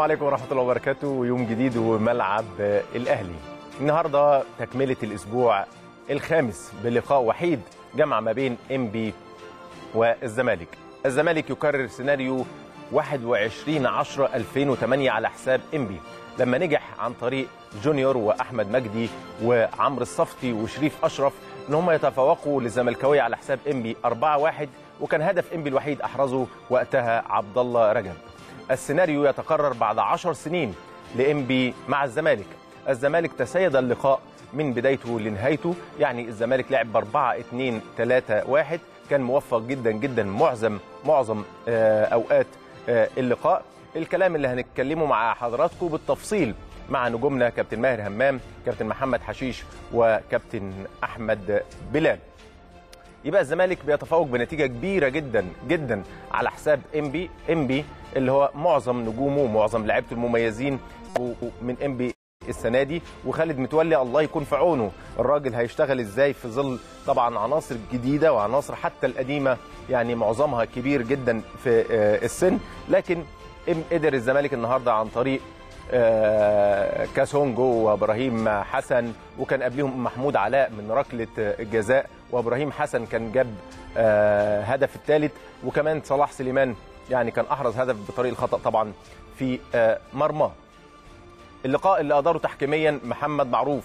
عليكم ورحمة الله وبركاته يوم جديد وملعب الأهلي النهاردة تكملة الأسبوع الخامس بلقاء وحيد جمع ما بين إنبي والزمالك الزمالك يكرر سيناريو 21 10 2008 على حساب إنبي لما نجح عن طريق جونيور وأحمد مجدي وعمرو الصفتي وشريف أشرف ان هم يتفوقوا للزملكاويه على حساب انبي 4-1 وكان هدف انبي الوحيد احرزه وقتها عبد الله رجب. السيناريو يتكرر بعد 10 سنين لانبي مع الزمالك. الزمالك تسيد اللقاء من بدايته لنهايته يعني الزمالك لعب ب 4 2 3 1 كان موفق جدا جدا معظم معظم اوقات اللقاء. الكلام اللي هنتكلمه مع حضراتكم بالتفصيل مع نجومنا كابتن ماهر همام كابتن محمد حشيش وكابتن احمد بلال يبقى الزمالك بيتفوق بنتيجه كبيره جدا جدا على حساب انبي انبي اللي هو معظم نجومه ومعظم لعيبته المميزين من انبي السنه دي وخالد متولي الله يكون في عونه الراجل هيشتغل ازاي في ظل طبعا عناصر جديده وعناصر حتى القديمه يعني معظمها كبير جدا في السن لكن قدر الزمالك النهارده عن طريق كاسونجو وابراهيم حسن وكان قبلهم محمود علاء من ركله الجزاء وابراهيم حسن كان جاب هدف الثالث وكمان صلاح سليمان يعني كان احرز هدف بطريق الخطا طبعا في مرماه اللقاء اللي اداره تحكيميا محمد معروف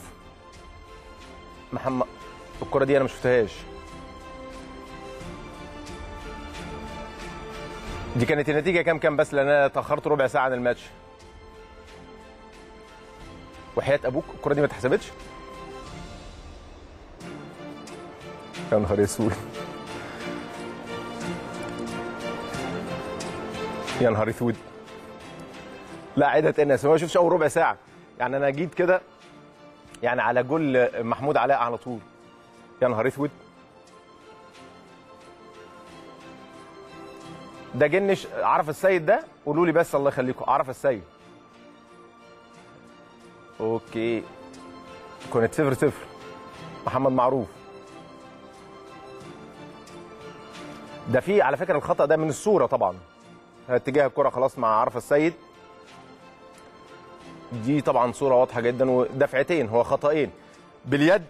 محمد الكره دي انا ما شفتهاش دي كانت النتيجه كام كام بس لان انا اتاخرت ربع ساعه عن الماتش وحياه ابوك الكره دي ما اتحسبتش يا نهار اسود يا نهار اسود لا عيدها تاني ما شفتش اول ربع ساعه يعني انا جيت كده يعني على جول محمود علاء على طول يا نهار اسود ده جنش عرف السيد ده قولوا لي بس الله يخليكم عرف السيد اوكي كانت صفر صفر محمد معروف ده في على فكره الخطا ده من الصوره طبعا اتجاه الكره خلاص مع عرف السيد دي طبعا صوره واضحه جدا ودفعتين هو خطأين باليد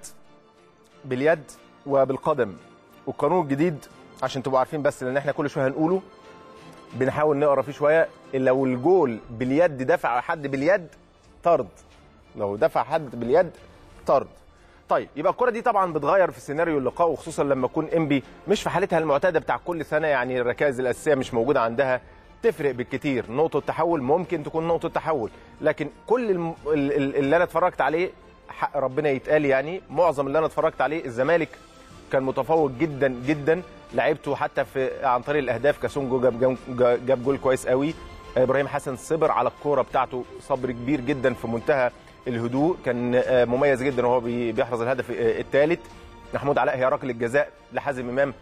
باليد وبالقدم والقانون الجديد عشان تبقوا عارفين بس لان احنا كل شويه هنقوله بنحاول نقرا فيه شويه لو الجول باليد دفع حد باليد طرد لو دفع حد باليد طرد طيب يبقى الكره دي طبعا بتغير في سيناريو اللقاء وخصوصا لما يكون انبي مش في حالتها المعتاده بتاع كل سنه يعني الركائز الاساسيه مش موجوده عندها تفرق بالكتير نقطه تحول ممكن تكون نقطه تحول لكن كل الم... اللي انا اتفرجت عليه حق ربنا يتقال يعني معظم اللي انا اتفرجت عليه الزمالك كان متفوق جدا جدا لعيبته حتى في عن طريق الاهداف كاسونجو جاب جاب جول كويس قوي ابراهيم حسن صبر على الكوره بتاعته صبر كبير جدا في منتهى الهدوء كان مميز جدا وهو بيحرز الهدف الثالث محمود علاء هي ركله الجزاء لحازم امام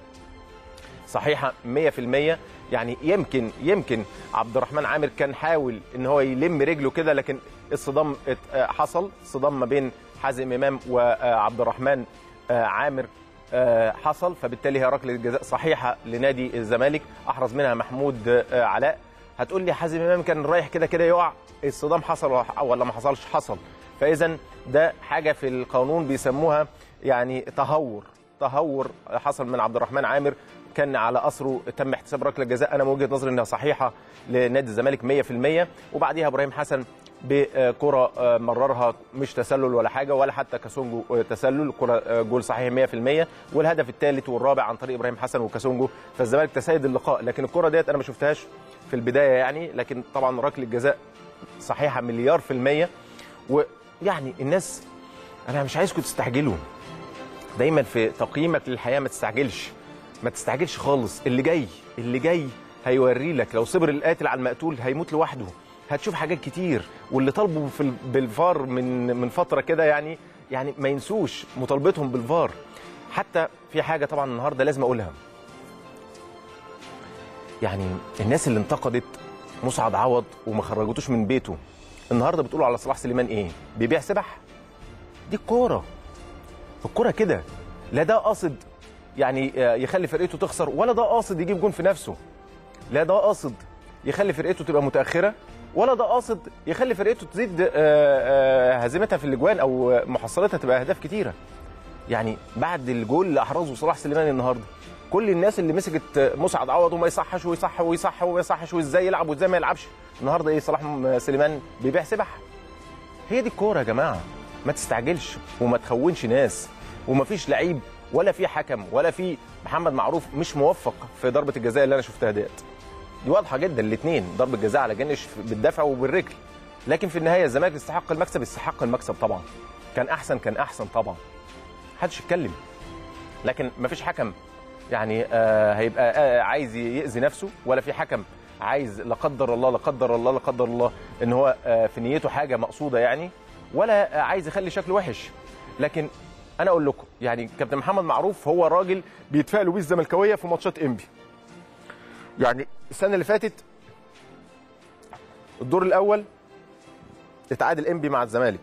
صحيحه 100% يعني يمكن يمكن عبد الرحمن عامر كان حاول ان هو يلم رجله كده لكن الصدام حصل صدام ما بين حازم امام وعبد الرحمن عامر حصل فبالتالي هي ركله جزاء صحيحه لنادي الزمالك احرز منها محمود علاء هتقول لي حازم امام كان رايح كده كده يقع الصدام حصل ولا ما حصلش حصل فاذا ده حاجه في القانون بيسموها يعني تهور تهور حصل من عبد الرحمن عامر كان على اثره تم احتساب ركله جزاء انا من وجهه نظري انها صحيحه لنادي الزمالك 100% وبعديها ابراهيم حسن بكره مررها مش تسلل ولا حاجه ولا حتى كاسونجو تسلل كره جول صحيح 100% والهدف الثالث والرابع عن طريق ابراهيم حسن وكاسونجو فالزمالك تسيد اللقاء لكن الكره ديت انا ما شفتهاش في البدايه يعني لكن طبعا ركله جزاء صحيحه مليار في الميه ويعني الناس انا مش عايزكم تستعجلوا دايما في تقييمك للحياه ما تستعجلش ما تستعجلش خالص اللي جاي اللي جاي هيوري لك لو صبر القاتل على المقتول هيموت لوحده هتشوف حاجات كتير واللي طالبوا في بالفار من من فتره كده يعني يعني ما ينسوش مطالبتهم بالفار حتى في حاجه طبعا النهارده لازم اقولها يعني الناس اللي انتقدت مسعد عوض وما خرجتوش من بيته النهارده بتقولوا على صلاح سليمان ايه بيبيع سبح دي الكوره الكوره كده لا ده قاصد يعني يخلي فرقته تخسر ولا ده قاصد يجيب جون في نفسه لا ده قاصد يخلي فرقته تبقى متاخره ولا ده قاصد يخلي فرقته تزيد آه، آه، هزيمتها في الاجوان او محصلتها تبقى اهداف كتيره يعني بعد الجول اللي احرزه صلاح سليماني النهارده كل الناس اللي مسكت مسعد عوض وما يصحش ويصح ويصح وما يصحش وازاي يلعب وازاي ما يلعبش النهارده ايه صلاح سليمان بيبيع سبح هي دي الكوره يا جماعه ما تستعجلش وما تخونش ناس وما فيش لعيب ولا في حكم ولا في محمد معروف مش موفق في ضربه الجزاء اللي انا شفتها ديت دي واضحه جدا الاثنين ضربه جزاء على جنش بالدفع وبالرجل لكن في النهايه الزمالك يستحق المكسب يستحق المكسب طبعا كان احسن كان احسن طبعا محدش يتكلم لكن ما فيش حكم يعني آه هيبقى آه عايز يأذي نفسه ولا في حكم عايز لا قدر الله لا قدر الله لا قدر الله ان هو آه في نيته حاجه مقصوده يعني ولا آه عايز يخلي شكله وحش لكن انا اقول لكم يعني كابتن محمد معروف هو راجل بيتفائلوا بيه الزملكاويه في ماتشات انبي يعني السنه اللي فاتت الدور الاول اتعادل انبي مع الزمالك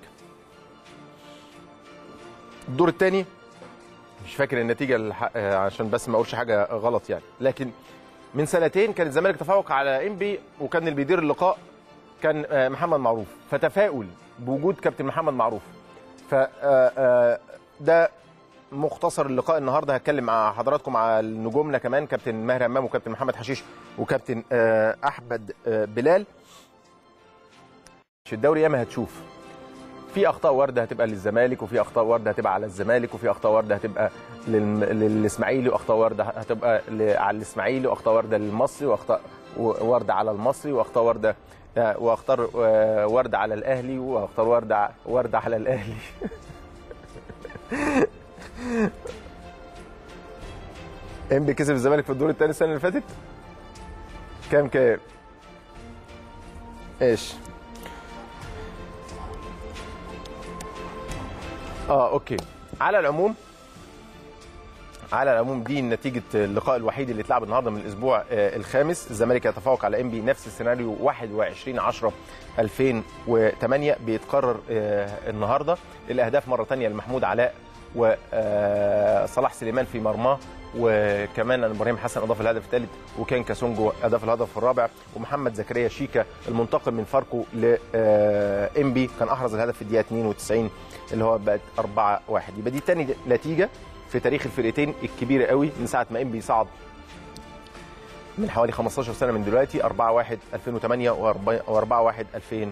الدور الثاني مش فاكر النتيجه الح... آه، عشان بس ما اقولش حاجه غلط يعني لكن من سنتين كان الزمالك تفوق على انبي وكان اللي بيدير اللقاء كان آه، محمد معروف فتفاؤل بوجود كابتن محمد معروف ف آه، آه، ده مختصر اللقاء النهارده هتكلم مع حضراتكم على نجومنا كمان كابتن ماهر امام وكابتن محمد حشيش وكابتن آه، احمد آه، بلال في الدوري ياما هتشوف في اخطاء وارده هتبقى للزمالك وفي اخطاء وارده هتبقى على الزمالك وفي اخطاء وارده هتبقى للم- للاسماعيلي واخطاء وارده هتبقى ل- على الاسماعيلي واخطاء وارده للمصري واخطاء و- وارده على المصري واخطاء وارده آه، واخطاء آه، وارده على الاهلي واخطاء وارده ع- وارده على الاهلي انبي كسب الزمالك في الدور الثاني السنه اللي فاتت كام كام ايش اه اوكي على العموم على العموم دي نتيجه اللقاء الوحيد اللي اتلعب النهارده من الاسبوع آه، الخامس الزمالك يتفوق على انبي نفس السيناريو 21 10 2008 بيتكرر آه، النهارده الاهداف مره ثانيه لمحمود علاء وصلاح سليمان في مرماه وكمان ابراهيم حسن اضاف الهدف الثالث وكان كاسونجو اضاف الهدف الرابع ومحمد زكريا شيكا المنتقل من فاركو لانبي كان احرز الهدف في الدقيقه 92 اللي هو بقت 4 1 يبقى دي تاني نتيجه في تاريخ الفرقتين الكبيره قوي من ساعه ما انبي صعد من حوالي 15 سنه من دلوقتي 4 1 2008 و4 1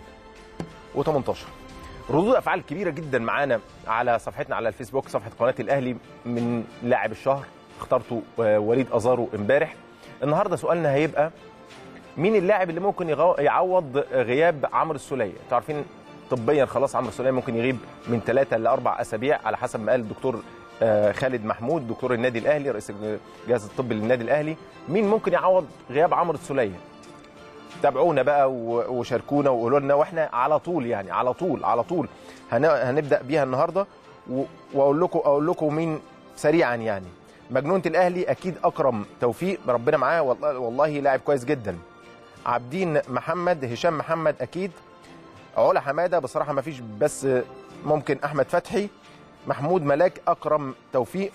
2018 ردود افعال كبيره جدا معانا على صفحتنا على الفيسبوك صفحه قناه الاهلي من لاعب الشهر اخترته آه، وليد ازارو امبارح النهارده سؤالنا هيبقى مين اللاعب اللي ممكن يغو- يعوض غياب عمرو السوليه انتوا عارفين طبيا خلاص عمرو السوليه ممكن يغيب من ثلاثة لاربع اسابيع على حسب ما قال الدكتور آه، خالد محمود دكتور النادي الاهلي رئيس الجهاز الطبي للنادي الاهلي مين ممكن يعوض غياب عمرو السوليه تابعونا بقى و- وشاركونا وقولوا لنا واحنا على طول يعني على طول على طول هن- هنبدا بيها النهارده و- واقول لكم اقول لكم مين سريعا يعني مجنونه الاهلي اكيد اكرم توفيق ربنا معاه والله والله لاعب كويس جدا عابدين محمد هشام محمد اكيد علا حماده بصراحه ما فيش بس ممكن احمد فتحي محمود ملاك اكرم توفيق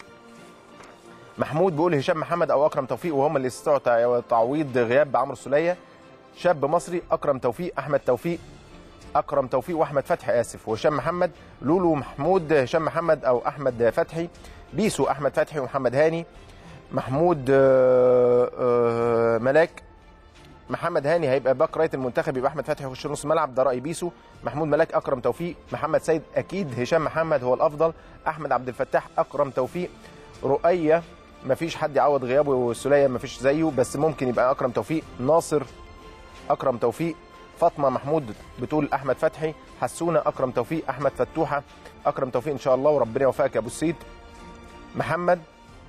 محمود بيقول هشام محمد او اكرم توفيق وهم اللي استطاعوا تع- تعويض غياب عمرو السوليه شاب مصري اكرم توفيق احمد توفيق اكرم توفيق واحمد فتحي اسف وهشام محمد لولو محمود هشام محمد او احمد فتحي بيسو احمد فتحي ومحمد هاني محمود آه، آه، ملاك محمد هاني هيبقى باك رايت المنتخب يبقى احمد فتحي يخش نص ملعب ده راي بيسو محمود ملاك اكرم توفيق محمد سيد اكيد هشام محمد هو الافضل احمد عبد الفتاح اكرم توفيق رؤيه مفيش حد يعوض غيابه والسوليه مفيش زيه بس ممكن يبقى اكرم توفيق ناصر اكرم توفيق فاطمه محمود بتقول احمد فتحي حسونه اكرم توفيق احمد فتوحه اكرم توفيق ان شاء الله وربنا يوفقك يا ابو السيد محمد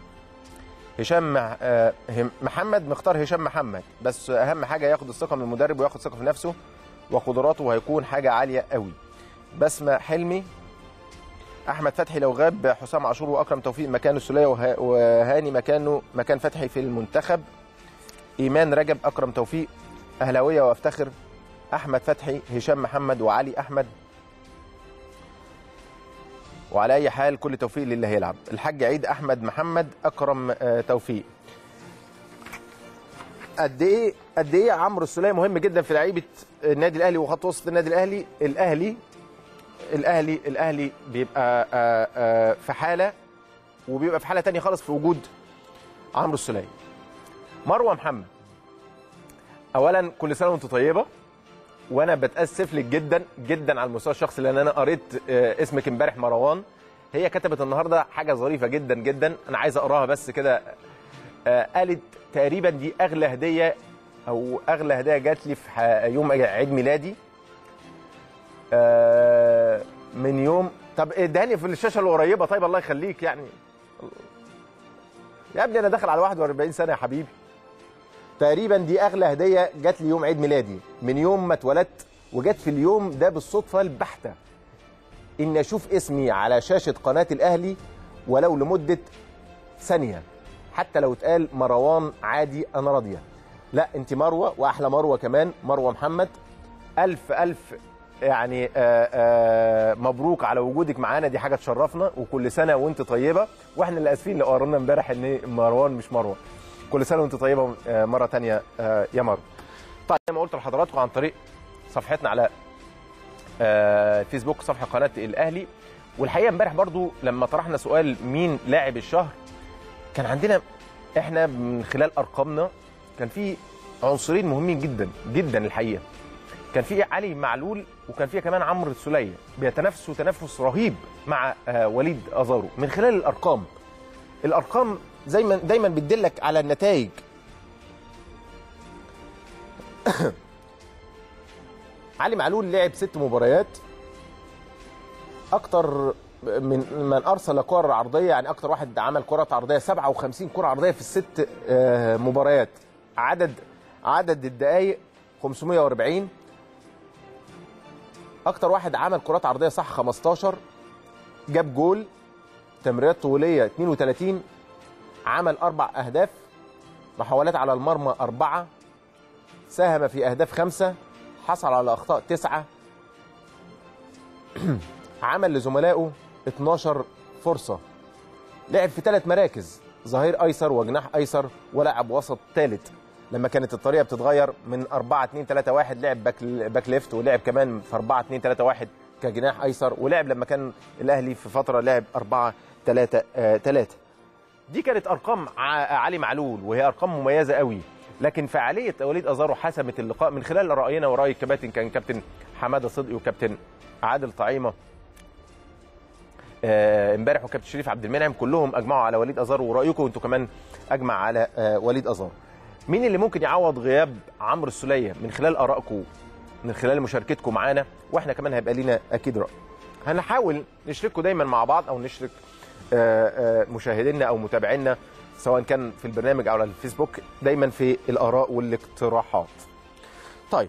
هشام مع- آه، هم- محمد مختار هشام محمد بس اهم حاجه ياخد الثقه من المدرب وياخد ثقه في نفسه وقدراته وهيكون حاجه عاليه قوي بسمه حلمي احمد فتحي لو غاب حسام عاشور واكرم توفيق مكانه السوليه وه- وهاني مكانه مكان فتحي في المنتخب ايمان رجب اكرم توفيق اهلاويه وافتخر احمد فتحي هشام محمد وعلي احمد وعلى اي حال كل توفيق للي هيلعب الحاج عيد احمد محمد اكرم آه، توفيق قد ايه قد ايه عمرو السوليه مهم جدا في لعيبه النادي الاهلي وخط وسط النادي الاهلي الاهلي الاهلي الاهلي بيبقى آه، آه، في حاله وبيبقى في حاله تانية خالص في وجود عمرو السوليه مروه محمد اولا كل سنه وانت طيبه وانا بتاسف لك جدا جدا على المستوى الشخصي لان انا قريت آه، اسمك امبارح مروان هي كتبت النهارده حاجه ظريفه جدا جدا انا عايز اقراها بس كده آه، قالت تقريبا دي اغلى هديه او اغلى هديه جات لي في ح- يوم عيد ميلادي آه، من يوم طب ادهاني في الشاشه القريبه طيب الله يخليك يعني يا ابني انا داخل على 41 سنه يا حبيبي تقريبا دي اغلى هديه جات لي يوم عيد ميلادي من يوم ما اتولدت وجت في اليوم ده بالصدفه البحته ان اشوف اسمي على شاشه قناه الاهلي ولو لمده ثانيه حتى لو اتقال مروان عادي انا راضيه لا انت مروه واحلى مروه كمان مروه محمد الف الف يعني آآ آآ مبروك على وجودك معانا دي حاجه تشرفنا وكل سنه وانت طيبه واحنا اللي اسفين لو قررنا امبارح ان مروان مش مروه كل سنه وانت طيبه آه، مره تانية آه، يا مروه طيب زي ما قلت لحضراتكم عن طريق صفحتنا على آه، فيسبوك صفحه قناه الاهلي والحقيقه امبارح برضو لما طرحنا سؤال مين لاعب الشهر كان عندنا احنا من خلال ارقامنا كان في عنصرين مهمين جدا جدا الحقيقه كان في علي معلول وكان في كمان عمرو السوليه بيتنافسوا تنافس رهيب مع آه، وليد ازارو من خلال الارقام الارقام زي ما دايما بتدلك على النتائج علي معلول لعب ست مباريات اكتر من من ارسل كره عرضيه يعني اكتر واحد عمل كره عرضيه 57 كره عرضيه في الست آه، مباريات عدد عدد الدقائق 540 اكتر واحد عمل كرات عرضيه صح 15 جاب جول تمريرات طوليه 32 عمل اربع اهداف محاولات على المرمى اربعه ساهم في اهداف خمسه حصل على اخطاء تسعه عمل لزملائه 12 فرصه لعب في ثلاث مراكز ظهير ايسر وجناح ايسر ولاعب وسط ثالث لما كانت الطريقه بتتغير من 4 2 3 1 لعب باك باك ليفت ولعب كمان في 4 2 3 1 كجناح ايسر ولعب لما كان الاهلي في فتره لعب 4 3 3 دي كانت ارقام ع- علي معلول وهي ارقام مميزه قوي لكن فعاليه وليد ازارو حسمت اللقاء من خلال راينا وراي الكباتن كان كابتن حماده صدقي وكابتن عادل طعيمه آه، امبارح وكابتن شريف عبد المنعم كلهم اجمعوا على وليد ازارو ورايكم انتوا كمان اجمع على آه، وليد ازارو مين اللي ممكن يعوض غياب عمرو السوليه من خلال ارائكم من خلال مشاركتكم معانا واحنا كمان هيبقى لينا اكيد راي هنحاول نشرككم دايما مع بعض او نشرك آه، آه، مشاهدينا او متابعينا سواء كان في البرنامج او على الفيسبوك دايما في الاراء والاقتراحات طيب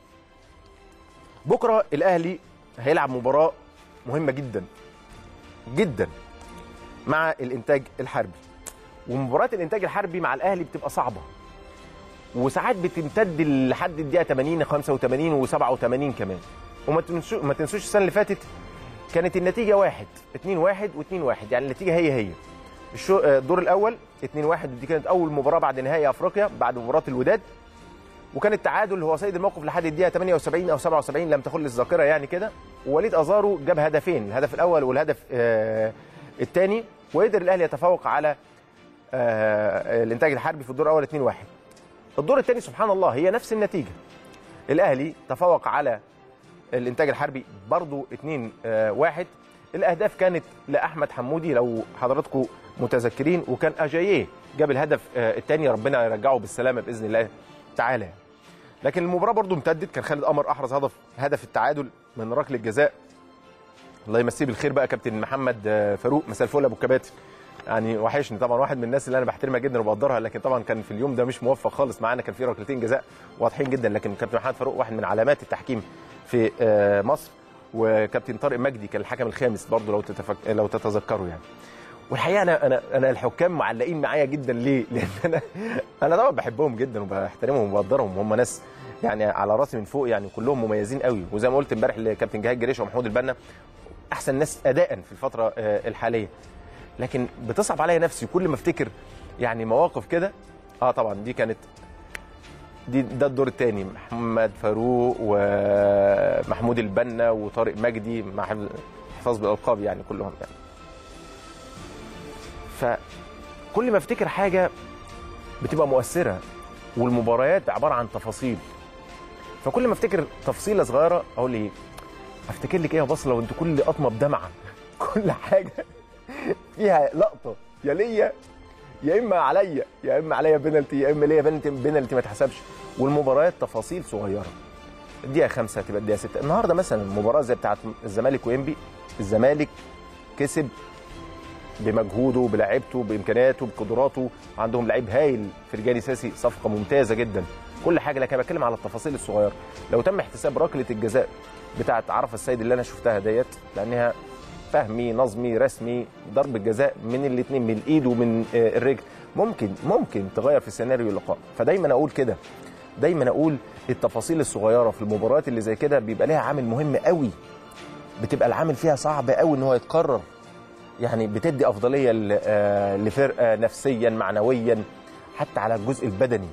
بكره الاهلي هيلعب مباراه مهمه جدا جدا مع الانتاج الحربي ومباراه الانتاج الحربي مع الاهلي بتبقى صعبه وساعات بتمتد لحد الدقيقه 80 85 و87 كمان وما تنسوش ما تنسوش السنه اللي فاتت كانت النتيجه واحد 2 1 و2 1 يعني النتيجه هي هي الشو- آه، الدور الاول 2 1 ودي كانت اول مباراه بعد نهائي افريقيا بعد مباراه الوداد وكان التعادل هو سيد الموقف لحد الدقيقه 78 او 77 لم تخل الذاكره يعني كده ووليد ازارو جاب هدفين الهدف الاول والهدف آه الثاني وقدر الاهلي يتفوق على آه الانتاج الحربي في الدور الاول 2 1 الدور الثاني سبحان الله هي نفس النتيجه الاهلي تفوق على الانتاج الحربي برضو 2 آه، واحد الاهداف كانت لاحمد حمودي لو حضراتكم متذكرين وكان اجاييه جاب الهدف آه، الثاني ربنا يرجعه بالسلامه باذن الله تعالى لكن المباراه برضو امتدت كان خالد قمر احرز هدف هدف التعادل من ركله جزاء الله يمسيه بالخير بقى كابتن محمد آه، فاروق مساء الفل يا ابو الكباتن يعني وحشني طبعا واحد من الناس اللي انا بحترمها جدا وبقدرها لكن طبعا كان في اليوم ده مش موفق خالص معانا كان في ركلتين جزاء واضحين جدا لكن كابتن محمد فاروق واحد من علامات التحكيم في آه، مصر وكابتن طارق مجدي كان الحكم الخامس برضه لو تتفك... لو تتذكروا يعني والحقيقه انا انا انا الحكام معلقين معايا جدا ليه؟ لان انا انا طبعا بحبهم جدا وبحترمهم وبقدرهم هم ناس يعني على راسي من فوق يعني كلهم مميزين قوي وزي ما قلت امبارح لكابتن جهاد جريشه ومحمود البنا احسن ناس اداء في الفتره آه، الحاليه لكن بتصعب عليا نفسي كل ما افتكر يعني مواقف كده اه طبعا دي كانت دي ده الدور الثاني محمد فاروق ومحمود البنا وطارق مجدي مع حفظ حفاظ بالالقاب يعني كلهم يعني فكل ما افتكر حاجه بتبقى مؤثره والمباريات عباره عن تفاصيل فكل ما افتكر تفصيله صغيره اقول ايه افتكر لك ايه يا بصله وانت كل قطمه بدمعه كل حاجه فيها لقطه يا ليا يا اما عليا يا اما عليا بنالتي يا اما ليا بنالتي بنالتي ما تحسبش والمباريات تفاصيل صغيره الدقيقه خمسة تبقى الدقيقه ستة النهارده مثلا مباراه زي بتاعه الزمالك وانبي الزمالك كسب بمجهوده بلاعيبته بامكانياته بقدراته عندهم لعيب هايل فرجاني ساسي صفقه ممتازه جدا كل حاجه لكن بتكلم على التفاصيل الصغيره لو تم احتساب ركله الجزاء بتاعه عرفه السيد اللي انا شفتها ديت لانها فهمي نظمي رسمي ضرب الجزاء من الاثنين من الايد ومن آه، الرجل ممكن ممكن تغير في سيناريو اللقاء فدايما اقول كده دايما اقول التفاصيل الصغيره في المباريات اللي زي كده بيبقى لها عامل مهم قوي بتبقى العامل فيها صعب قوي ان هو يتكرر يعني بتدي افضليه ل- آه، لفرقه نفسيا معنويا حتى على الجزء البدني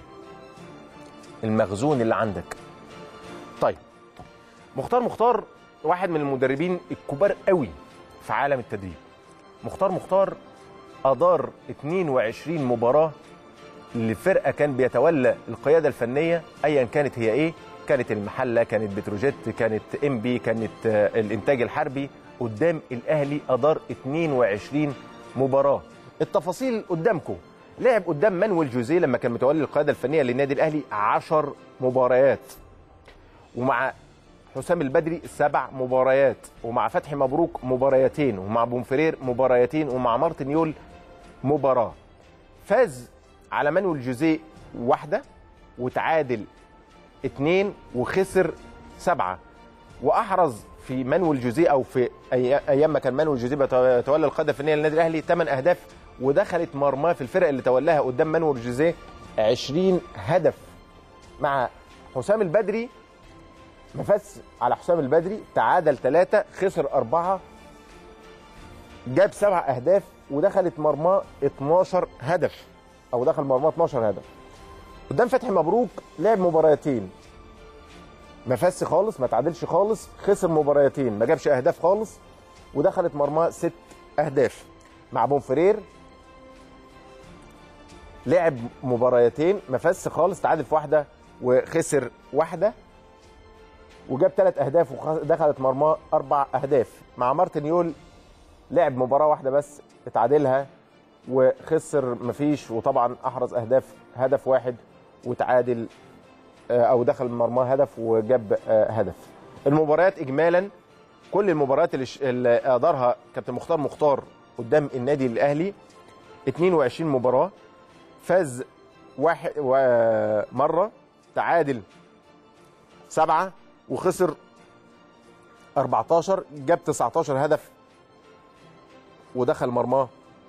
المخزون اللي عندك طيب مختار مختار واحد من المدربين الكبار قوي في عالم التدريب مختار مختار ادار 22 مباراه لفرقه كان بيتولى القياده الفنيه ايا كانت هي ايه كانت المحله كانت بتروجيت كانت ام بي كانت آه، الانتاج الحربي قدام الاهلي ادار 22 مباراه التفاصيل قدامكم لعب قدام مانويل جوزيه لما كان متولي القياده الفنيه للنادي الاهلي 10 مباريات ومع حسام البدري سبع مباريات ومع فتحي مبروك مباريتين ومع بومفرير مباريتين ومع مارتن يول مباراه فاز على مانويل جوزيه واحده وتعادل اتنين وخسر سبعه واحرز في مانويل جوزيه او في أي- ايام ما كان مانويل جوزيه بيتولى القياده الفنيه للنادي الاهلي ثمان اهداف ودخلت مرماه في الفرق اللي تولاها قدام مانويل جوزيه 20 هدف مع حسام البدري نفس على حسام البدري تعادل ثلاثة خسر أربعة جاب سبع أهداف ودخلت مرماه 12 هدف أو دخل مرماه 12 هدف قدام فتحي مبروك لعب مباراتين ما فاز خالص ما تعادلش خالص خسر مباراتين ما جابش أهداف خالص ودخلت مرماه ست أهداف مع بونفرير لعب مباراتين ما فاز خالص تعادل في واحدة وخسر واحدة وجاب ثلاث اهداف ودخلت مرماه اربع اهداف مع مارتن يول لعب مباراه واحده بس اتعادلها وخسر مفيش وطبعا احرز اهداف هدف واحد وتعادل آه، او دخل مرماه هدف وجاب آه، هدف المباريات اجمالا كل المباريات اللي, ش... اللي ادارها كابتن مختار مختار قدام النادي الاهلي 22 مباراه فاز واحد و- مره تعادل سبعة وخسر 14 جاب 19 هدف ودخل مرماه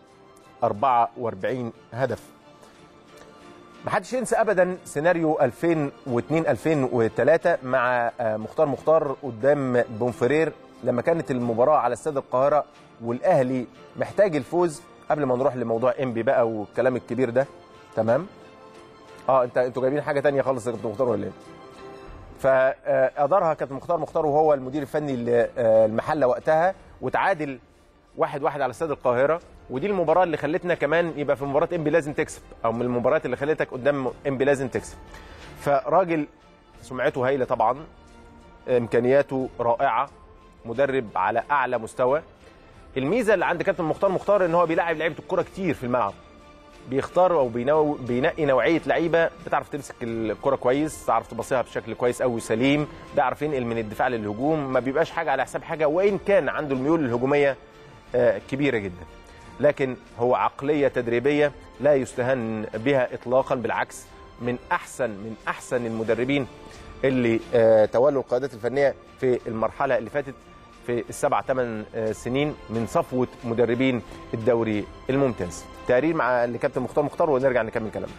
44 هدف ما حدش ينسى ابدا سيناريو 2002 2003 مع آه، مختار مختار قدام بونفرير لما كانت المباراه على استاد القاهره والاهلي محتاج الفوز قبل ما نروح لموضوع انبي بقى والكلام الكبير ده تمام اه انت انتوا جايبين حاجه تانية خالص يا كابتن مختار ولا ايه فادارها كابتن مختار مختار وهو المدير الفني للمحله وقتها وتعادل واحد واحد على استاد القاهره ودي المباراه اللي خلتنا كمان يبقى في مباراه انبي لازم تكسب او من المباريات اللي خلتك قدام انبي لازم تكسب فراجل سمعته هايله طبعا امكانياته رائعه مدرب على اعلى مستوى الميزه اللي عند كابتن مختار مختار ان هو بيلاعب لعيبه الكوره كتير في الملعب بيختار او بينو... بينقي نوعيه لعيبه بتعرف تمسك الكره كويس تعرف تبصيها بشكل كويس قوي سليم بيعرف ينقل من الدفاع للهجوم ما بيبقاش حاجه على حساب حاجه وان كان عنده الميول الهجوميه آه، كبيره جدا لكن هو عقليه تدريبيه لا يستهان بها اطلاقا بالعكس من احسن من احسن المدربين اللي آه، تولوا القيادات الفنيه في المرحله اللي فاتت في السبع ثمان سنين من صفوه مدربين الدوري الممتاز تقرير مع الكابتن مختار مختار ونرجع نكمل كلامنا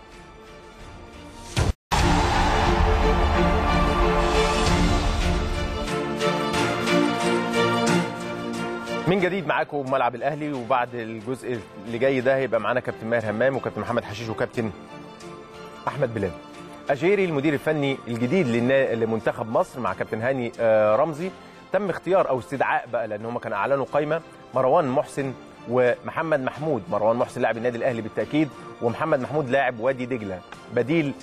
من جديد معاكم ملعب الاهلي وبعد الجزء اللي جاي ده هيبقى معانا كابتن ماهر همام وكابتن محمد حشيش وكابتن احمد بلال اجيري المدير الفني الجديد للنا- لمنتخب مصر مع كابتن هاني آه، رمزي تم اختيار او استدعاء بقى لان هم كانوا اعلنوا قائمه مروان محسن ومحمد محمود مروان محسن لاعب النادي الاهلي بالتاكيد ومحمد محمود لاعب وادي دجله بديل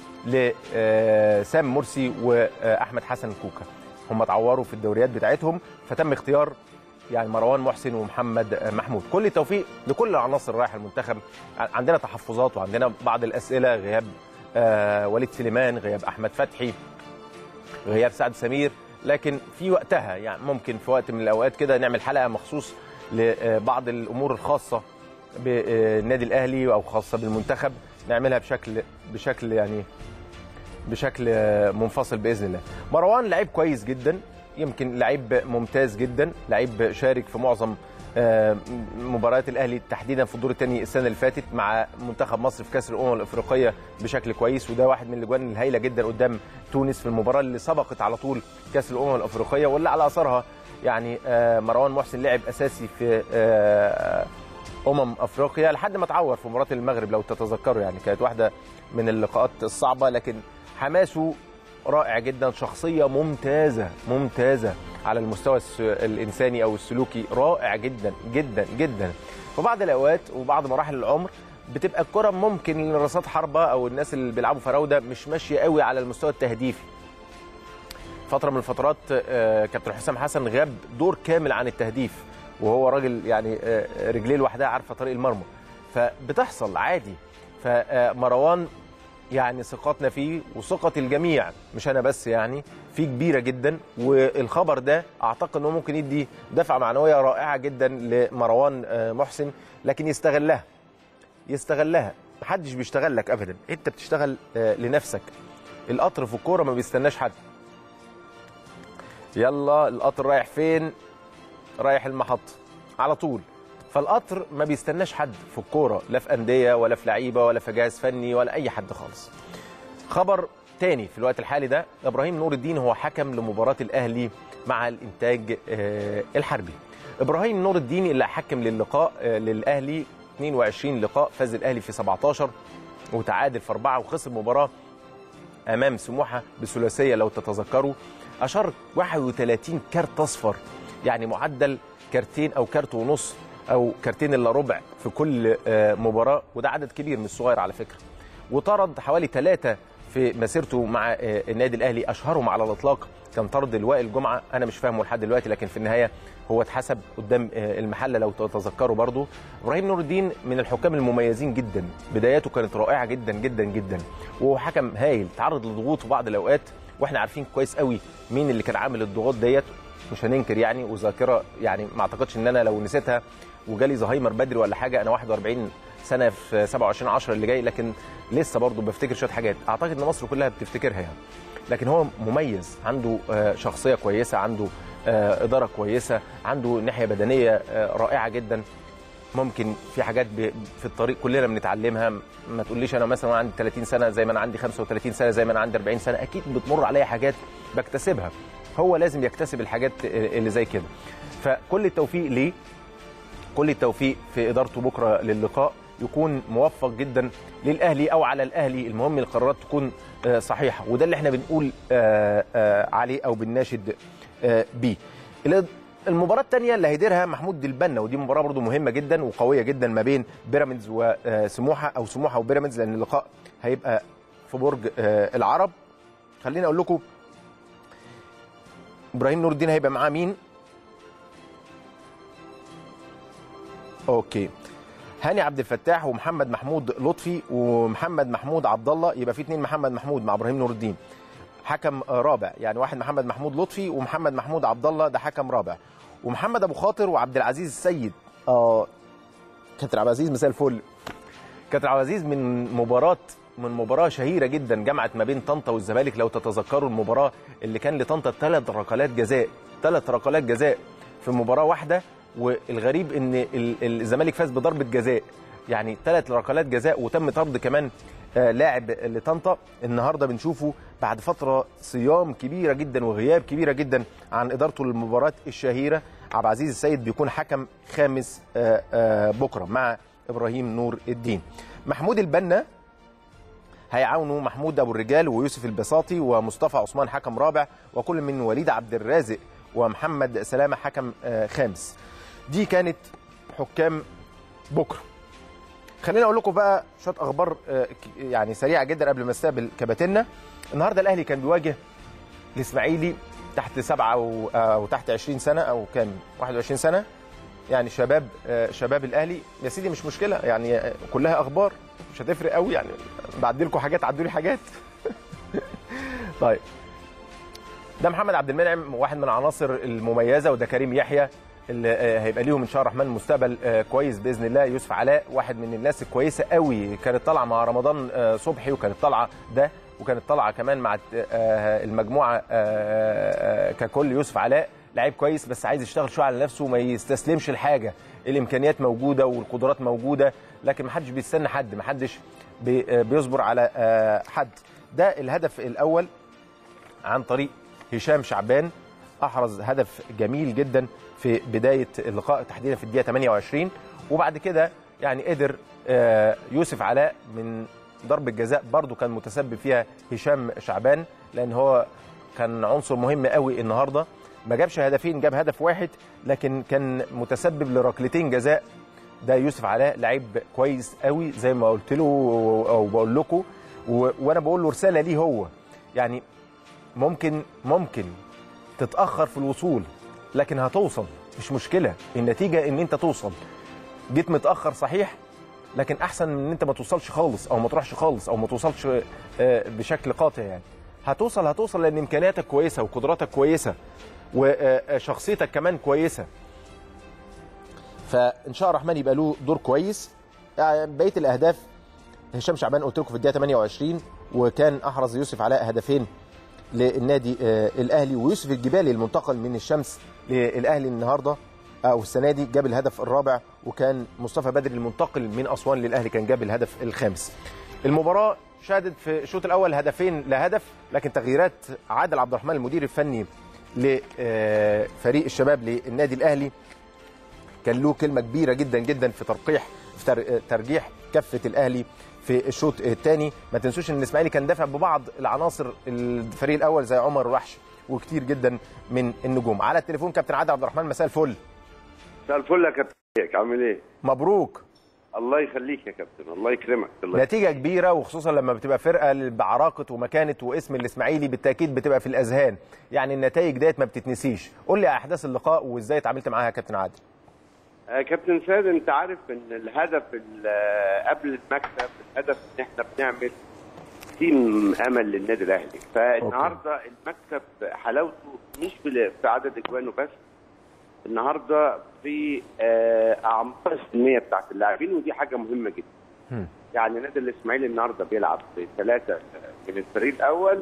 لسام مرسي واحمد حسن كوكا هم اتعوروا في الدوريات بتاعتهم فتم اختيار يعني مروان محسن ومحمد محمود كل التوفيق لكل العناصر رايحه المنتخب عندنا تحفظات وعندنا بعض الاسئله غياب آه وليد سليمان غياب احمد فتحي غياب سعد سمير لكن في وقتها يعني ممكن في وقت من الاوقات كده نعمل حلقه مخصوص لبعض الامور الخاصه بالنادي الاهلي او خاصه بالمنتخب نعملها بشكل بشكل يعني بشكل منفصل باذن الله. مروان لعيب كويس جدا يمكن لعيب ممتاز جدا، لعيب شارك في معظم آه، مباريات الاهلي تحديدا في الدور الثاني السنه اللي فاتت مع منتخب مصر في كاس الامم الافريقيه بشكل كويس وده واحد من الاجوان الهائله جدا قدام تونس في المباراه اللي سبقت على طول كاس الامم الافريقيه واللي على اثرها يعني آه، مروان محسن لعب اساسي في آه، امم افريقيا لحد ما اتعور في مباراه المغرب لو تتذكروا يعني كانت واحده من اللقاءات الصعبه لكن حماسه رائع جدا شخصيه ممتازه ممتازه على المستوى الس- الانساني او السلوكي رائع جدا جدا جدا في بعض الاوقات وبعض مراحل العمر بتبقى الكره ممكن رصاد حربه او الناس اللي بيلعبوا فراوده مش ماشيه قوي على المستوى التهديفي فتره من الفترات آه، كابتن حسام حسن غاب دور كامل عن التهديف وهو راجل يعني آه، رجليه لوحدها عارفه طريق المرمى فبتحصل عادي فمروان يعني ثقتنا فيه وثقة الجميع مش أنا بس يعني فيه كبيرة جدا والخبر ده أعتقد أنه ممكن يدي دفعة معنوية رائعة جدا لمروان آه، محسن لكن يستغلها يستغلها محدش بيشتغل لك أبدا أنت بتشتغل آه، لنفسك القطر في الكورة ما بيستناش حد يلا القطر رايح فين رايح المحطة على طول فالقطر ما بيستناش حد في الكوره لا في انديه ولا في لعيبه ولا في جهاز فني ولا اي حد خالص خبر تاني في الوقت الحالي ده ابراهيم نور الدين هو حكم لمباراه الاهلي مع الانتاج آه، الحربي ابراهيم نور الدين اللي حكم للقاء آه، للاهلي 22 لقاء فاز الاهلي في 17 وتعادل في اربعه وخسر مباراه امام سموحه بثلاثيه لو تتذكروا اشار 31 كارت اصفر يعني معدل كارتين او كارت ونص او كارتين الا ربع في كل آه، مباراه وده عدد كبير مش صغير على فكره وطرد حوالي ثلاثه في مسيرته مع آه، النادي الاهلي اشهرهم على الاطلاق كان طرد الوائل الجمعه انا مش فاهمه لحد دلوقتي لكن في النهايه هو اتحسب قدام آه، المحله لو تتذكروا برضو ابراهيم نور الدين من الحكام المميزين جدا بداياته كانت رائعه جدا جدا جدا وهو حكم هايل تعرض لضغوط في بعض الاوقات واحنا عارفين كويس قوي مين اللي كان عامل الضغوط ديت مش هننكر يعني وذاكره يعني ما اعتقدش ان انا لو نسيتها وجالي زهايمر بدري ولا حاجه انا 41 سنه في 27 10 اللي جاي لكن لسه برضه بفتكر شويه حاجات اعتقد ان مصر كلها بتفتكرها يعني لكن هو مميز عنده آه، شخصيه كويسه عنده آه، اداره كويسه عنده ناحيه بدنيه آه، رائعه جدا ممكن في حاجات ب- في الطريق كلنا بنتعلمها ما تقوليش انا مثلا وانا عندي 30 سنه زي ما انا عندي 35 سنه زي ما انا عندي 40 سنه اكيد بتمر عليا حاجات بكتسبها هو لازم يكتسب الحاجات اللي زي كده فكل التوفيق ليه كل التوفيق في ادارته بكره للقاء يكون موفق جدا للاهلي او على الاهلي المهم القرارات تكون آه، صحيحه وده اللي احنا بنقول آه، آه، عليه او بنناشد آه، بيه ال- المباراه الثانيه اللي هيديرها محمود البنا ودي مباراه برضو مهمه جدا وقويه جدا ما بين بيراميدز وسموحه او سموحه وبيراميدز لان اللقاء هيبقى في برج آه، العرب خليني اقول لكم ابراهيم نور الدين هيبقى معاه مين اوكي هاني عبد الفتاح ومحمد محمود لطفي ومحمد محمود عبد الله يبقى في اثنين محمد محمود مع ابراهيم نور الدين حكم آه، رابع يعني واحد محمد محمود لطفي ومحمد محمود عبد الله ده حكم رابع ومحمد ابو خاطر وعبد العزيز السيد اه كابتن عبد العزيز مساء الفل كابتن عبد العزيز من مباراه من مباراه شهيره جدا جمعت ما بين طنطا والزمالك لو تتذكروا المباراه اللي كان لطنطا ثلاث ركلات جزاء ثلاث ركلات جزاء في مباراه واحده والغريب ان ال- ال- الزمالك فاز بضربه جزاء يعني ثلاث ركلات جزاء وتم طرد كمان آه، لاعب لطنطا النهارده بنشوفه بعد فتره صيام كبيره جدا وغياب كبيره جدا عن ادارته للمباراه الشهيره عبد العزيز السيد بيكون حكم خامس آه، آه، بكره مع ابراهيم نور الدين محمود البنا هيعاونوا محمود ابو الرجال ويوسف البساطي ومصطفى عثمان حكم رابع وكل من وليد عبد الرازق ومحمد سلامه حكم آه، خامس دي كانت حكام بكره خليني اقول لكم بقى شويه اخبار آه، ك- يعني سريعه جدا قبل ما استقبل كباتنة النهارده الاهلي كان بيواجه الاسماعيلي تحت سبعة او او تحت 20 سنه او كام 21 سنه يعني شباب آه، شباب الاهلي يا سيدي مش مشكله يعني آه، كلها اخبار مش هتفرق قوي يعني بعدي لكم حاجات عدوا لي حاجات طيب ده محمد عبد المنعم واحد من العناصر المميزه وده كريم يحيى اللي آه، هيبقى ليهم ان شاء الله الرحمن مستقبل آه، كويس باذن الله يوسف علاء واحد من الناس الكويسه قوي كانت طالعه مع رمضان آه، صبحي وكانت طالعه ده وكانت طالعه كمان مع آه، المجموعه آه، آه، ككل يوسف علاء لعيب كويس بس عايز يشتغل شويه على نفسه وما يستسلمش لحاجه الامكانيات موجوده والقدرات موجوده لكن ما حدش بيستنى حد ما حدش بي- آه، بيصبر على آه، حد ده الهدف الاول عن طريق هشام شعبان احرز هدف جميل جدا في بدايه اللقاء تحديدا في الدقيقه 28 وبعد كده يعني قدر آه، يوسف علاء من ضربه جزاء برضو كان متسبب فيها هشام شعبان لان هو كان عنصر مهم قوي النهارده ما جابش هدفين جاب هدف واحد لكن كان متسبب لركلتين جزاء ده يوسف علاء لعيب كويس قوي زي ما قلت له او بقول لكم و- وانا بقول له رساله ليه هو يعني ممكن ممكن تتاخر في الوصول لكن هتوصل مش مشكله النتيجه ان انت توصل جيت متاخر صحيح لكن احسن من ان انت ما توصلش خالص او ما تروحش خالص او ما توصلش آه، بشكل قاطع يعني هتوصل هتوصل لان امكانياتك كويسه وقدراتك كويسه وشخصيتك كمان كويسه فان شاء الله الرحمن يبقى له دور كويس يعني بقيه الاهداف هشام شعبان قلت لكم في الدقيقه 28 وكان احرز يوسف علاء هدفين للنادي آه، الاهلي ويوسف الجبالي المنتقل من الشمس للاهلي النهارده او السنه دي جاب الهدف الرابع وكان مصطفى بدري المنتقل من اسوان للاهلي كان جاب الهدف الخامس. المباراه شهدت في الشوط الاول هدفين لهدف لكن تغييرات عادل عبد الرحمن المدير الفني لفريق الشباب للنادي الاهلي كان له كلمه كبيره جدا جدا في ترقيح في تر- ترجيح كفه الاهلي في الشوط الثاني ما تنسوش ان الاسماعيلي كان دافع ببعض العناصر الفريق الاول زي عمر وحش وكتير جدا من النجوم على التليفون كابتن عادل عبد الرحمن مساء الفل مساء الفل يا كابتن ازيك؟ عامل ايه؟ مبروك الله يخليك يا كابتن الله يكرمك الله نتيجه كبيره وخصوصا لما بتبقى فرقه بعراقه ومكانه واسم الاسماعيلي بالتاكيد بتبقى في الاذهان يعني النتائج ديت ما بتتنسيش قول لي احداث اللقاء وازاي اتعاملت معاها يا كابتن عادل آه كابتن سيد انت عارف ان الهدف ال- آه، قبل المكسب الهدف ان احنا بنعمل تيم امل للنادي الاهلي فالنهارده المكسب حلاوته مش في في عدد اجوانه بس النهارده في آه، اعمار السنيه بتاعت اللاعبين ودي حاجه مهمه جدا هم. يعني نادي الاسماعيلي النهارده بيلعب بثلاثه من الفريق الاول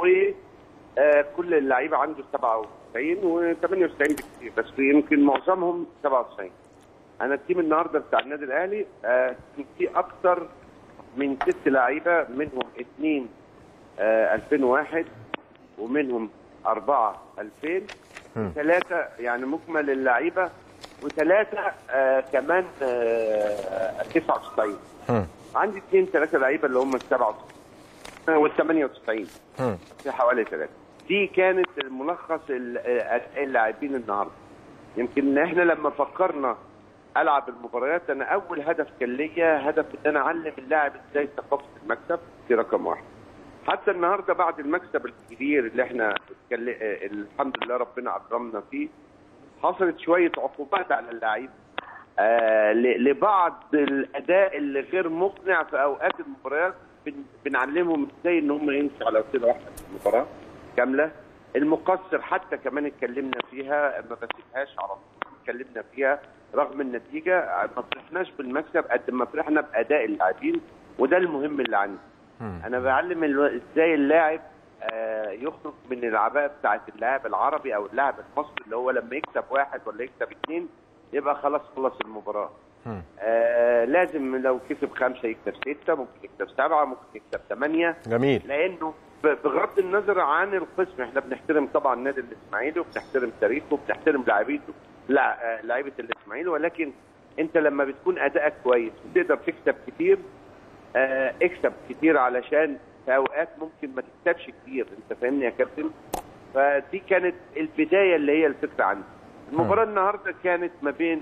وكل اللعيبه عنده 97 و98 بكتير بس يمكن معظمهم 97 انا التيم النهارده بتاع النادي الاهلي آه، كان في اكتر من ست لعيبه منهم اثنين آه، 2001 ومنهم أربعة 2000 هم. ثلاثة يعني مجمل اللعيبة وثلاثة آه كمان آه 99 هم. عندي اثنين ثلاثة لعيبة اللي هم ال 97 وال 98 هم. في حوالي ثلاثة دي كانت الملخص ال- آه، اللاعبين النهارده يمكن احنا لما فكرنا العب المباريات انا اول هدف كان ليا هدف ان انا اعلم اللاعب ازاي ثقافه المكسب في رقم واحد حتى النهارده بعد المكسب الكبير اللي احنا اتكل- آه، الحمد لله ربنا اكرمنا فيه حصلت شويه عقوبات على اللعيب آه ل- لبعض الاداء اللي غير مقنع في اوقات المباريات بن- بنعلمهم ازاي ان هم يمشوا على وسيله واحده في المباراه كامله المقصر حتى كمان اتكلمنا فيها ما بسيبهاش على طول اتكلمنا فيها رغم النتيجه ما فرحناش بالمكسب قد ما فرحنا باداء اللاعبين وده المهم اللي عندي هم. انا بعلم ال- ازاي اللاعب آه، يخرج من العباءه بتاعت اللاعب العربي او اللاعب المصري اللي هو لما يكسب واحد ولا يكسب اثنين يبقى خلاص خلص المباراه هم. آه لازم لو كسب خمسه يكسب سته ممكن يكسب سبعه ممكن يكسب ثمانيه جميل لانه ب- بغض النظر عن القسم احنا بنحترم طبعا نادي الاسماعيلي وبنحترم تاريخه وبنحترم لاعبيته لا آه، لعيبه الاسماعيلي ولكن انت لما بتكون ادائك كويس وتقدر تكسب كتير آه، اكسب كتير علشان في اوقات ممكن ما تكسبش كتير انت فاهمني يا كابتن فدي كانت البدايه اللي هي الفكره عندي المباراه النهارده كانت ما بين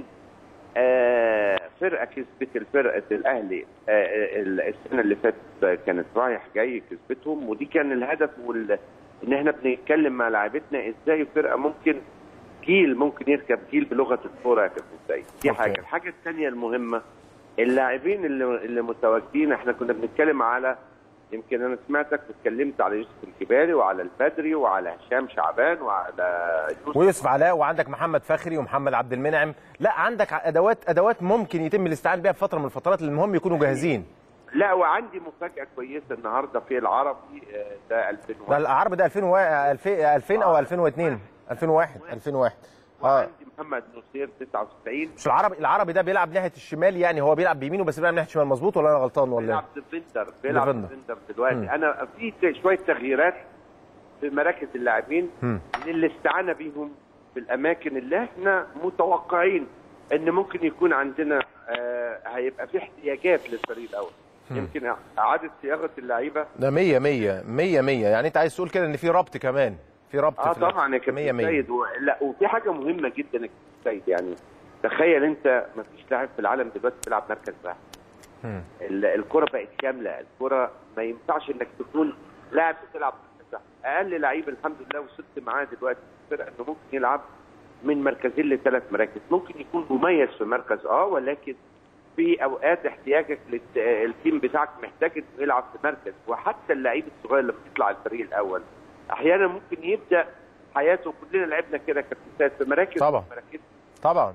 آه، فرقه كسبت الفرقه الاهلي آه، آه، السنه اللي فاتت كانت رايح جاي كسبتهم ودي كان الهدف وال... ان احنا بنتكلم مع لاعبتنا ازاي فرقه ممكن جيل ممكن يركب جيل بلغه الكوره يا كابتن سيد دي أوكي. حاجه الحاجه الثانيه المهمه اللاعبين اللي اللي متواجدين احنا كنا بنتكلم على يمكن انا سمعتك واتكلمت على يوسف الكباري وعلى البدري وعلى هشام شعبان وعلى يوسف ويوسف علاء وعندك محمد فخري ومحمد عبد المنعم لا عندك ادوات ادوات ممكن يتم الاستعانه بها في فتره من الفترات المهم يكونوا جاهزين لا وعندي مفاجاه كويسه النهارده في العربي آه، ده ده 2001 العرب ده 2000 و... 2000 2000 او 2002 2001 2001 اه وعندي محمد نصير 99 مش العربي العربي ده بيلعب ناحيه الشمال يعني هو بيلعب بيمينه بس بيلعب ناحيه الشمال مظبوط ولا انا غلطان ولا بيلعب إيه؟ ديفندر بيلعب ديفندر. ديفندر دلوقتي انا في ت- شويه تغييرات في مراكز اللاعبين مم. للاستعانه بيهم في الاماكن اللي احنا متوقعين ان ممكن يكون عندنا آه هيبقى في احتياجات للفريق الاول يمكن اعاده صياغه اللعيبه ده 100 100 100 100 يعني انت عايز تقول كده ان في ربط كمان في ربط اه في ال- طبعا يا 100 كابتن 100 سيد و... لا وفي حاجه مهمه جدا يا كابتن سيد يعني تخيل انت ما فيش لاعب في العالم دلوقتي بيلعب مركز واحد مم. ال- الكره بقت كامله الكره ما ينفعش انك تكون لاعب بتلعب مركز واحد اقل لعيب الحمد لله وصلت معاه دلوقتي في الفرقه انه ممكن يلعب من مركزين لثلاث مراكز ممكن يكون مميز في مركز اه ولكن في اوقات احتياجك للت- التيم بتاعك محتاج انه يلعب في مركز وحتى اللعيب الصغير اللي بيطلع الفريق الاول احيانا ممكن يبدا حياته كلنا لعبنا كده كابتن في مراكز طبعا. مراكز طبعا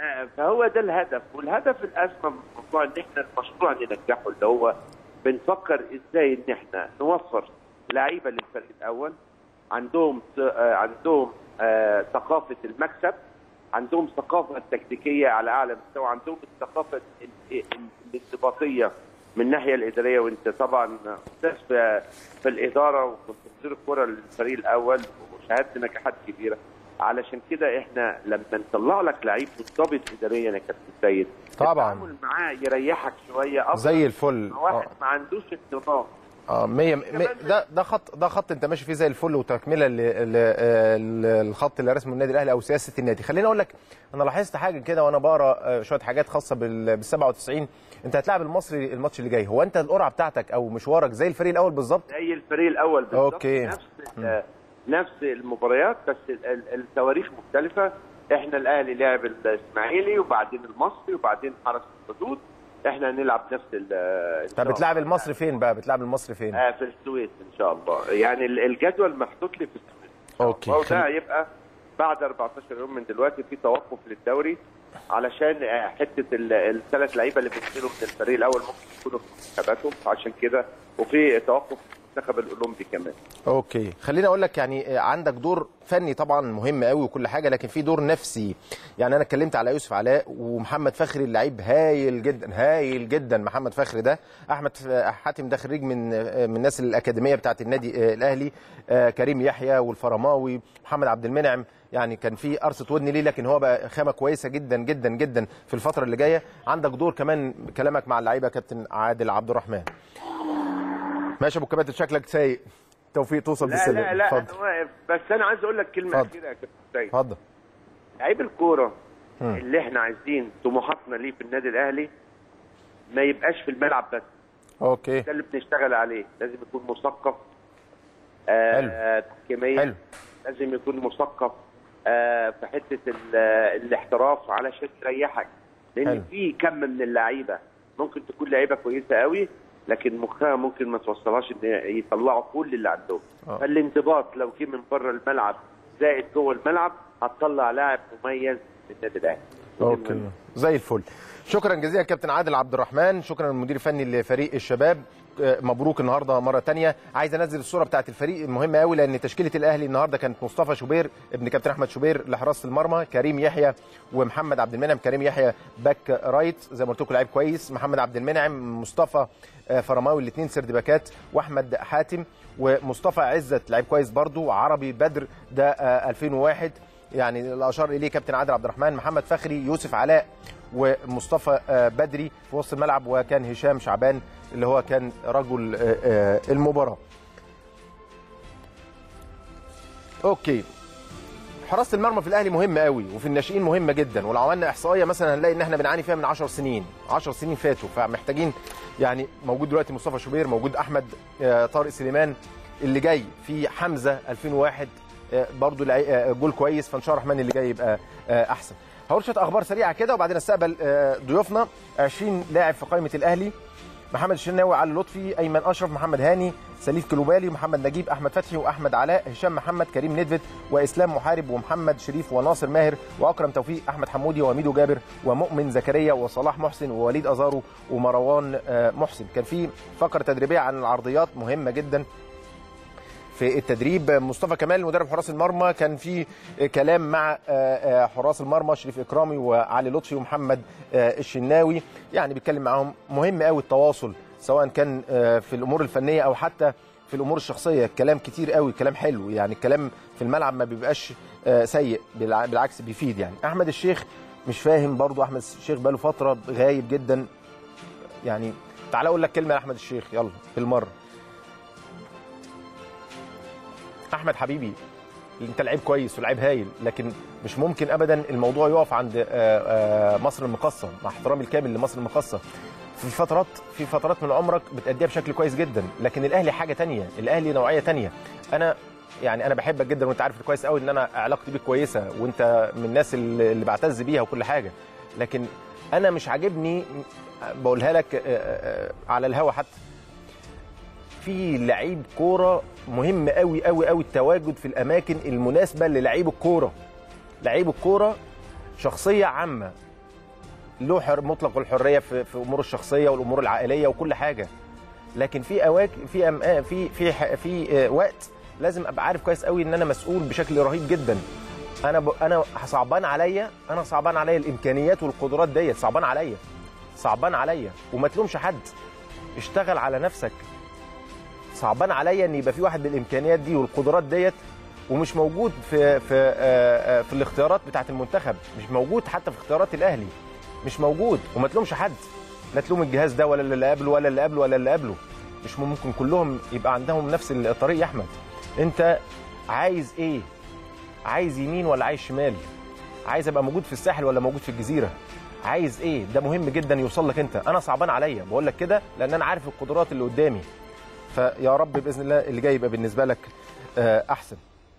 فهو ده الهدف والهدف الاسمى من الموضوع ان احنا المشروع ننجحه اللي هو بنفكر ازاي ان احنا نوفر لعيبه للفريق الاول عندهم آه، عندهم آه، ثقافه المكسب عندهم ثقافه تكتيكيه على اعلى مستوى عندهم الثقافه ال- ال- الانضباطيه من الناحيه الاداريه وانت طبعا استاذ في, في الاداره وكنت مدير الكره للفريق الاول وشهدت نجاحات كبيره علشان كده احنا لما نطلع لك لعيب منضبط اداريا يا كابتن سيد طبعاً. التعامل معاه يريحك شويه افضل زي الفل من واحد ما عندوش انضباط اه 100 100 ده ده خط ده خط انت ماشي فيه زي الفل وتكمله للخط اللي رسمه النادي الاهلي او سياسه النادي خليني اقول لك انا لاحظت حاجه كده وانا بقرا آه، شويه حاجات خاصه بال 97 انت هتلاعب المصري الماتش اللي جاي هو انت القرعه بتاعتك او مشوارك زي الفريق الاول بالظبط زي الفريق الاول بالظبط أوكي. نفس ال- نفس المباريات بس ال- ال- التواريخ مختلفه احنا الاهلي لعب الاسماعيلي وبعدين المصري وبعدين حرس الحدود احنا هنلعب نفس ال إن شاء طب بتلعب الله. المصري فين بقى بتلعب المصري فين آه في السويس ان شاء الله يعني ال- الجدول محطوط لي في السويس إن شاء أوكي. الله. وده خل- هيبقى بعد 14 يوم من دلوقتي في توقف للدوري علشان آه، حته ال- الثلاث لعيبه اللي بينزلوا من الفريق الاول ممكن يكونوا في منتخباتهم عشان كده وفي توقف في المنتخب الاولمبي كمان اوكي خليني اقول لك يعني عندك دور فني طبعا مهم قوي وكل حاجه لكن في دور نفسي يعني انا اتكلمت على يوسف علاء ومحمد فخري اللعيب هايل جدا هايل جدا محمد فخري ده احمد حاتم ده خريج من من الناس الاكاديميه بتاعه النادي الاهلي آه، كريم يحيى والفرماوي محمد عبد المنعم يعني كان في قرصه ودن ليه لكن هو بقى خامه كويسه جدا جدا جدا في الفتره اللي جايه عندك دور كمان كلامك مع اللعيبه كابتن عادل عبد الرحمن ماشي يا ابو كباتن شكلك سايق توفيق توصل لا بالسلامه لا لا انا اتفضل واقف بس انا عايز اقول لك كلمه اتفضل. اخيره يا كابتن سيد اتفضل لعيب الكوره مم. اللي احنا عايزين طموحاتنا ليه في النادي الاهلي ما يبقاش في الملعب بس اوكي ده اللي بنشتغل عليه لازم يكون مثقف آه حلو. آه، تحكيميا حلو. لازم يكون مثقف آه في حته ال- الاحتراف علشان يريحك حلو. لان في كم من اللعيبه ممكن تكون لعيبه كويسه قوي لكن مخها ممكن ما توصلهاش ان يطلعوا كل اللي عندهم آه. فالانضباط لو جه من بره الملعب زائد جوه الملعب هتطلع لاعب مميز للنادي الاهلي اوكي زي الفل شكرا جزيلا كابتن عادل عبد الرحمن شكرا المدير الفني لفريق الشباب آه، مبروك النهارده مره تانية عايز انزل الصوره بتاعت الفريق المهمه قوي لان تشكيله الاهلي النهارده كانت مصطفى شوبير ابن كابتن احمد شوبير لحراسه المرمى كريم يحيى ومحمد عبد المنعم كريم يحيى باك رايت زي ما قلت لكم لعيب كويس محمد عبد المنعم مصطفى آه، فرماوي الاثنين سرد باكات واحمد حاتم ومصطفى عزت لعيب كويس برضو عربي بدر ده آه، 2001 يعني اللي اشار اليه كابتن عادل عبد الرحمن محمد فخري يوسف علاء ومصطفى آه، بدري في وسط الملعب وكان هشام شعبان اللي هو كان رجل آه، آه، المباراه اوكي حراسه المرمى في الاهلي مهمه قوي وفي الناشئين مهمه جدا ولو عملنا احصائيه مثلا هنلاقي ان احنا بنعاني فيها من 10 سنين 10 سنين فاتوا فمحتاجين يعني موجود دلوقتي مصطفى شوبير موجود احمد آه، طارق سليمان اللي جاي في حمزه 2001 آه، برضو لعي- آه، جول كويس فان شاء الله الرحمن اللي جاي يبقى آه، احسن هقول شويه اخبار سريعه كده وبعدين استقبل آه، ضيوفنا 20 لاعب في قائمه الاهلي محمد الشناوي علي لطفي ايمن اشرف محمد هاني سليف كلوبالي محمد نجيب احمد فتحي واحمد علاء هشام محمد كريم ندفت واسلام محارب ومحمد شريف وناصر ماهر واكرم توفيق احمد حمودي وميدو جابر ومؤمن زكريا وصلاح محسن ووليد ازارو ومروان آه، محسن كان في فقره تدريبيه عن العرضيات مهمه جدا في التدريب مصطفى كمال مدرب حراس المرمى كان في كلام مع آه، آه، حراس المرمى شريف اكرامي وعلي لطفي ومحمد آه، الشناوي يعني بيتكلم معاهم مهم قوي التواصل سواء كان آه، في الامور الفنيه او حتى في الامور الشخصيه كلام كتير قوي كلام حلو يعني الكلام في الملعب ما بيبقاش آه، سيء بالع- بالعكس بيفيد يعني احمد الشيخ مش فاهم برضو احمد الشيخ بقاله فتره غايب جدا يعني تعال اقول لك كلمه لاحمد الشيخ يلا بالمره احمد حبيبي انت لعيب كويس ولعيب هايل لكن مش ممكن ابدا الموضوع يقف عند آه، آه، مصر المقاصه مع احترامي الكامل لمصر المقاصه في فترات في فترات من عمرك بتأديها بشكل كويس جدا لكن الاهلي حاجه تانية الاهلي نوعيه تانية انا يعني انا بحبك جدا وانت عارف كويس قوي ان انا علاقتي بيك كويسه وانت من الناس اللي اللي بعتز بيها وكل حاجه لكن انا مش عاجبني بقولها لك آه، آه، على الهوا حتى في لعيب كوره مهم قوي قوي قوي التواجد في الاماكن المناسبه للعيب الكوره لعيب الكوره شخصيه عامه له حر مطلق الحريه في في اموره الشخصيه والامور العائليه وكل حاجه لكن في اواكن في أم... آه، في في ح- في آه، وقت لازم ابقى عارف كويس قوي ان انا مسؤول بشكل رهيب جدا انا ب... انا صعبان عليا انا صعبان عليا الامكانيات والقدرات ديت صعبان عليا صعبان عليا وما تلومش حد اشتغل على نفسك صعبان عليا ان يبقى في واحد بالامكانيات دي والقدرات ديت ومش موجود في في آه، آه، في الاختيارات بتاعه المنتخب مش موجود حتى في اختيارات الاهلي مش موجود وما تلومش حد لا تلوم الجهاز ده ولا اللي قبله ولا اللي قبله ولا اللي قبله مش ممكن كلهم يبقى عندهم نفس الطريق يا احمد انت عايز ايه عايز يمين ولا عايز شمال عايز ابقى موجود في الساحل ولا موجود في الجزيره عايز ايه ده مهم جدا يوصل لك انت انا صعبان عليا بقول لك كده لان انا عارف القدرات اللي قدامي فيا رب باذن الله اللي جاي يبقى بالنسبه لك آه، احسن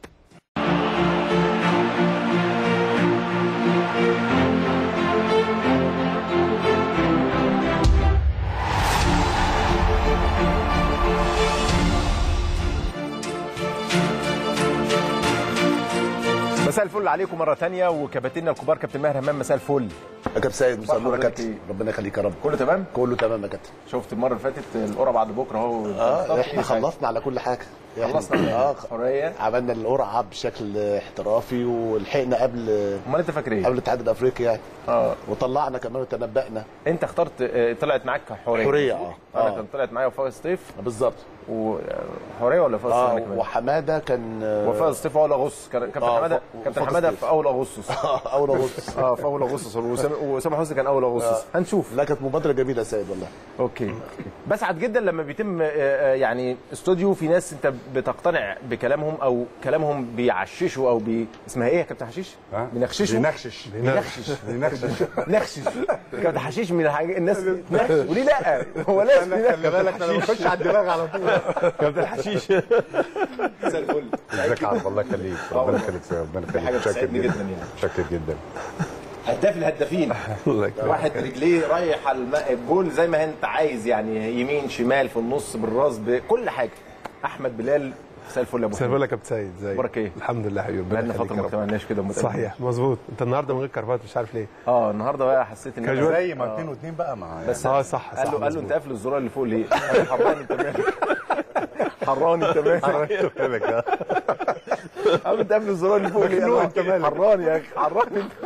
مساء الفل عليكم مره تانية وكباتننا الكبار كابتن ماهر همام مساء الفل يا كابتن سيد مساء النور يا حضرتك كابتن إيه؟ ربنا يخليك يا رب كله تمام كله تمام يا كابتن شفت المره اللي فاتت القرعه بعد بكره اهو اه احنا خلصنا على كل حاجه إحنا- خلصنا اه حريه عملنا القرعه بشكل احترافي ولحقنا قبل امال انت فاكر ايه؟ قبل الاتحاد الافريقي يعني اه وطلعنا كمان وتنبأنا انت اخترت آه، طلعت معاك حوريه حورية، اه. انا اه. كان طلعت معايا وفاء سطيف بالظبط وحوريه ولا وفاء اه سطيف انا كمان وحماده كان وفاء سطيف في اول اغسطس كان- كابتن اه، حماده ف- كابتن وفاء حماده سطيف. في اول اغسطس اول اغسطس اه في اول اغسطس وسام- وسامح حسني كان اول اغسطس هنشوف لا كانت مبادره جميله يا سيد والله اوكي بسعد جدا لما بيتم آه، آه، يعني استوديو في ناس انت بتقتنع بكلامهم او كلامهم بيعششوا او بي اسمها ايه يا كابتن حشيش؟ ها؟ بينخششوا بينخشش بينخشش بينخشش نخشش كابتن حشيش من الحاجات الناس تنخشش وليه لا هو لازم خلي بالك انا بخش على الدماغ على طول كابتن حشيش مساء الفل ازيك يا عبد الله يخليك ربنا يخليك ربنا يخليك حاجة متشكر بتسعدني جدا جدا يعني. متشكر جدا هداف الهدافين الله يكرمك واحد رجليه رايح على الم- الجول زي ما انت عايز يعني يمين شمال في النص بالراس بكل حاجه احمد بلال مساء الفل يا ابو مساء حميد. الفل يا كابتن سيد ازيك أخبارك إيه؟ الحمد لله حبيبي ربنا بقالنا يخليك فتره يا ما رب. اتكلمناش كده ومتقابلين. صحيح مظبوط انت النهارده من غير كرافات مش عارف ليه اه النهارده بقى حسيت ان أنا- كاجوال. زي ما اتنين واتنين بقى مع بس اه صح قال له صح قال له مظبوط. انت قافل الزرار اللي فوق ليه؟ قال له حراني انت مالك حراني انت مالك بالك ها؟ قال له انت قافل الزرار اللي فوق ليه؟ قال له انت مالك؟ حراني يا اخي حراني انت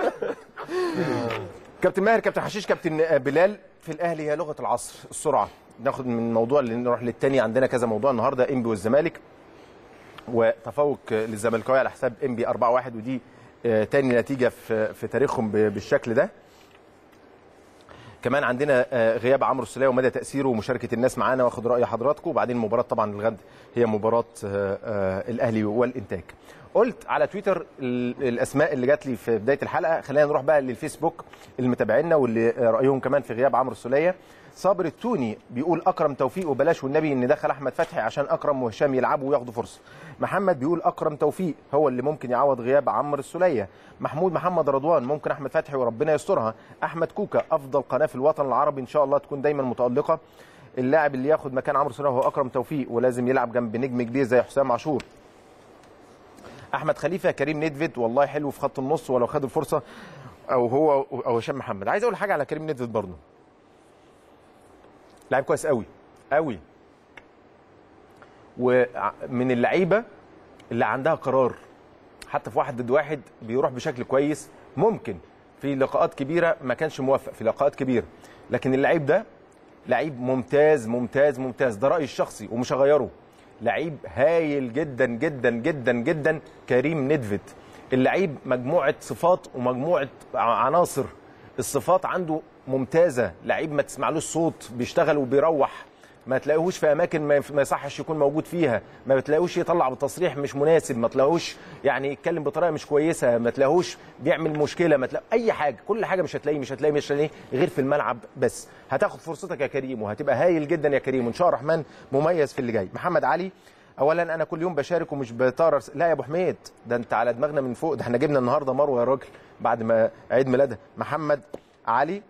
كابتن ماهر كابتن حشيش كابتن بلال في الاهلي هي لغه العصر السرعه ناخد من موضوع اللي نروح للتاني عندنا كذا موضوع النهارده انبي والزمالك وتفوق للزملكاويه على حساب انبي 4-1 ودي آه، تاني نتيجه في في تاريخهم ب- بالشكل ده كمان عندنا آه، غياب عمرو السوليه ومدى تاثيره ومشاركه الناس معانا واخد راي حضراتكم وبعدين المباراه طبعا الغد هي مباراه آه، آه، الاهلي والانتاج قلت على تويتر ال- الاسماء اللي جات لي في بدايه الحلقه خلينا نروح بقى للفيسبوك اللي متابعينا واللي آه، رايهم كمان في غياب عمرو السوليه صابر التوني بيقول اكرم توفيق وبلاش والنبي ان دخل احمد فتحي عشان اكرم وهشام يلعبوا وياخدوا فرصه محمد بيقول اكرم توفيق هو اللي ممكن يعوض غياب عمرو السوليه محمود محمد رضوان ممكن احمد فتحي وربنا يسترها احمد كوكا افضل قناه في الوطن العربي ان شاء الله تكون دايما متالقه اللاعب اللي ياخد مكان عمرو السوليه هو اكرم توفيق ولازم يلعب جنب نجم كبير زي حسام عاشور احمد خليفه كريم ندفد والله حلو في خط النص ولو خد الفرصه او هو او هشام محمد عايز اقول حاجه على كريم ندفد برضه لاعب كويس قوي قوي ومن اللعيبه اللي عندها قرار حتى في واحد ضد واحد بيروح بشكل كويس ممكن في لقاءات كبيره ما كانش موفق في لقاءات كبيره لكن اللعيب ده لعيب ممتاز ممتاز ممتاز ده رايي الشخصي ومش هغيره لعيب هايل جدا جدا جدا جدا كريم ندفد اللعيب مجموعه صفات ومجموعه عناصر الصفات عنده ممتازه لعيب ما تسمعلوش صوت بيشتغل وبيروح ما تلاقيهوش في اماكن ما ما يصحش يكون موجود فيها ما بتلاقيهوش يطلع بتصريح مش مناسب ما تلاقيهوش يعني يتكلم بطريقه مش كويسه ما تلاقيهوش بيعمل مشكله ما تلاقي اي حاجه كل حاجه مش هتلاقيه مش هتلاقيه مش هتلاقيه غير في الملعب بس هتاخد فرصتك يا كريم وهتبقى هايل جدا يا كريم وان شاء الله الرحمن مميز في اللي جاي محمد علي اولا انا كل يوم بشارك ومش بطار لا يا ابو حميد ده انت على دماغنا من فوق ده احنا جبنا النهارده مروه يا راجل بعد ما عيد ميلادها محمد علي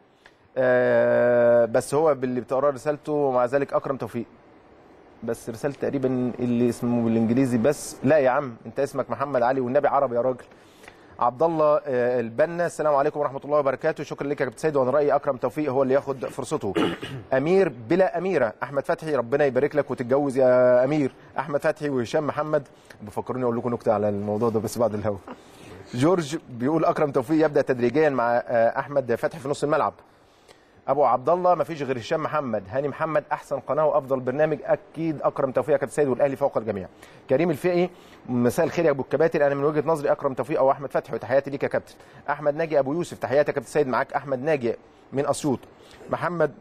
آه بس هو باللي بتقرا رسالته ومع ذلك اكرم توفيق بس رسالة تقريبا اللي اسمه بالانجليزي بس لا يا عم انت اسمك محمد علي والنبي عربي يا راجل عبد الله آه، البنا السلام عليكم ورحمه الله وبركاته شكرا لك يا كابتن سيد وانا رايي اكرم توفيق هو اللي ياخد فرصته امير بلا اميره احمد فتحي ربنا يبارك لك وتتجوز يا امير احمد فتحي وهشام محمد بفكروني اقول لكم نكته على الموضوع ده بس بعد الهوا جورج بيقول اكرم توفيق يبدا تدريجيا مع آه، احمد فتحي في نص الملعب ابو عبد الله ما فيش غير هشام محمد هاني محمد احسن قناه وافضل برنامج اكيد اكرم توفيق يا كابتن سيد والاهلي فوق الجميع كريم الفقي مساء الخير يا ابو الكباتن انا من وجهه نظري اكرم توفيق او احمد فتحي وتحياتي ليك يا كابتن احمد ناجي ابو يوسف تحياتي يا كابتن سيد معاك احمد ناجي من اسيوط محمد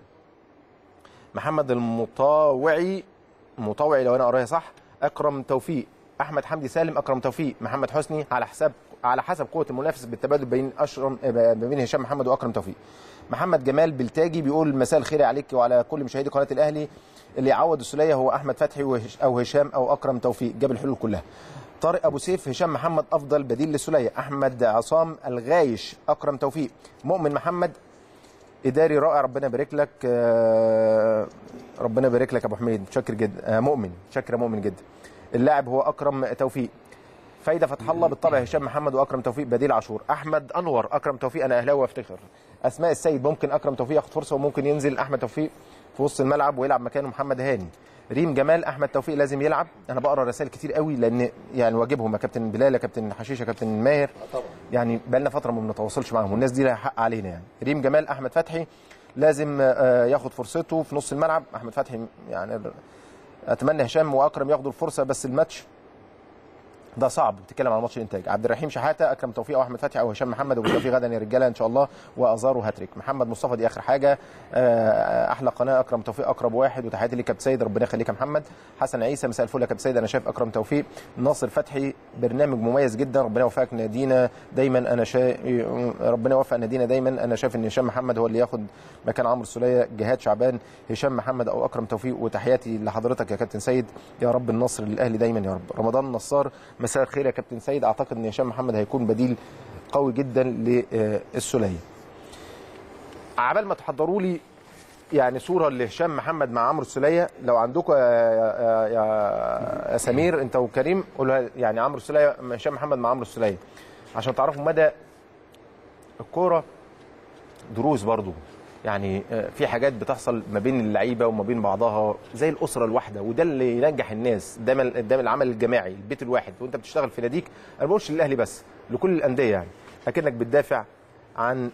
محمد المطاوعي مطاوعي لو انا قراها صح اكرم توفيق احمد حمدي سالم اكرم توفيق محمد حسني على حساب على حسب قوه المنافس بالتبادل بين اشرم ما بين هشام محمد واكرم توفيق محمد جمال بلتاجي بيقول مساء الخير عليك وعلى كل مشاهدي قناه الاهلي اللي يعوض السوليه هو احمد فتحي وهش- او هشام او اكرم توفيق جاب الحلول كلها طارق ابو سيف هشام محمد افضل بديل للسوليه احمد عصام الغايش اكرم توفيق مؤمن محمد اداري رائع ربنا يبارك لك آه، ربنا يبارك لك يا ابو حميد شاكر جدا آه، مؤمن شاكر يا مؤمن جدا اللاعب هو اكرم توفيق فايده فتح الله بالطبع هشام محمد واكرم توفيق بديل عاشور احمد انور اكرم توفيق انا اهلاوي وافتخر اسماء السيد ممكن اكرم توفيق ياخد فرصه وممكن ينزل احمد توفيق في وسط الملعب ويلعب مكانه محمد هاني ريم جمال احمد توفيق لازم يلعب انا بقرا رسائل كتير قوي لان يعني واجبهم يا كابتن بلال يا كابتن حشيش يا كابتن ماهر طبعا يعني بقى لنا فتره ما بنتواصلش معاهم والناس دي لها حق علينا يعني ريم جمال احمد فتحي لازم آه، ياخد فرصته في نص الملعب احمد فتحي يعني اتمنى هشام واكرم ياخدوا الفرصه بس الماتش ده صعب بتتكلم على ماتش الانتاج عبد الرحيم شحاته اكرم توفيق او احمد فتحي او هشام محمد وبالتوفيق غدا يا رجاله ان شاء الله وازارو هاتريك محمد مصطفى دي اخر حاجه آه، احلى قناه اكرم توفيق اقرب واحد وتحياتي ليك يا كابتن سيد ربنا يخليك يا محمد حسن عيسى مساء الفل يا كابتن سيد انا شايف اكرم توفيق ناصر فتحي برنامج مميز جدا ربنا يوفقك نادينا دايما انا شا... ربنا يوفق نادينا دايما انا شايف ان هشام محمد هو اللي ياخد مكان عمرو السوليه جهاد شعبان هشام محمد او اكرم توفيق وتحياتي لحضرتك يا كابتن سيد يا رب النصر للاهلي دايما يا رب رمضان نصار مساء الخير يا كابتن سيد اعتقد ان هشام محمد هيكون بديل قوي جدا للسوليه عبال ما تحضروا لي يعني صوره لهشام محمد مع عمرو السوليه لو عندكم يا, يا, يا, يا سمير انت وكريم قولوا يعني عمرو السوليه هشام محمد مع عمرو السوليه عشان تعرفوا مدى الكوره دروس برضو يعني آه، في حاجات بتحصل ما بين اللعيبه وما بين بعضها زي الاسره الواحده وده اللي ينجح الناس دايما دايما العمل الجماعي البيت الواحد وانت بتشتغل في ناديك انا ما بقولش للاهلي بس لكل الانديه يعني اكنك بتدافع عن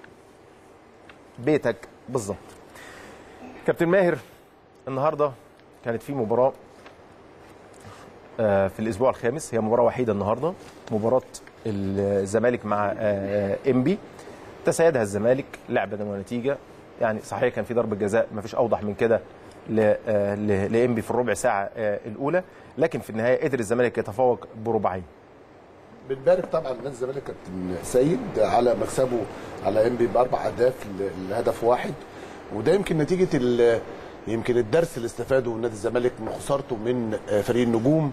بيتك بالظبط كابتن ماهر النهارده كانت في مباراه آه، في الاسبوع الخامس هي مباراه وحيده النهارده مباراه الزمالك مع آه، انبي تسيدها الزمالك لعبه ونتيجه يعني صحيح كان في ضربه جزاء ما فيش اوضح من كده ل- آه، ل- لانبي في الربع ساعه آه، الاولى لكن في النهايه قدر الزمالك يتفوق بربعين بنبارك طبعا نادي الزمالك كابتن سيد على مكسبه على انبي باربع اهداف ل- لهدف واحد وده يمكن نتيجه ال- يمكن الدرس اللي استفاده نادي الزمالك من خسارته من آه، فريق النجوم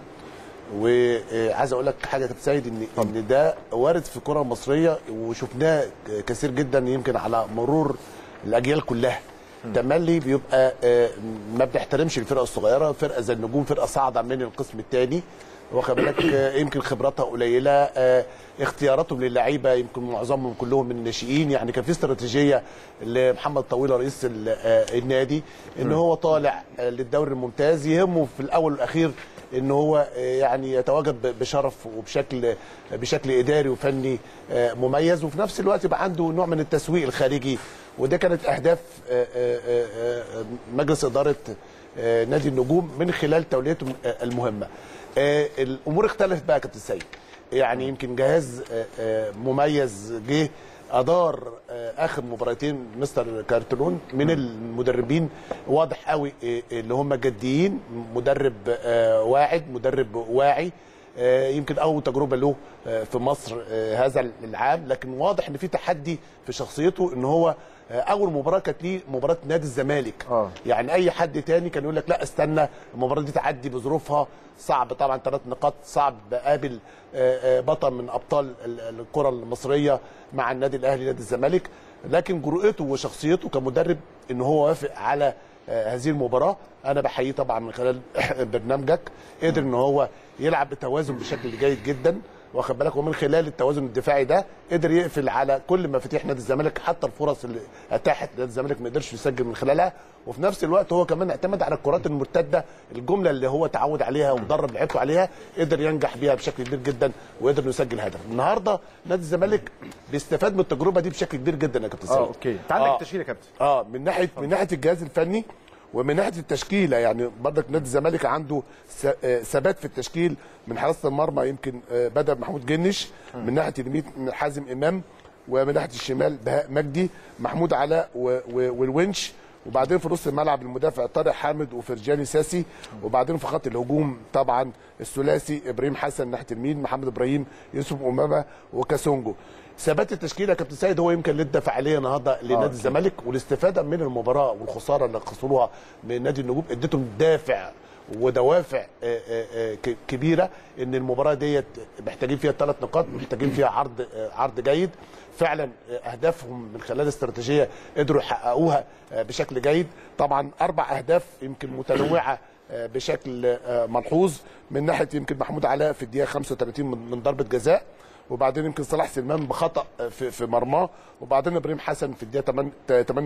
وعايز اقول لك حاجه يا كابتن سيد ان ان ده وارد في الكره المصريه وشفناه كثير جدا يمكن على مرور الاجيال كلها تملي بيبقى آه، ما بنحترمش الفرقه الصغيره فرقه زي النجوم فرقه صاعده من القسم الثاني واخد بالك آه، يمكن خبراتها قليله آه، اختياراتهم للعيبه يمكن معظمهم كلهم من الناشئين يعني كان في استراتيجيه لمحمد طويله رئيس ال- آه، النادي ان هو طالع آه، للدوري الممتاز يهمه في الاول والاخير ان هو آه، يعني يتواجد ب- بشرف وبشكل بشكل اداري وفني آه، مميز وفي نفس الوقت يبقى عنده نوع من التسويق الخارجي وده كانت اهداف آه، آه، آه، آه، مجلس اداره آه، نادي النجوم من خلال توليتهم آه، المهمه. آه، الامور اختلفت بقى يا كابتن سيد يعني يمكن جهاز آه، آه، مميز جه ادار آه، اخر مباراتين مستر كارترون من المدربين واضح قوي آه، اللي هم جديين مدرب آه، واعد مدرب واعي آه، يمكن اول تجربه له آه، في مصر آه، هذا العام لكن واضح ان في تحدي في شخصيته ان هو آه، اول مباراه كانت ليه مباراه نادي الزمالك آه. يعني اي حد تاني كان يقول لك لا استنى المباراه دي تعدي بظروفها صعب طبعا ثلاث نقاط صعب بقابل آه، آه، بطل من ابطال ال- الكره المصريه مع النادي الاهلي نادي الزمالك لكن جرأته وشخصيته كمدرب ان هو وافق على آه، هذه المباراه انا بحييه طبعا من خلال برنامجك قدر ان هو يلعب بتوازن بشكل جيد جدا واخد بالك ومن خلال التوازن الدفاعي ده قدر يقفل على كل مفاتيح نادي الزمالك حتى الفرص اللي اتاحت نادي الزمالك ما قدرش يسجل من خلالها وفي نفس الوقت هو كمان اعتمد على الكرات المرتده الجمله اللي هو تعود عليها ومدرب لعيبته عليها قدر ينجح بيها بشكل كبير جدا وقدر انه يسجل هدف النهارده نادي الزمالك بيستفاد من التجربه دي بشكل كبير جدا يا كابتن سيد اه اوكي انت عندك التشكيل يا كابتن اه من ناحيه من ناحيه الجهاز الفني ومن ناحيه التشكيله يعني برضك نادي الزمالك عنده س- آه، ثبات في التشكيل من حراسه المرمى يمكن آه، بدا محمود جنش من ناحيه اليمين حازم امام ومن ناحيه الشمال بهاء مجدي محمود علاء و- و- والونش وبعدين في نص الملعب المدافع طارق حامد وفرجاني ساسي وبعدين في خط الهجوم طبعا الثلاثي ابراهيم حسن ناحيه اليمين محمد ابراهيم يوسف امامه وكاسونجو ثبات التشكيله يا كابتن سيد هو يمكن اللي ادى فعاليه النهارده لنادي الزمالك والاستفاده من المباراه والخساره اللي خسروها من نادي النجوم ادتهم دافع ودوافع آه، آه، آه، ك- كبيره ان المباراه ديت محتاجين فيها ثلاث نقاط محتاجين فيها عرض آه، عرض جيد فعلا آه، اهدافهم من خلال الاستراتيجيه قدروا يحققوها آه، بشكل جيد طبعا اربع اهداف يمكن متنوعه آه، بشكل آه، ملحوظ من ناحيه يمكن محمود علاء في الدقيقه 35 من من ضربه جزاء وبعدين يمكن صلاح سلمان بخطا في في مرماه وبعدين ابراهيم حسن في الدقيقه 8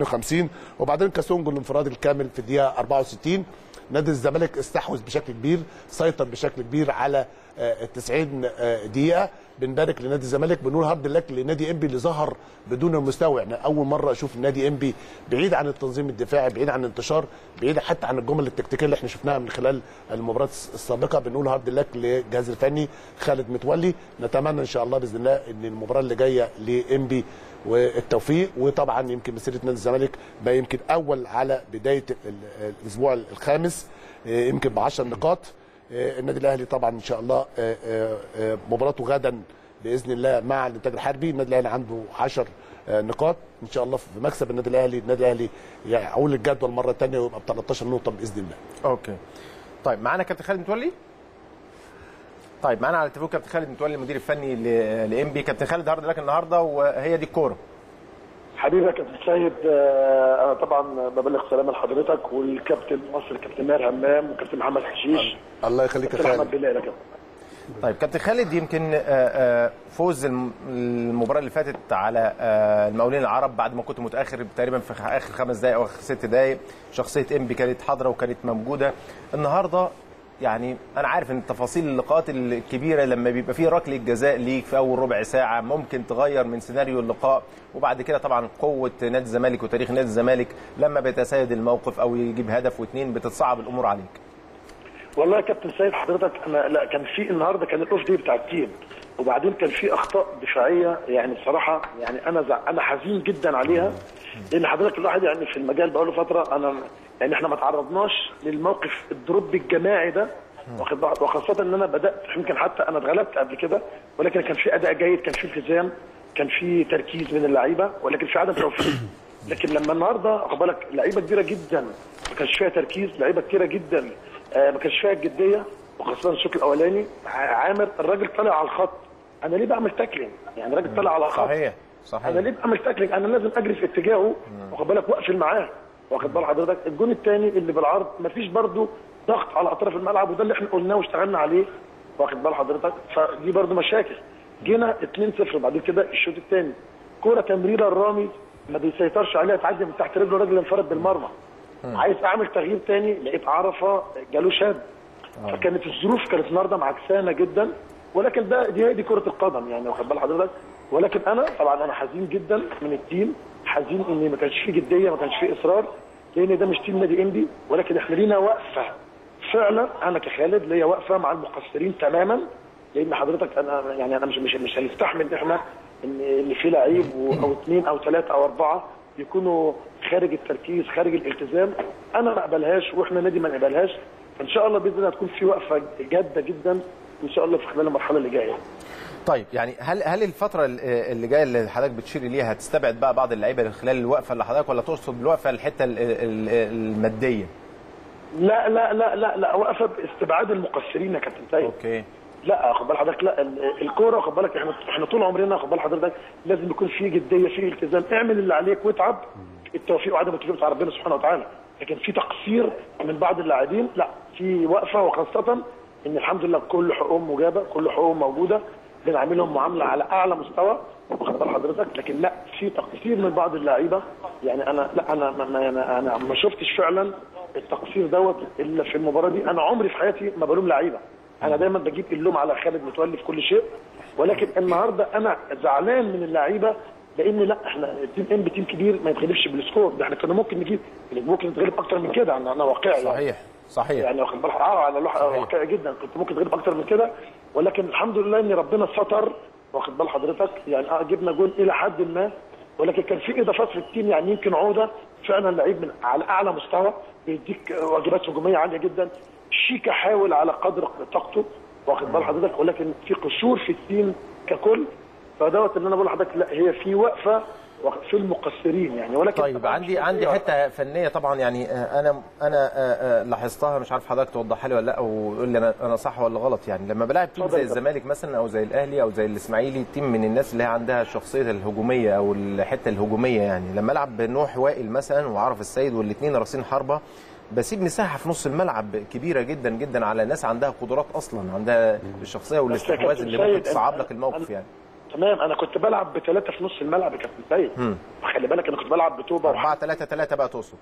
58 وبعدين كاسونجو الانفراد الكامل في الدقيقه 64 نادي الزمالك استحوذ بشكل كبير سيطر بشكل كبير على آه، ال 90 آه، دقيقه بنبارك لنادي الزمالك بنقول هارد لك لنادي انبي اللي ظهر بدون المستوى يعني اول مره اشوف نادي انبي بعيد عن التنظيم الدفاعي بعيد عن الانتشار بعيد حتى عن الجمل التكتيكيه اللي احنا شفناها من خلال المباراه السابقه بنقول هارد لك للجهاز الفني خالد متولي نتمنى ان شاء الله باذن الله ان المباراه اللي جايه لانبي والتوفيق وطبعا يمكن مسيره نادي الزمالك بقى يمكن اول على بدايه ال- الاسبوع الخامس آه، يمكن ب 10 نقاط آه، النادي الاهلي طبعا ان شاء الله آه، آه، آه، مباراته غدا باذن الله مع الانتاج الحربي النادي الاهلي عنده 10 آه، نقاط ان شاء الله في مكسب النادي الاهلي النادي الاهلي يعول الجدول مره ثانيه ويبقى ب 13 نقطه باذن الله اوكي طيب معانا كابتن خالد متولي طيب معانا على التليفون كابتن خالد متولي المدير الفني لام بي كابتن خالد هارد لك النهارده وهي دي الكوره حبيبي يا كابتن سيد آه، انا طبعا ببلغ سلام لحضرتك والكابتن مصر كابتن ماهر همام وكابتن محمد حشيش الله يخليك يا كابتن احمد خالد بلال يا كابتن طيب كابتن خالد يمكن آه، آه، فوز الم- المباراه اللي فاتت على آه، المقاولين العرب بعد ما كنت متاخر تقريبا في اخر خمس دقائق او اخر ست دقائق شخصيه انبي كانت حاضره وكانت موجوده النهارده يعني انا عارف ان تفاصيل اللقاءات الكبيره لما بيبقى فيه ركله جزاء ليك في اول ربع ساعه ممكن تغير من سيناريو اللقاء وبعد كده طبعا قوه نادي الزمالك وتاريخ نادي الزمالك لما بيتسيد الموقف او يجيب هدف واثنين بتتصعب الامور عليك والله يا كابتن سيد حضرتك انا لا كان في النهارده كان الاوف دي بتاع التيم وبعدين كان في اخطاء دفاعيه يعني بصراحه يعني انا زع... انا حزين جدا عليها لان حضرتك الواحد يعني في المجال بقاله فتره انا يعني احنا ما تعرضناش للموقف الدروب الجماعي ده واخد بالك؟ وخاصه ان انا بدات يمكن حتى انا اتغلبت قبل كده ولكن كان في اداء جيد كان في التزام كان في تركيز من اللعيبه ولكن في عدم توفيق لكن لما النهارده واخد بالك لعيبه كبيره جدا ما كانش فيها تركيز لعيبه كتيره جدا آه، ما كانش فيها الجديه وخاصه الشوط الاولاني ع- عامر الراجل طالع على الخط انا ليه بعمل تاكلينج يعني الراجل طالع على الخط صحيح انا صحيح ليه بعمل تاكلينج انا لازم اجري في اتجاهه واخد بالك واقفل معاه واخد بال حضرتك الجون الثاني اللي بالعرض مفيش برده ضغط على اطراف الملعب وده اللي احنا قلناه واشتغلنا عليه واخد بال حضرتك فدي برده مشاكل جينا 2-0 وبعدين كده الشوط الثاني كوره تمريره الرامي ما بيسيطرش عليها تعدي من تحت رجله راجل انفرد بالمرمى عايز اعمل تغيير تاني لقيت عرفه جاله شد فكانت الظروف كانت النهارده معكسانه جدا ولكن ده دي هي دي كره القدم يعني واخد بال حضرتك ولكن انا طبعا انا حزين جدا من التيم حزين ان ما كانش فيه جديه ما كانش فيه اصرار لان ده مش تيم نادي انبي ولكن احنا لينا وقفه فعلا انا كخالد ليا وقفه مع المقصرين تماما لان حضرتك انا يعني انا مش مش مش هنستحمل احنا ان ان في لعيب و- او اثنين او ثلاثه او اربعه يكونوا خارج التركيز خارج الالتزام انا ما اقبلهاش واحنا نادي ما نقبلهاش ان شاء الله باذن الله تكون في وقفه جاده جدا ان شاء الله في خلال المرحله اللي جايه طيب يعني هل هل الفتره ال- اللي جايه اللي حضرتك بتشير ليها هتستبعد بقى بعض اللعيبه خلال الوقفه اللي حضرتك ولا تقصد بالوقفه الحته ال- ال- الماديه لا لا لا لا لا وقفه باستبعاد المقصرين يا كابتن سيد اوكي لا خد بال حضرتك لا ال- الكوره خد بالك احنا احنا طول عمرنا خد بال حضرتك لازم يكون في جديه في التزام اعمل اللي عليك واتعب التوفيق وعدم التوفيق بتاع ربنا سبحانه وتعالى لكن في تقصير من بعض اللاعبين لا في وقفه وخاصه ان الحمد لله كل حقوقهم مجابه كل حقوقهم موجوده بنعملهم معامله على اعلى مستوى واخد بال حضرتك لكن لا في تقصير من بعض اللعيبه يعني انا لا انا ما ما- انا, أنا ما شفتش فعلا التقصير دوت الا في المباراه دي انا عمري في حياتي ما بلوم لعيبه انا دايما بجيب اللوم على خالد متولي في كل شيء ولكن النهارده انا زعلان من اللعيبه لان لا احنا تيم ام تيم كبير ما يتغلبش بالسكور ده احنا كنا ممكن نجيب ممكن نتغلب اكتر من كده انا انا واقعي يعني. صحيح صحيح يعني واخد بالك اه على لوحه واقعي جدا كنت ممكن تغلب اكتر من كده ولكن الحمد لله ان ربنا ستر واخد بال حضرتك يعني اه جبنا جول الى حد ما ولكن كان في اضافات في التيم يعني يمكن عوده فعلا لعيب من على اعلى مستوى بيديك واجبات هجوميه عاليه جدا شيكا حاول على قدر طاقته واخد بال حضرتك ولكن في قصور في التيم ككل فدوت اللي انا بقول لحضرتك لا هي في وقفه في المقصرين يعني ولكن طيب عندي عندي حته فنيه طبعا يعني آه، انا انا آه، آه، لاحظتها مش عارف حضرتك توضحها لي ولا لا وقول لي انا انا صح ولا غلط يعني لما بلاعب تيم اتفضل زي يا كابتن. الزمالك مثلا او زي الاهلي او زي الاسماعيلي تيم من الناس اللي هي عندها الشخصيه الهجوميه او الحته الهجوميه يعني لما العب بنوح وائل مثلا وعرف السيد والاثنين راسين حربه بسيب مساحه في نص الملعب كبيره جدا جدا على ناس عندها قدرات اصلا عندها الشخصيه والاستحواذ كابتن اللي ممكن سيد، تصعب أنا- لك الموقف أنا- يعني تمام انا كنت بلعب بثلاثه في نص الملعب يا كابتن سيد خلي بالك انا كنت بلعب بتوبه 4 3 3 بقى تقصد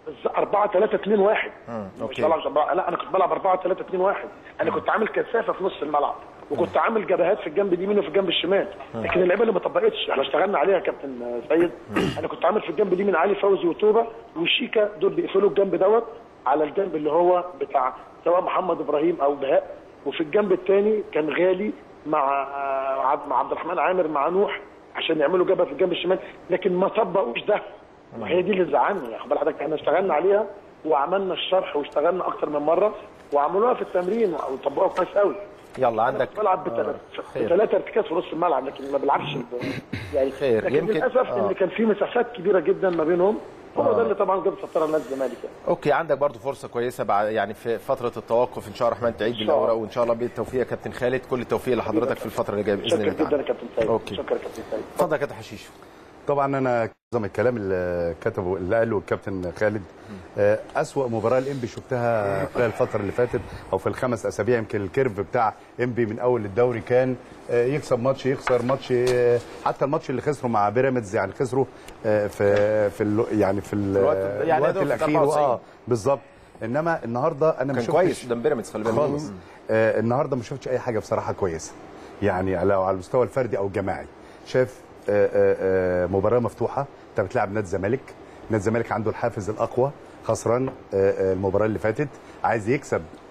4 3 2 1 مش أوكي. بلعب أربعة- لا انا كنت بلعب 4 3 2 1 انا كنت عامل كثافه في نص الملعب وكنت عامل جبهات في الجنب اليمين وفي الجنب الشمال لكن اللعيبه اللي ما طبقتش احنا اشتغلنا عليها يا كابتن سيد انا كنت عامل في الجنب اليمين علي فوزي وتوبه وشيكا دول بيقفلوا الجنب دوت على الجنب اللي هو بتاع سواء محمد ابراهيم او بهاء وفي الجنب الثاني كان غالي مع عبد مع عبد الرحمن عامر مع نوح عشان يعملوا جبهه في الجنب الشمال لكن ما طبقوش ده وهي دي اللي زعلني خد بال حضرتك احنا اشتغلنا عليها وعملنا الشرح واشتغلنا اكتر من مره وعملوها في التمرين وطبقوها كويس قوي يلا عندك بلعب بثلاث خير. بثلاثه ارتكاز في نص الملعب لكن ما بلعبش ب- يعني خير. لكن يمكن- للاسف آه. ان كان في مساحات كبيره جدا ما بينهم هو ده اللي طبعا جاب سطره نادي الزمالك يعني اوكي عندك برضو فرصه كويسه بعد يعني في فتره التوقف ان شاء الله الرحمن تعيد إن شاء الله. بالاوراق وان شاء الله بالتوفيق يا كابتن خالد كل التوفيق لحضرتك في الفتره اللي جايه باذن شكرا الله جدا يا تعالى كابتن سيد أوكي. شكرا يا كابتن سيد اتفضل يا كابتن حشيش طبعا انا معظم الكلام اللي كتبه اللي قاله الكابتن خالد آه، اسوا مباراه الانبي شفتها خلال الفتره اللي فاتت او في الخمس اسابيع يمكن الكيرف بتاع انبي من اول الدوري كان آه، يكسب ماتش يخسر ماتش آه، حتى الماتش اللي خسروا مع بيراميدز يعني خسروا آه، في في ال- يعني في ال- الوقت- يعني الوقت دول في الاخير 94. اه بالظبط انما النهارده انا ما كان شفتش كويس قدام بيراميدز خلي بالك خالص آه النهارده ما شفتش اي حاجه بصراحه كويسه يعني لو على المستوى الفردي او الجماعي شاف آه آه آه مباراه مفتوحه انت بتلعب نادي الزمالك نادي الزمالك عنده الحافز الاقوى خسران آه آه المباراه اللي فاتت عايز يكسب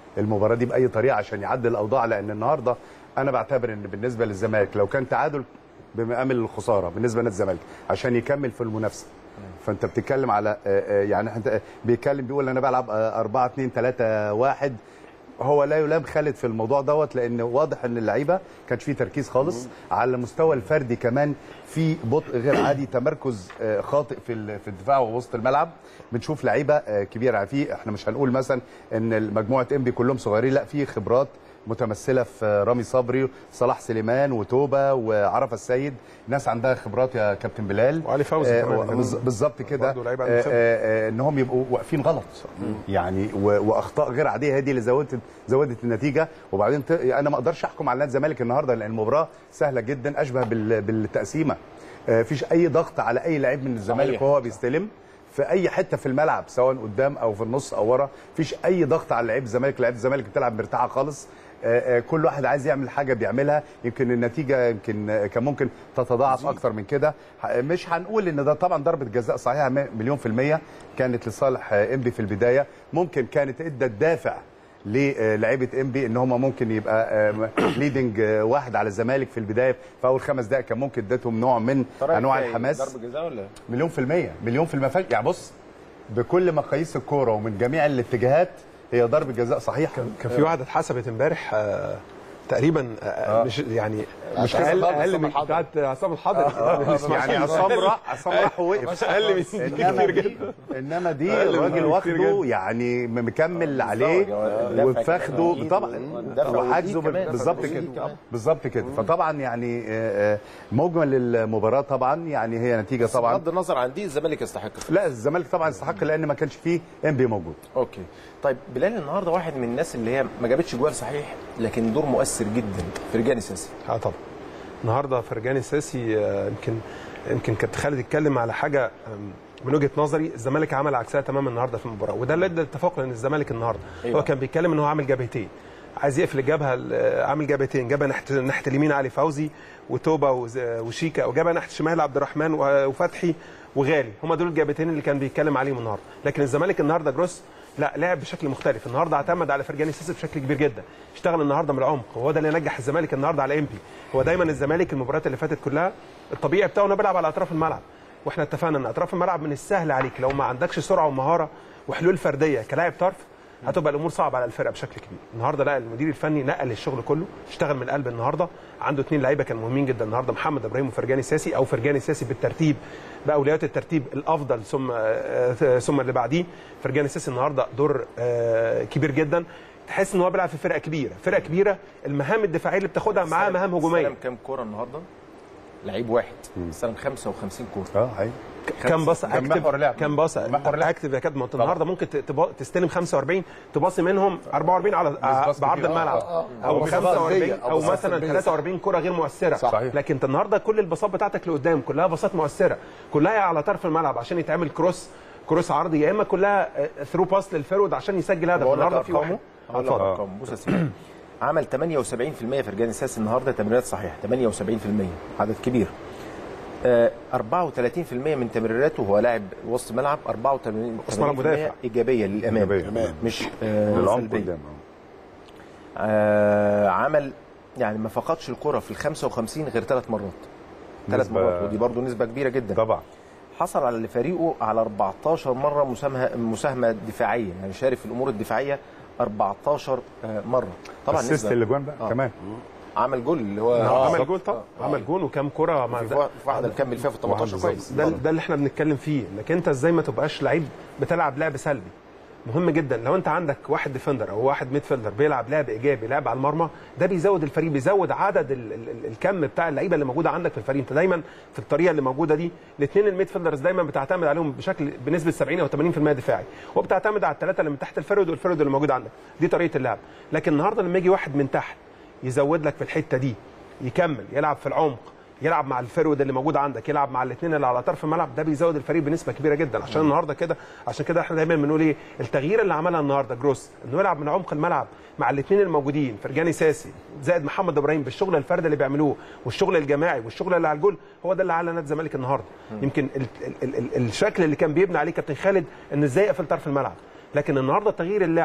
المباراه دي باي طريقه عشان يعدل الاوضاع لان النهارده انا بعتبر ان بالنسبه للزمالك لو كان تعادل بمقام الخساره بالنسبه لنادي الزمالك عشان يكمل في المنافسه فانت بتتكلم على آه، آه، يعني انت بيتكلم بيقول انا بلعب 4 2 3 1 هو لا يلام خالد في الموضوع دوت لان واضح ان اللعيبه كانش فيه تركيز خالص على المستوى الفردي كمان في بطء غير عادي تمركز آه، خاطئ في ال- في الدفاع ووسط الملعب بنشوف لعيبه آه، كبيره يعني في احنا مش هنقول مثلا ان مجموعه انبي كلهم صغيرين لا في خبرات متمثله في رامي صبري صلاح سليمان وتوبه وعرفه السيد ناس عندها خبرات يا كابتن بلال وعلي فوزي آه، كمان. و- بالز- بالظبط كده برضه لعيبة عنده آه، خبرة. آه، آه، انهم يبقوا واقفين غلط يعني و- واخطاء غير عاديه هي دي اللي زودت زودت النتيجه وبعدين ت... انا ما اقدرش احكم على نادي الزمالك النهارده لان المباراه سهله جدا اشبه بال... بالتقسيمه آه، فيش اي ضغط على اي لعيب من الزمالك صحيح. وهو بيستلم في اي حته في الملعب سواء قدام او في النص او ورا مفيش اي ضغط على لعيب الزمالك لعيب الزمالك بتلعب مرتاحه خالص آه، آه، كل واحد عايز يعمل حاجه بيعملها يمكن النتيجه يمكن آه، كان ممكن تتضاعف اكتر من كده ح- مش هنقول ان ده طبعا ضربه جزاء صحيحه م- مليون في الميه كانت لصالح آه، انبي في البدايه ممكن كانت ادت دافع للعيبه انبي ان هم ممكن يبقى ليدنج واحد على الزمالك في البدايه في اول خمس دقائق كان ممكن اديتهم نوع من انواع الحماس ضرب جزاء ولا مليون في المية مليون في المية يعني بص بكل مقاييس الكورة ومن جميع الاتجاهات هي ضربة جزاء صحيحة كان في واحده اتحسبت امبارح آه، تقريبا آه، مش يعني مش عصام اقل الحضري، اقل من عصام بتاعت عصام الحضري يعني عصام راح عصام راح ووقف اقل من دي انما كتير دي جدا انما دي أقل من الراجل كتير واخده جدا. يعني مكمل عليه دفع وفاخده كمان طبعا دفع وحاجزه وإيد كمان. بالظبط دفع كده وإيد كمان. بالظبط كده فطبعا يعني آه، آه، مجمل المباراة طبعا يعني هي نتيجة طبعا بغض النظر عن دي الزمالك يستحق لا الزمالك طبعا يستحق لان ما كانش فيه انبي موجود اوكي طيب بلال النهارده واحد من الناس اللي هي ما جابتش جوال صحيح لكن دور مؤثر جدا في رجال ساسي اه طبعا النهارده فرجاني ساسي آه، يمكن يمكن كابتن خالد اتكلم على حاجه آم، من وجهه نظري الزمالك عمل عكسها تماما النهارده في المباراه وده اللي ادى الاتفاق لان الزمالك النهارده أيوة. هو كان بيتكلم ان هو عامل جبهتين عايز يقفل الجبهه ال- عامل جبهتين جبهه ناحيه ناحيه اليمين علي فوزي وتوبه وز- وشيكا وجبهه ناحيه الشمال عبد الرحمن و- وفتحي وغالي هم دول الجبهتين اللي كان بيتكلم عليهم النهارده لكن الزمالك النهارده جروس لا لعب بشكل مختلف النهارده اعتمد على فرجاني ساسي بشكل كبير جدا اشتغل النهارده من العمق وهو ده اللي نجح الزمالك النهارده على امبي هو دايما الزمالك المباريات اللي فاتت كلها الطبيعي بتاعه انه بيلعب على اطراف الملعب واحنا اتفقنا ان اطراف الملعب من السهل عليك لو ما عندكش سرعه ومهاره وحلول فرديه كلاعب طرف هتبقى الامور صعبه على الفرقه بشكل كبير النهارده لا المدير الفني نقل الشغل كله اشتغل من القلب النهارده عنده اثنين لعيبه كانوا مهمين جدا النهارده محمد ابراهيم وفرجاني ساسي او فرجاني ساسي بالترتيب باولويات الترتيب الافضل ثم آه، ثم اللي بعديه فرجاني ساسي النهارده دور آه، كبير جدا تحس ان هو بيلعب في فرقه كبيره فرقه كبيره المهام الدفاعيه اللي بتاخدها معاه مهام هجوميه استلم كام كوره النهارده لعيب واحد استلم 55 كوره اه ايوه كام باص كان محور لعب. كام باص محور لعب. اكتف يا كابتن ما انت النهارده ممكن ت- تبا- تستلم 45 تباصي منهم 44 على باص بعرض كتير. الملعب آه، آه. او أو 45 فردية، أو او باصات مثلا فردية. 43 كره غير مؤثره صحيح. لكن انت النهارده كل الباصات بتاعتك لقدام كلها باصات مؤثره كلها على طرف الملعب عشان يتعمل كروس كروس عرضي يا اما كلها ثرو باس للفرود عشان يسجل هدف بقول لك النهارده في واحد ارقامه هقول لك ارقامه بص يا سيدي عمل 78% في رجال ساسي النهارده تمريرات صحيحه 78% عدد كبير آه، 34% من تمريراته هو لاعب وسط ملعب 84 وسط ملعب مدافع. ايجابيه للامام إيجابية. مش آه العمق سلبية. قدام آه عمل يعني ما فقدش الكره في ال 55 غير ثلاث مرات ثلاث نسبة- مرات ودي برضه نسبه كبيره جدا طبعا حصل على فريقه على 14 مره مساهمه مساهمه دفاعيه يعني شارك في الامور الدفاعيه 14 آه، مره طبعا اسيست نسبة. الاجوان بقى آه. كمان عمل جول اللي هو عمل جول طبعا عمل جول وكام كره مع في في واحده اللي كمل فيها في 18 كويس ده ده اللي احنا بنتكلم فيه انك انت ازاي ما تبقاش لعيب بتلعب لعب سلبي مهم جدا لو انت عندك واحد ديفندر او واحد ميد فيلدر بيلعب لعب ايجابي لعب على المرمى ده بيزود الفريق بيزود عدد ال ال ال الكم بتاع اللعيبه اللي موجوده عندك في الفريق انت دايما في الطريقه اللي موجوده دي الاثنين الميد فيلدرز دايما بتعتمد عليهم بشكل بنسبه 70 او 80% دفاعي وبتعتمد على الثلاثه اللي من تحت الفرد والفرد اللي موجود عندك دي طريقه اللعب لكن النهارده لما يجي واحد من تحت يزود لك في الحته دي يكمل يلعب في العمق يلعب مع الفرود اللي موجود عندك يلعب مع الاثنين اللي على طرف الملعب ده بيزود الفريق بنسبه كبيره جدا عشان النهارده كده عشان كده احنا دايما بنقول ايه التغيير اللي عملها النهارده جروس انه يلعب من عمق الملعب مع الاثنين الموجودين فرجاني ساسي زائد محمد ابراهيم بالشغل الفردي اللي بيعملوه والشغل الجماعي والشغل اللي على الجول هو ده اللي على نادي الزمالك النهارده يمكن ال ال ال ال الشكل اللي كان بيبني عليه كابتن خالد ان ازاي يقفل طرف الملعب لكن النهارده تغيير اللعب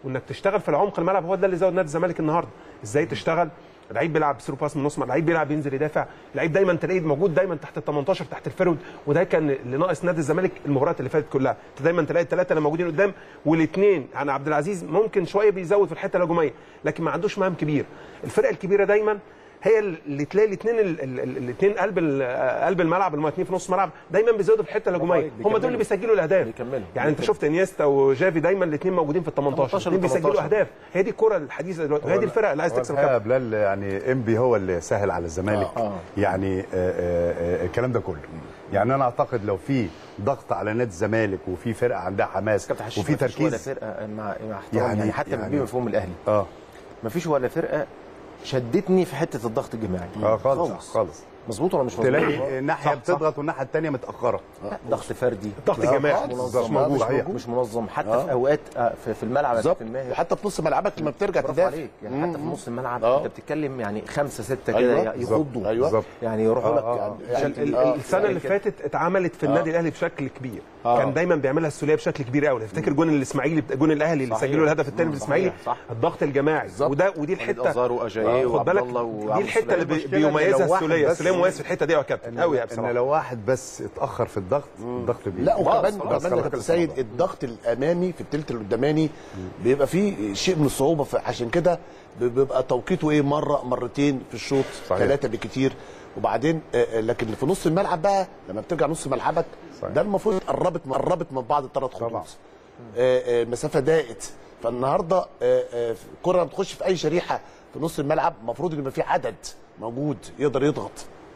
وانك تشتغل في العمق الملعب هو ده اللي زود نادي الزمالك النهارده ازاي تشتغل لعيب بيلعب ثرو باس من نص ملعب لعيب بيلعب ينزل يدافع لعيب دايما تلاقيه موجود دايما تحت ال 18 تحت الفرود وده كان اللي ناقص نادي الزمالك المباريات اللي فاتت كلها انت دايما تلاقي الثلاثه اللي موجودين قدام والاثنين يعني عبد العزيز ممكن شويه بيزود في الحته الهجوميه لكن ما عندوش مهام كبير الفرق الكبيره دايما هي اللي تلاقي الاثنين الاثنين قلب ال- قلب الملعب اللي هم اثنين في نص الملعب دايما بيزودوا في الحته الهجوميه عليك، هم دول اللي بيكملوا. بيسجلوا الاهداف بيكملوا. يعني انت شفت انيستا وجافي دايما الاثنين موجودين في ال 18 18 الاثنين بيسجلوا 18. اهداف هي دي الكره الحديثه دلوقتي وهي دي الفرق اللي عايز هو تكسب الحقيقة كابتن بلال يعني انبي هو اللي سهل على الزمالك آه. يعني آه، آه، آه، الكلام ده كله يعني انا اعتقد لو في ضغط على نادي الزمالك وفي فرقه عندها حماس كابتن حشيش وفي مفيش ولا تركيز فرقه مع مع احترامي يعني- يعني, حتى يعني- يعني مفهوم الاهلي اه مفيش ولا فرقه شدتني في حته الضغط الجماعي اه خالص خالص مظبوط ولا مش مظبوط؟ تلاقي ناحيه صح، صح. بتضغط والناحيه الثانيه متاخره لا، ضغط فردي ضغط جماعي مش بالظبط. منظم مش مش, موجود. مش منظم حتى آه. في اوقات آه، في, في الملعب يا بالظبط كابتن ماهر وحتى في نص ملعبك لما بترجع برافو تدافع عليك يعني حتى في نص الملعب آه. انت بتتكلم يعني خمسه سته أيوة، كده بالظبط. يخضوا أيوة. بالظبط يعني يروحوا آه، لك آه، يعني يعني ال- ال- آه، السنه اللي كده. فاتت اتعملت في النادي الاهلي بشكل كبير آه. كان دايما بيعملها السوليه بشكل كبير قوي افتكر جون الاسماعيلي جون الاهلي اللي صحيح. سجلوا الهدف الثاني مم، بالاسماعيلي صحيح، صح. الضغط الجماعي بالظبط. وده ودي وليد الحته أزار وأجاييه آه، خد وعبد بالك الله دي وعبد الحته اللي السلام. بي- المشكلة إن بيميزها لو واحد السوليه بس- السوليه مميز في الحته دي يا كابتن قوي ان بصراحه لو واحد بس اتاخر في الضغط الضغط بيجي لا وكمان خلاص، كمان يا خلاص، كابتن خلاص سيد الموضوع. الضغط الامامي في الثلث القداماني بيبقى فيه شيء من الصعوبه عشان كده بيبقى توقيته ايه مره مرتين في الشوط صحيح. ثلاثه بالكتير وبعدين آه، آه، لكن في نص الملعب بقى لما بترجع نص ملعبك صحيح. ده المفروض قربت قربت من بعض الثلاث طبعا. خطوط آه، آه، مسافه ضاقت فالنهارده آه، آه، الكره لما بتخش في اي شريحه في نص الملعب المفروض ان يبقى في عدد موجود يقدر يضغط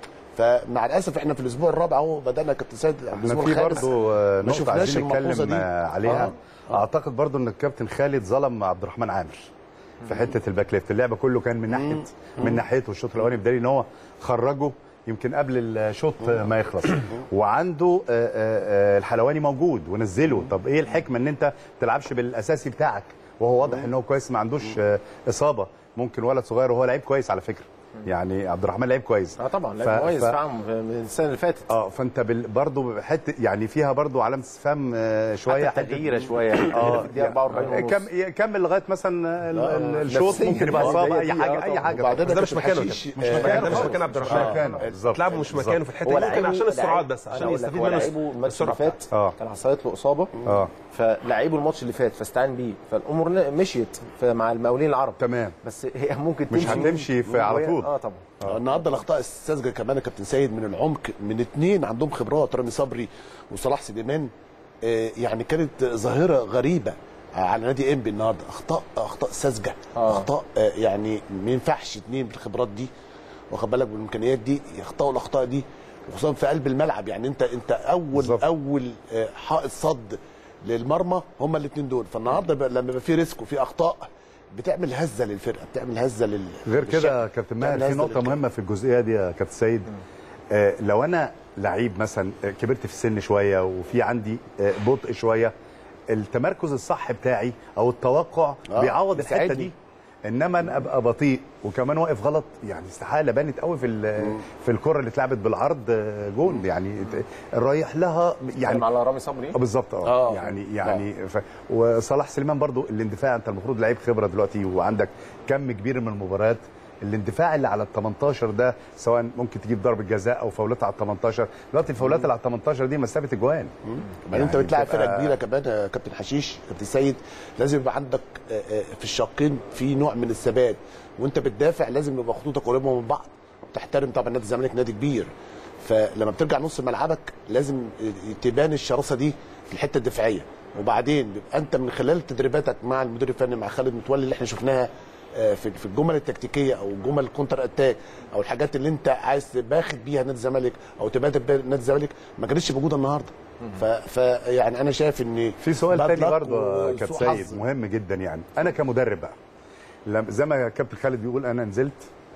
فمع الاسف احنا في الاسبوع الرابع اهو بدانا كابتن سيد احنا الاسبوع في الخامس برضه آه، ما نقطه شفناش عايزين الملحوظة نتكلم دي. آه، عليها آه. اعتقد برضه ان الكابتن خالد ظلم عبد الرحمن عامر في حته الباك ليفت اللعبه كله كان من ناحيه من ناحيته الشوط الاولاني بدليل ان هو خرجه يمكن قبل الشوط ما يخلص وعنده آه، آه، آه، الحلواني موجود ونزله طب ايه الحكمه ان انت ما تلعبش بالاساسي بتاعك وهو واضح ان هو كويس ما عندوش آه، اصابه ممكن ولد صغير وهو لعيب كويس على فكره يعني عبد الرحمن لعيب كويس اه طبعا ف- لعيب مميز ف- فعلا من السنه اللي فاتت اه فانت بال... برضه حته يعني فيها برضه علامه استفهام آه، شويه حتى التغييره شويه يعني اه في الدقيقه 44 ونص. كم يكمل لغايه مثلا ال- ال- الشوط نفسياً ممكن يبقى آه، اصابه هي اي دي، حاجه آه اي طبعاً. حاجه وبعدين بس ده مش كابتن مكانه حشيش، مش آه، مكانه ده مش مكان عبد مش الرحمن مكانه بالظبط لعبه مش بالظبط. مكانه في الحته هو دي ممكن لعيبه- عشان السرعات لعيبه- بس أنا عشان أقول لك، يستفيد هو منه لعيبه الماتش اللي السرعه فات آه. كان حصلت له اصابه اه فلعيبه الماتش اللي فات فاستعان بيه فالامور ن- مشيت ف- مع المقاولين العرب تمام بس هي ممكن مش تمشي هتمشي في- على وهي- طول. اه طبعا النهارده الاخطاء الساذجه كمان يا كابتن سيد من العمق من اثنين عندهم خبرات رامي صبري وصلاح سليمان آه، يعني كانت ظاهره غريبه على نادي انبي النهارده اخطاء اخطاء ساذجه آه. اخطاء آه، يعني ما ينفعش اثنين بالخبرات دي واخد بالك بالامكانيات دي يخطئوا الاخطاء دي وخصوصا في قلب الملعب يعني انت انت اول بالظبط. اول آه، حائط صد للمرمى هما الاثنين دول فالنهارده بقى لما يبقى في ريسك وفي اخطاء بتعمل هزه للفرقه بتعمل هزه لل غير كده للشكل. يا كابتن بتعمل ماهر في هزة نقطه للفرقة. مهمه في الجزئيه دي يا كابتن سيد آه لو انا لعيب مثلا آه، كبرت في السن شويه وفي عندي آه، بطء شويه التمركز الصح بتاعي او التوقع آه، بيعوض الحته بيساعدني. دي انما انا ابقى بطيء وكمان واقف غلط يعني استحاله بانت قوي في ال- في الكره اللي اتلعبت بالعرض آه، جون يعني رايح لها يعني يعني على رامي صبري اه بالظبط اه آه. يعني يعني ف... وصلاح سليمان برضو الاندفاع انت المفروض لعيب خبره دلوقتي وعندك كم كبير من المباريات الاندفاع اللي على ال 18 ده سواء ممكن تجيب ضربه جزاء او فاولات على ال 18 دلوقتي الفاولات اللي على ال 18 دي مسافه اجوان بعدين انت يعني بتلاعب بتبقى- فرقه كبيره كمان يا كابتن حشيش كابتن سيد لازم يبقى عندك آه، آه، في الشقين في نوع من الثبات وانت بتدافع لازم يبقى خطوطك قريبه من بعض وبتحترم طبعا نادي الزمالك نادي كبير فلما بترجع نص ملعبك لازم تبان الشراسه دي في الحته الدفاعيه وبعدين بيبقى انت من خلال تدريباتك مع المدير الفني مع خالد متولي اللي احنا شفناها آه، في في الجمل التكتيكيه او الجمل الكونتر اتاك او الحاجات اللي انت عايز تباخد بيها نادي الزمالك او تبادر بيها نادي الزمالك ما كانتش موجوده النهارده ف, ف يعني انا شايف ان في سؤال bad تاني luck برضه يا كابتن وسوء سيد حظ. مهم جدا يعني انا كمدرب بقى لما زي ما كابتن خالد بيقول انا نزلت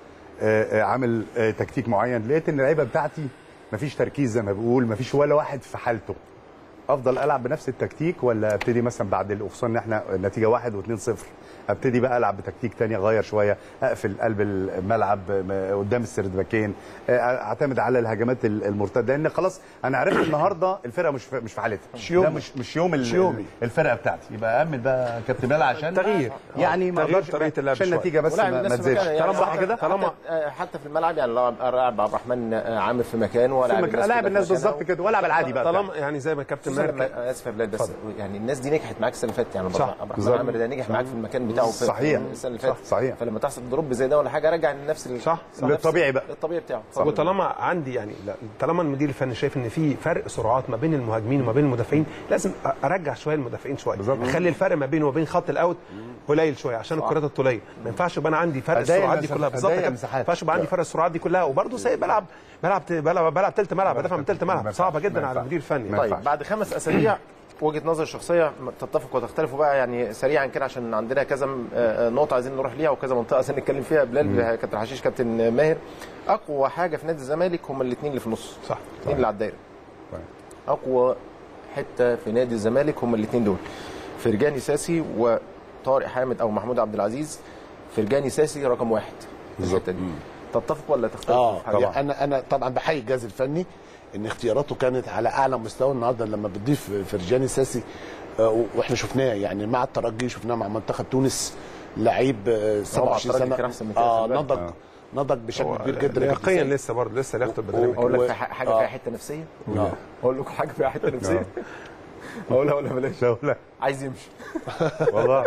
آه، آه، عامل آه، تكتيك معين لقيت ان اللعيبه بتاعتي مفيش تركيز زي ما بقول مفيش ولا واحد في حالته افضل العب بنفس التكتيك ولا ابتدي مثلا بعد خصوصا ان احنا النتيجه 1 و2 0 ابتدي بقى العب بتكتيك تاني اغير شويه اقفل قلب الملعب م- قدام السردباكين آه، اعتمد على الهجمات ال- المرتده لان خلاص انا عرفت النهارده الفرقه مش في مش في حالتها مش يومي. ده مش مش يوم ال- مش يومي. الفرقه بتاعتي يبقى امن بقى كابتن بلال عشان تغيير. يعني ما تغيير اقدرش طريقة اللعب عشان شوية. النتيجه بس ولاعب ما, الناس ما في تزيدش مكانها يعني طالما حتى- كده، طالما- حتى, آه، حتى في الملعب يعني لو لاعب عبد الرحمن آه، عامر في مكانه ولاعب في مكان- لاعب الناس بالظبط كده والعب العادي بقى طالما يعني زي ما الكابتن خصوصا ماهر لما اسف يا بلال بس يعني الناس دي نجحت معاك السنه اللي فاتت يعني صح، عبد الرحمن بالظبط. عامر ده نجح معاك في المكان بتاعه في صحيح. في السنه اللي فاتت صح، صحيح. فلما تحصل دروب زي ده ولا حاجه رجع لنفس ال- صح، صح. نفس للطبيعي بقى. الطبيعي بتاعه وطالما عندي يعني لا طالما المدير الفني شايف ان في فرق سرعات ما بين المهاجمين وما بين المدافعين لازم ارجع شويه المدافعين شويه اخلي الفرق ما بينه وبين خط الاوت قليل شويه عشان الكرات الطوليه ما ينفعش يبقى انا عندي فرق أضيق السرعات دي مسافة- كلها بالظبط أضيق كده ما مساحات. ينفعش يبقى عندي فرق السرعات دي كلها وبرده سايب بلعب بلعب بلعب بلعب ثلث ملعب بدافع من ثلث ملعب صعبه جدا على المدير الفني طيب بعد خمس اسابيع وجهه نظر شخصيه تتفق وتختلف بقى يعني سريعا كده عشان عندنا كذا م- آه، آه، نقطه عايزين نروح ليها وكذا منطقه عايزين نتكلم فيها بلال كابتن حشيش كابتن ماهر اقوى حاجه في نادي الزمالك هم الاثنين اللي في النص صح الاثنين اللي على الدايره اقوى حته في نادي الزمالك هم الاثنين دول فرجاني ساسي وطارق حامد او محمود عبد العزيز فرجاني ساسي رقم واحد في الحته دي تتفق ولا تختلف اه في حاجة؟ طبعا انا انا طبعا بحيي الجهاز الفني ان اختياراته كانت على اعلى مستوى النهارده لما بتضيف فرجاني ساسي آه، واحنا شفناه يعني مع الترجي شفناه مع منتخب تونس لعيب آه، 27 الترجي سنه كان أحسن من كده، اه خلي بالك. نضج نضج بشكل كبير جدا لياقيا لسه برضه لسه لياقته البدنيه اقول و- لك في ح- حاجه آه. فيها حته نفسيه آه. اقول لكم حاجه فيها حته نفسيه اقولها ولا بلاش لا لا عايز يمشي والله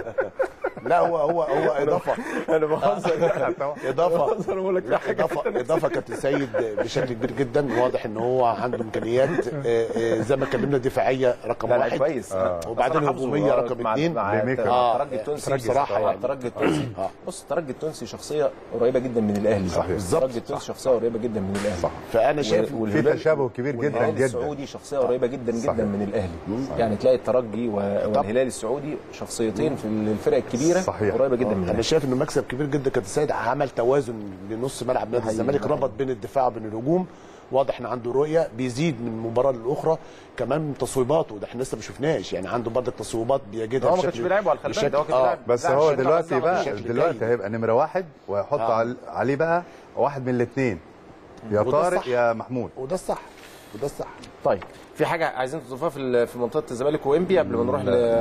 لا هو هو هو اضافه انا بهزر اضافه بهزر بقول لك لا اضافه اضافه كابتن سيد بشكل كبير جدا واضح ان هو عنده امكانيات آه، آه، زي ما اتكلمنا دفاعيه رقم لا لا واحد كويس وبعدين أصل أنا حافظه هجوميه مع- رقم مع- اثنين مع بلاي ميكر. آه، الترجي التونسي بصراحة بصراحه يعني. الترجي التونسي آه. بص الترجي التونسي شخصيه قريبه جدا من الاهلي صحيح. بالظبط. الترجي التونسي شخصيه قريبه جدا من الاهلي صح فانا شايف في تشابه كبير جدا والهلال جدا السعودي شخصيه قريبه جدا جدا صحيح. من الاهلي يعني تلاقي الترجي و- والهلال السعودي شخصيتين في الفرق الكبيره صحيح. قريبه جدا من انا الاهلي شايف انه مكسب كبير جدا كابتن سيد عمل توازن لنص ملعب نادي حقيقي. الزمالك ربط بين الدفاع وبين الهجوم واضح ان عنده رؤيه بيزيد من مباراه للاخرى كمان من تصويباته ده احنا لسه ما شفناش يعني عنده برضك تصويبات بيجدها هو ما كانش بيلعبه على الخلفية، ده هو كان بيلعب. بس لا، هو مش دلوقتي هينفع بقى بشكل دلوقتي جيد. هيبقى نمره واحد ويحط آه. عل- عليه بقى واحد من الاثنين يا وده طارق الصح. يا محمود وده الصح وده الصح طيب في حاجه عايزين تضيفوها في ال- في منطقه الزمالك وانبي قبل ما نروح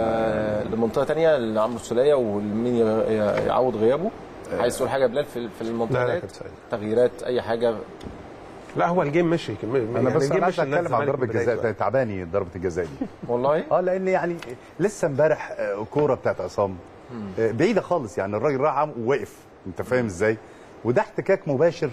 ل- لمنطقه ثانيه لعمرو السوليه ومين ي- ي- يعوض غيابه عايز تقول حاجه يا بلال في في المنطقه لا، لا، ديت؟ كابتن سعيد. تغييرات اي حاجه لا هو الجيم مشي كان- انا بس الجيم انا عايز مشي النادي اتكلم عن الزمالك ضربه بدايته. الجزاء تعباني ضربه الجزاء دي والله اه لان يعني لسه امبارح آه، كوره بتاعت عصام آه، بعيده خالص يعني الراجل راح عم- ووقف انت فاهم ازاي وده احتكاك مباشر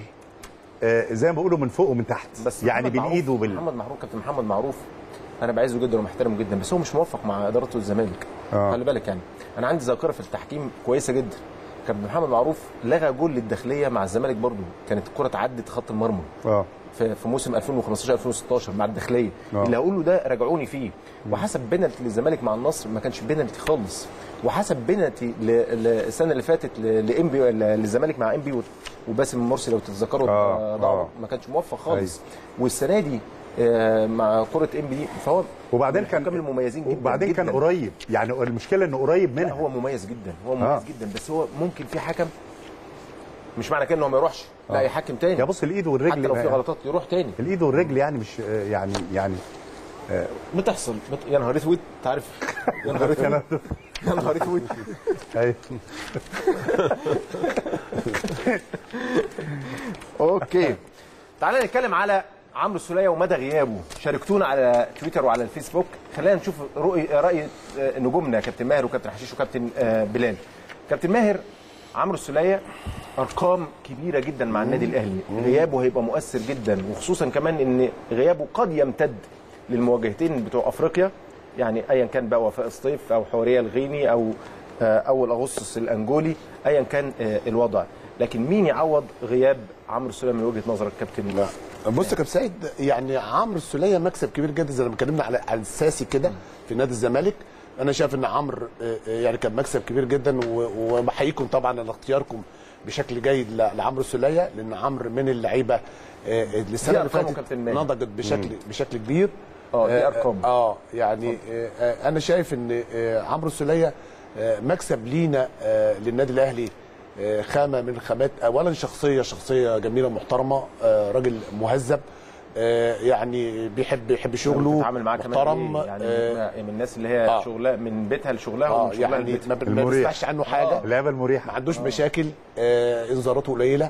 آه، زي ما بيقولوا من فوق ومن تحت بس يعني محمد معروف- بالايد وبال محمد معروف كابتن محمد معروف انا بعزه جدا ومحترمه جدا بس هو مش موفق مع ادارته الزمالك آه. خلي بالك يعني انا عندي ذاكره في التحكيم كويسه جدا كابتن محمد معروف لغى جول للداخليه مع الزمالك برضو كانت الكره تعدت خط المرمى اه في في موسم 2015 2016 مع الداخليه آه. اللي هقوله ده راجعوني فيه وحسب بينالتي للزمالك مع النصر ما كانش بينالتي خالص وحسب بينالتي ل- ل- السنه اللي فاتت ل- لانبي ل- للزمالك مع انبي و- وباسم مرسي لو تتذكروا آه، آه، ضاعوا. آه. ما كانش موفق خالص والسنه دي آه، مع كره انبي دي فهو وبعدين من كان الحكام المميزين جدا وبعدين كان جداً. قريب يعني المشكله انه قريب لا منها هو مميز جدا هو مميز آه. جدا بس هو ممكن في حكم مش معنى كده انه ما يروحش لا يحكم تاني يا بص الايد حتى والرجل لو في غلطات يروح تاني الايد والرجل يعني مش آه، يعني يعني بتحصل بت... يا نهار اسود انت عارف يا نهار اسود أنا- يا نهار اسود أيوة. اوكي تعالى نتكلم على عمرو السوليه ومدى غيابه شاركتونا على تويتر وعلى الفيسبوك خلينا نشوف رؤي راي آه، نجومنا كابتن ماهر وكابتن حشيش وكابتن آه، بلال كابتن ماهر عمرو السوليه ارقام كبيره جدا مع النادي الاهلي غيابه هيبقى مؤثر جدا وخصوصا كمان ان غيابه قد يمتد للمواجهتين بتوع افريقيا يعني ايا كان بقى وفاء الصيف او حوريه الغيني او آه، اول اغسطس الانجولي ايا كان آه، الوضع لكن مين يعوض غياب عمرو السوليه من وجهه نظرك كابتن لا بص يا كابتن سعيد يعني عمرو السوليه مكسب كبير جدا زي ما اتكلمنا على على الساسي كده في نادي الزمالك انا شايف ان عمرو آه، آه، يعني كان مكسب كبير جدا و- وبحييكم طبعا على اختياركم بشكل جيد ل- لعمرو السوليه لان عمرو من اللعيبه آه، اللي السنه اللي أرقامه فاتت كابتن ماهر. نضجت بشكل بشكل كبير اه دي ارقام اه يعني آه آه، انا شايف ان آه عمرو السوليه آه مكسب لينا آه للنادي الاهلي آه خامه من خامات اولا شخصيه شخصيه جميله محترمه آه راجل مهذب آه يعني بيحب يحب شغله بتتعامل معاه كمان محترم إيه؟ يعني آه من الناس اللي هي آه. شغلها من بيتها لشغلها اه ومن شغلها يعني لبيتها ما, ما المريح. بنسمعش عنه حاجه اللعبه المريحه ما عندوش مشاكل آه انذاراته قليله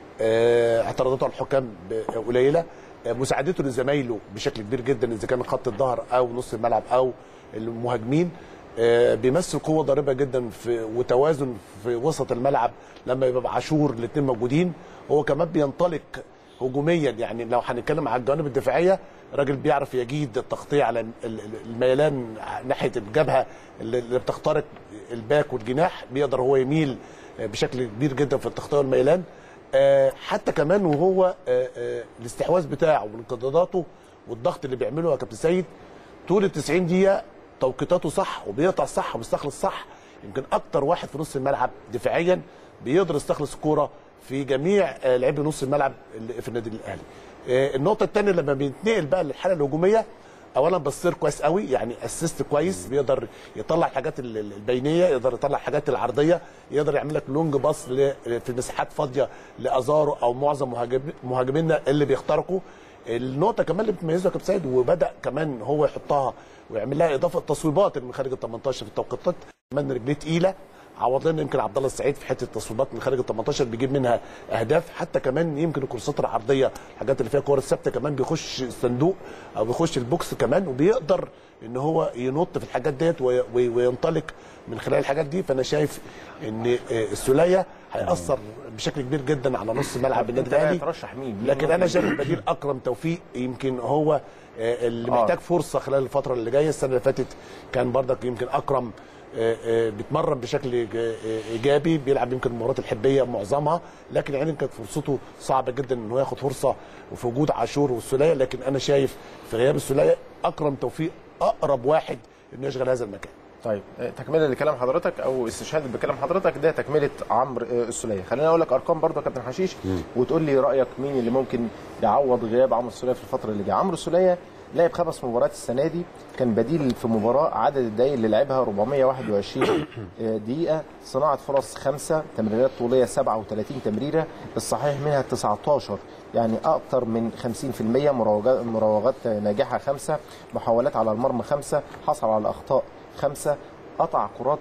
آه اعتراضاته على الحكام ب- قليله آه مساعدته لزمايله بشكل كبير جدا اذا كان خط الظهر او نص الملعب او المهاجمين آه بيمثل قوه ضاربه جدا في وتوازن في وسط الملعب لما يبقى عاشور الاثنين موجودين هو كمان بينطلق هجوميا يعني لو هنتكلم على الجوانب الدفاعيه راجل بيعرف يجيد التغطيه على ال- ال- الميلان ناحيه الجبهه اللي اللي بتخترق الباك والجناح بيقدر هو يميل بشكل كبير جدا في التغطيه والميلان آه، حتى كمان وهو آه، آه، الاستحواذ بتاعه وانقضاضاته والضغط اللي بيعمله يا كابتن سيد طول ال 90 دقيقه توقيتاته صح وبيقطع صح وبيستخلص صح يمكن اكتر واحد في نص الملعب دفاعيا بيقدر يستخلص الكوره في جميع آه، لعيبه نص الملعب اللي في النادي الاهلي آه، النقطه الثانيه لما بينتقل بقى للحاله الهجوميه اولا بصير كويس قوي يعني اسيست كويس بيقدر يطلع الحاجات ال- ال- البينيه يقدر يطلع الحاجات العرضيه يقدر يعمل لك لونج باص ل- في مساحات فاضيه لازارو او معظم مهاجم مهاجمينا اللي بيخترقوا النقطه كمان اللي بتميزه يا كابتن سيد وبدا كمان هو يحطها ويعمل لها اضافه تصويبات من خارج ال 18 في التوقيتات كمان رجليه تقيله عوض لنا يمكن عبد الله السعيد في حته التصويبات من خارج ال 18 بيجيب منها اهداف حتى كمان يمكن الكورسات العرضيه الحاجات اللي فيها كور ثابته كمان بيخش الصندوق او بيخش البوكس كمان وبيقدر ان هو ينط في الحاجات ديت وي- وي- وينطلق من خلال الحاجات دي فانا شايف ان آه، السوليه هياثر بشكل كبير جدا على نص ملعب النادي انت بقى الاهلي ترشح مين؟ مين لكن انا ممكن- شايف البديل اكرم توفيق يمكن هو آه، اللي آه. محتاج فرصه خلال الفتره اللي جايه السنه اللي فاتت كان برضك يمكن اكرم آه، آه، بيتمرن بشكل إيج- آه، ايجابي بيلعب يمكن المباريات الحبيه معظمها لكن يعني كانت فرصته صعبه جدا ان هو ياخد فرصه وفي وجود عاشور والسوليه لكن انا شايف في غياب السوليه اكرم توفيق اقرب واحد انه يشغل هذا المكان طيب آه، تكمله لكلام حضرتك او استشهاد بكلام حضرتك ده تكمله عمرو آه، السوليه خليني اقول لك ارقام برضه يا كابتن حشيش وتقول لي رايك مين اللي ممكن يعوض غياب عمرو السوليه في الفتره اللي جايه عمرو السوليه لعب خمس مباريات السنه دي كان بديل في مباراه عدد الدقائق اللي لعبها 421 آه، دقيقه صناعه فرص خمسه تمريرات طوليه 37 تمريره الصحيح منها 19 يعني اكثر من 50% مراوغات مراوغات ناجحه خمسه محاولات على المرمى خمسه حصل على اخطاء خمسه قطع كرات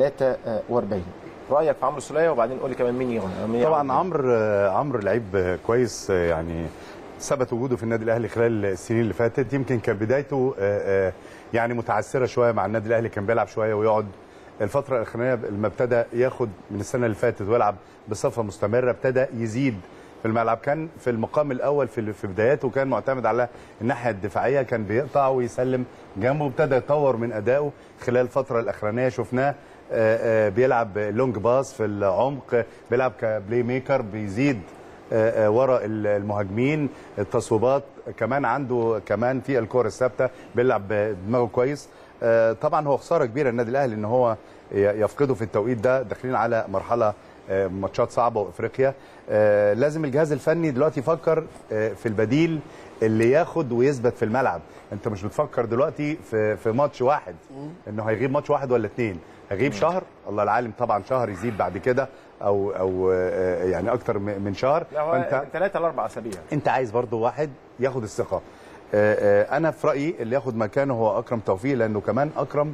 43 رايك في عمرو السوليه وبعدين قول لي كمان مين يغني مين طبعا يعوض؟ عمرو عمرو لعيب كويس يعني ثبت وجوده في النادي الاهلي خلال السنين اللي فاتت يمكن كان بدايته آه، آه، يعني متعثره شويه مع النادي الاهلي كان بيلعب شويه ويقعد الفتره الاخرانيه لما ابتدى ياخد من السنه اللي فاتت ويلعب بصفه مستمره ابتدى يزيد في الملعب كان في المقام الاول في في بداياته كان معتمد على الناحيه الدفاعيه كان بيقطع ويسلم جنبه ابتدى يطور من ادائه خلال الفتره الاخرانيه شفناه آه، آه، بيلعب لونج باس في العمق بيلعب كبلاي ميكر بيزيد آه، آه، ورا ال- المهاجمين التصويبات كمان عنده كمان في الكور الثابته بيلعب بدماغه كويس آه، طبعا هو خساره كبيره النادي الاهلي ان هو ي- يفقده في التوقيت ده داخلين على مرحله آه، ماتشات صعبه وافريقيا آه، لازم الجهاز الفني دلوقتي يفكر آه، في البديل اللي ياخد ويثبت في الملعب انت مش بتفكر دلوقتي في في ماتش واحد انه هيغيب ماتش واحد ولا اتنين هيغيب شهر الله العالم طبعا شهر يزيد بعد كده او او آه، يعني اكتر من من شهر لا هو فانت من ثلاثه لاربع اسابيع انت عايز برضو واحد ياخد الثقه آه، آه، انا في رايي اللي ياخد مكانه هو اكرم توفيق لانه كمان اكرم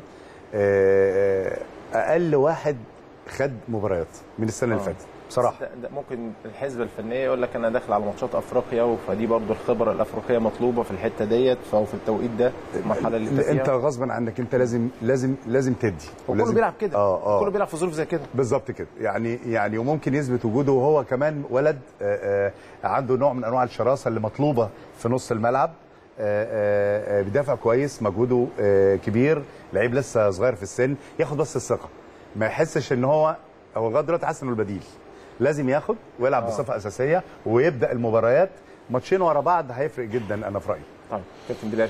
آه، آه، اقل واحد خد مباريات من السنه اللي آه. فاتت بصراحه ده ده ممكن الحسبه الفنيه يقول لك انا داخل على ماتشات افريقيا فدي برضو الخبره الافريقيه مطلوبه في الحته ديت فهو في التوقيت ده المرحله اللي انت فيها انت غصبا عنك انت لازم لازم لازم تدي وكله ولازم- بيلعب كده اه اه كله بيلعب في ظروف زي كده بالظبط كده يعني يعني وممكن يثبت وجوده وهو كمان ولد آه، آه، عنده نوع من انواع الشراسه اللي مطلوبه في نص الملعب آه، آه، آه، بيدافع كويس مجهوده آه، كبير لعيب لسه صغير في السن ياخد بس الثقه ما يحسش ان هو هو لغايه دلوقتي حاسس انه البديل لازم ياخد ويلعب بصفه اساسيه ويبدا المباريات ماتشين ورا بعض هيفرق جدا انا في رايي طيب كابتن بلال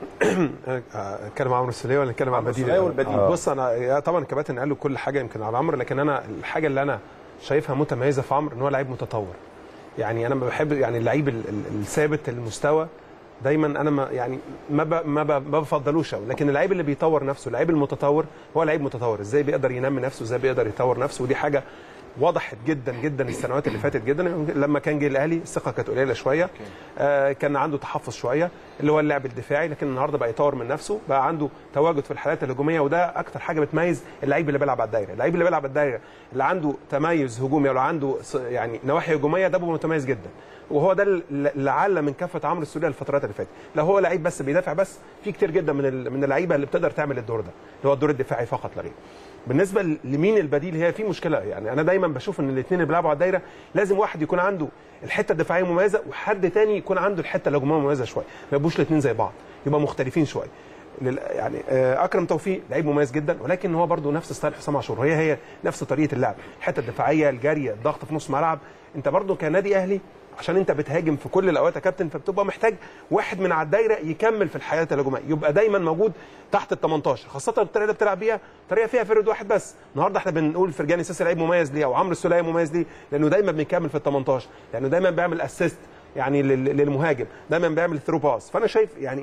اتكلم عن عمرو السوليه ولا نتكلم عن عمرو البديل؟ السولية والبديل. آه. بص انا يا طبعا الكباتن قالوا كل حاجه يمكن على عمرو لكن انا الحاجه اللي انا شايفها متميزه في عمرو ان هو لعيب متطور يعني انا ما بحب يعني اللعيب ال- ال- الثابت المستوى دايما انا ما يعني ما ب ما, ب ما بفضلوش أوي. لكن اللعيب اللي بيطور نفسه اللعيب المتطور هو لعيب متطور ازاي بيقدر ينمي نفسه ازاي بيقدر يطور نفسه ودي حاجه وضحت جدا جدا السنوات اللي فاتت جدا لما كان جه الاهلي الثقه كانت قليله شويه آه كان عنده تحفظ شويه اللي هو اللعب الدفاعي لكن النهارده بقى يطور من نفسه بقى عنده تواجد في الحالات الهجوميه وده اكتر حاجه بتميز اللعيب اللي بيلعب على الدايره اللعيب اللي بيلعب على الدايره اللي عنده تميز هجومي او عنده ص- يعني نواحي هجوميه ده بيبقى متميز جدا وهو ده اللي علّى من كافه عمرو السوليه الفترات اللي فاتت لو هو لعيب بس بيدافع بس في كتير جدا من ال- من اللعيبه اللي بتقدر تعمل الدور ده اللي هو الدور الدفاعي فقط لا غير بالنسبه لمين البديل هي في مشكله يعني انا دايما بشوف ان الاثنين اللي بيلعبوا على الدايره لازم واحد يكون عنده الحته الدفاعيه مميزه وحد تاني يكون عنده الحته الهجوميه مميزه شويه ما يبقوش الاثنين زي بعض يبقى مختلفين شويه لل- يعني آه، اكرم توفيق لعيب مميز جدا ولكن هو برده نفس ستايل حسام عاشور هي هي نفس طريقه اللعب الحته الدفاعيه الجاريه الضغط في نص ملعب انت برده كنادي اهلي عشان انت بتهاجم في كل الاوقات يا كابتن فبتبقى محتاج واحد من على الدايره يكمل في الحياه الهجوميه يبقى دايما موجود تحت ال 18 خاصه الطريقه اللي بتلعب بيها طريقه فيها فرد واحد بس النهارده احنا بنقول فرجاني ساسي لعيب مميز ليه او عمرو السوليه مميز ليه لانه دايما بيكمل في ال 18 لانه دايما بيعمل اسيست يعني لل- للمهاجم دايما بيعمل ثرو باس فانا شايف يعني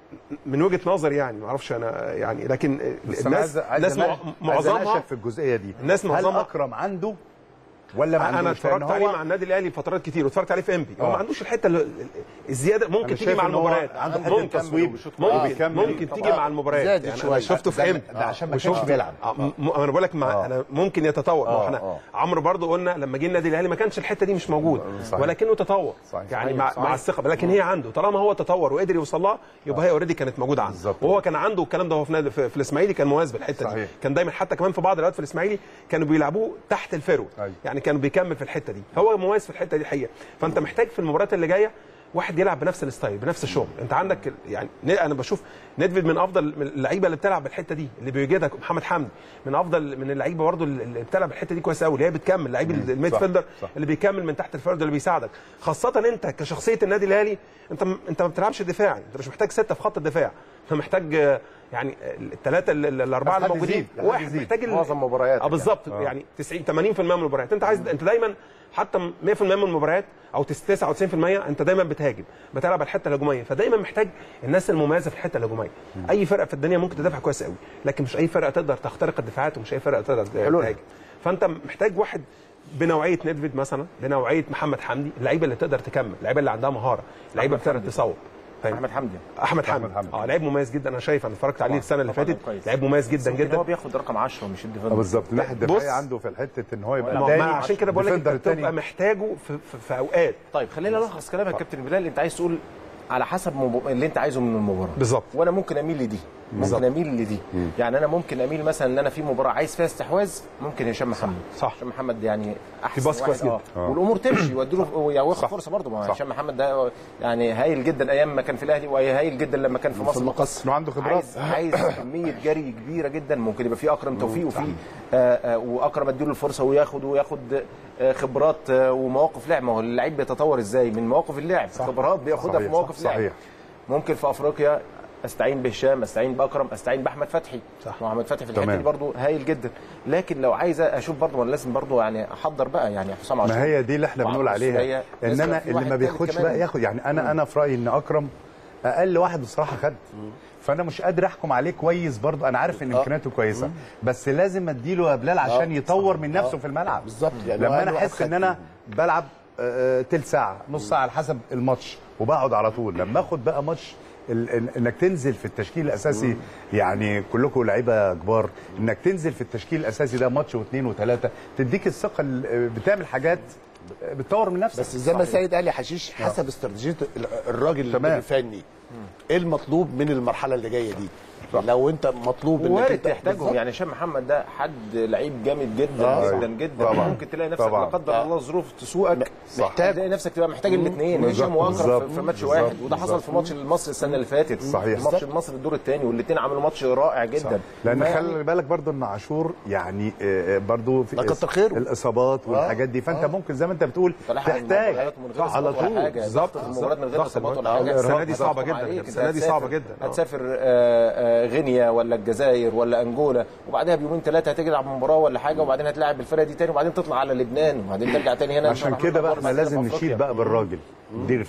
من وجهه نظري يعني ما اعرفش انا يعني لكن بس أنا الناس عايز عايز الناس أنا- عايز معظمها أناقشك في الجزئيه دي الناس هل معظمها- اكرم عنده ولا ما عندوش انا لأن اتفرجت هو- عليه مع النادي الاهلي فترات كتير واتفرجت عليه في انبي هو آه. ما عندوش الحته اللي- الزياده ممكن أنا تيجي شايف مع إن هو المباريات عنده حتة ممكن تصويب. ممكن آه، بيكمل. ممكن تيجي مع المباريات زادت يعني شوية. انا شفته في ده- انبي ده عشان ما كانش وشفته- بيلعب. آه، م- م- انا بقول لك مع آه. انا ممكن يتطور ما هو آه، احنا آه. عمرو برضو قلنا لما جه النادي الاهلي ما كانش الحته دي مش موجوده صحيح. ولكنه تطور صحيح. يعني صحيح. مع صحيح. مع الثقه لكن هي عنده طالما هو تطور وقدر يوصل لها يبقى هي اوريدي كانت موجوده عنده بالظبط. وهو كان عنده الكلام ده هو في نادي في, في الاسماعيلي كان مميز بالحته دي صحيح. كان دايما حتى كمان في بعض الاوقات في الاسماعيلي كانوا بيلعبوه تحت الفرو أيوة. يعني كان بيكمل في الحته دي فهو مميز في الحته دي حقيقه فانت محتاج في المباريات اللي جايه واحد يلعب بنفس الستايل بنفس الشغل انت عندك ال- يعني ن- انا بشوف ندفيد من افضل من اللعيبه اللي بتلعب بالحته دي اللي بيوجدك محمد حمدي من افضل من اللعيبه برضو اللي بتلعب الحته دي كويس قوي اللي هي بتكمل لعيب الميد صح، فيلدر صح. اللي بيكمل من تحت الفرد اللي بيساعدك خاصه انت كشخصيه النادي الاهلي انت م- انت ما بتلعبش دفاعي انت مش محتاج سته في خط الدفاع انت محتاج آه، يعني الثلاثه الاربعه حد اللي موجودين يزيد، حد واحد يزيد. محتاج ال- معظم مبارياتك اه بالظبط يعني 90 80% من المباريات انت عايز انت دايما حتى 100% من المباريات او 99% انت دايما بتهاجم بتلعب على الحته الهجوميه فدايما محتاج الناس المميزه في الحته الهجوميه اي فرقه في الدنيا ممكن تدافع كويس قوي لكن مش اي فرقه تقدر تخترق الدفاعات ومش اي فرقه تقدر تهاجم فانت محتاج واحد بنوعيه ندفيد مثلا بنوعيه محمد حمدي اللعيبه اللي تقدر تكمل اللعيبه اللي عندها مهاره اللعيبه اللي بتقدر تصوب فاهم؟ احمد حمدي احمد حمدي أحمد حمدي. اه لعيب مميز جدا انا شايف انا اتفرجت عليه السنه اللي طبعاً فاتت كويس. لعيب مميز جدا يمكن جدا هو بياخد رقم 10 مش آه، الديفندر بالظبط الناحيه بص- الدفاعيه عنده في الحته ان هو يبقى ما- تاني ما عشان كده بقول لك ديفندر انت بتبقى التاني. محتاجه في, في, في اوقات طيب خلينا نلخص كلامك يا كابتن بلال انت عايز تقول على حسب مب... اللي انت عايزه من المباراه بالظبط. وانا ممكن اميل لدي بالظبط. ممكن اميل لدي يعني انا ممكن اميل مثلا ان انا في مباراه عايز فيها استحواذ ممكن هشام محمد صح. هشام محمد يعني احسن باص كويس واحد، جدا. آه. والامور تمشي واديله يعني واخد فرصه برضه ما هو هشام محمد ده يعني هايل جدا ايام ما كان في الاهلي وهايل جدا لما كان في مصر المقص انه عنده خبرات عايز عايز كميه جري كبيره جدا ممكن يبقى في اكرم توفيق وفي آه آه واكرم اديله الفرصه وياخد وياخد آه خبرات آه ومواقف لعب ما هو اللعيب بيتطور ازاي من مواقف اللعب خبرات بياخدها في صحيح، مواقف صح، لعب صحيح. ممكن في افريقيا استعين بهشام استعين باكرم استعين باحمد فتحي صح. محمد فتحي في الحته تمام. دي برضه هايل جدا لكن لو عايز اشوف برضه وانا لازم برضه يعني احضر بقى يعني حسام عاشور ما هي دي اللي احنا وعمرو بنقول عليها السولية. ان لسه انا في اللي واحد ما تالت بياخدش كمان. بقى ياخد يعني انا انا في رايي ان اكرم اقل واحد بصراحه خد فانا مش قادر احكم عليه كويس برضه انا عارف ان امكانياته كويسه بس لازم اديله يا بلال عشان يطور من نفسه في الملعب بالظبط يعني هو لما أقل انا واحد احس ان خد انا بلعب آه، آه، تلت ساعه نص ساعه على حسب الماتش وبقعد على طول لما اخد بقى ماتش ال- ال- انك تنزل في التشكيل الاساسي يعني كلكم لعيبه كبار انك تنزل في التشكيل الاساسي ده ماتش واثنين وثلاثه تديك الثقه ال- بتعمل حاجات بتطور من نفسك بس زي ما سيد قال يا حشيش حسب استراتيجيه ال- الراجل تمام. الفني ايه المطلوب من المرحله اللي جايه دي لو انت مطلوب انك وارد انت تحتاجهم بالظبط. يعني هشام محمد ده حد لعيب جامد جدا آه. جدا جدا طبعاً. ممكن تلاقي نفسك طبعاً. لا قدر الله ظروف تسوقك صح. محتاج تلاقي نفسك تبقى محتاج الاثنين بالظبط. هشام واكرم بالظبط. في- في ماتش بالظبط. واحد وده حصل في ماتش المصري السنه اللي فاتت صحيح. ماتش المصري الدور الثاني والاثنين عملوا ماتش رائع جدا لان فيعني خلي بالك برضو ان عاشور يعني آه، آه، برضو في ده كتر خيره. الاصابات والحاجات دي فانت ممكن زي ما انت بتقول تلاحق تحتاج المباريات من غير صح، على إصابات ولا طول حاجة. بالظبط، ضغط المباريات من غير ضغط اصابات ولا المباريات. حاجه السنة دي ضغط صعبة عليك. جدا. أنت السنة دي هتسافر- صعبة جدا. آه. هتسافر آه، آه، غينيا ولا الجزائر ولا انجولا وبعدها بيومين ثلاثه هتلعب مباراه ولا حاجه وبعدين هتلاعب الفرقه دي تاني وبعدين تطلع على لبنان وبعدين ترجع تاني هنا عشان كده بقى احنا لازم نشيد بقى بالراجل المدير الفني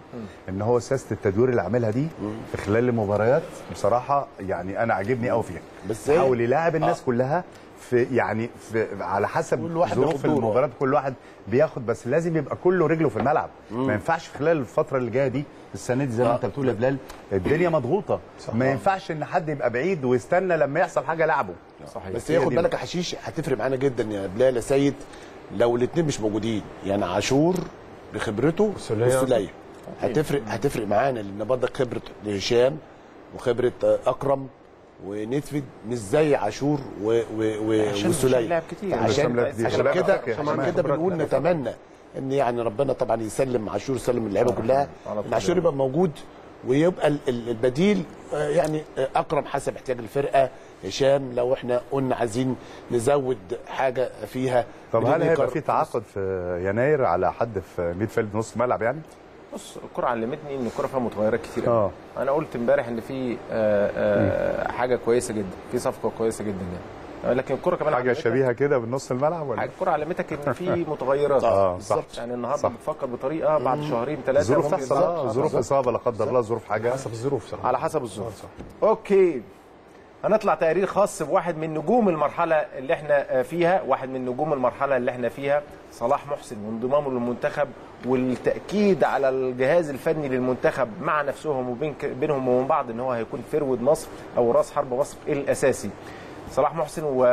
ان هو سياسه التدوير اللي عاملها دي في خلال المباريات بصراحه يعني انا عاجبني قوي فيها بس هي- حاول يلاعب الناس كلها في يعني في على حسب كل واحد ظروف ياخد دوره. المباراه كل واحد بياخد بس لازم يبقى كله رجله في الملعب ما ينفعش في خلال الفتره اللي جايه دي السنه دي زي ما انت بتقول يا بلال الدنيا مضغوطه ما ينفعش ان حد يبقى بعيد ويستنى لما يحصل حاجه لعبه صحيح بس هي خد دي بالك يا حشيش هتفرق معانا جدا يا بلال يا سيد لو الاثنين مش موجودين يعني عاشور بخبرته والسولية. والسوليه هتفرق هتفرق معانا لان برضك خبره هشام وخبره آه، اكرم ونتفد مش زي عاشور و و و عشان والسوليه هشام لعب كتير. هشام عشان لعب كتير. عشان لعب كده أفريقيا. عشان هشام كده خبرات بنقول لعب نتمنى ان يعني ربنا طبعا يسلم عاشور يسلم اللعيبه كلها على طول. ان عاشور يبقى موجود ويبقى ال- ال- البديل آه، يعني آه، اكرم حسب احتياج الفرقه هشام لو احنا قلنا عايزين نزود حاجه فيها طب بدون هل هيبقى إنكار. في تعاقد في يناير على حد في ميدفيلد نص ملعب يعني؟ بص الكرة علمتني ان الكرة فيها متغيرات كتير قوي. اه. انا قلت امبارح ان في آه، آه، حاجة كويسة جدا في صفقة كويسة جدا يعني لكن الكرة كمان حاجه علمتك- شبيهه كده بالنص الملعب ولا؟ حاجة الكرة علمتك ان في متغيرات اه صح يعني النهارده صح. بتفكر بطريقة بعد شهرين ثلاثة ظروف ممكن تحصل يبقى- آه، ظروف اصابه لا قدر الله ظروف حاجه حسب الظروف صح على حسب الظروف اوكي هنطلع تقرير خاص بواحد من نجوم المرحله اللي احنا فيها واحد من نجوم المرحله اللي احنا فيها صلاح محسن وانضمامه للمنتخب والتاكيد على الجهاز الفني للمنتخب مع نفسهم وبين بينهم وبين بعض ان هو هيكون فرود مصر او راس حرب مصر الاساسي صلاح محسن و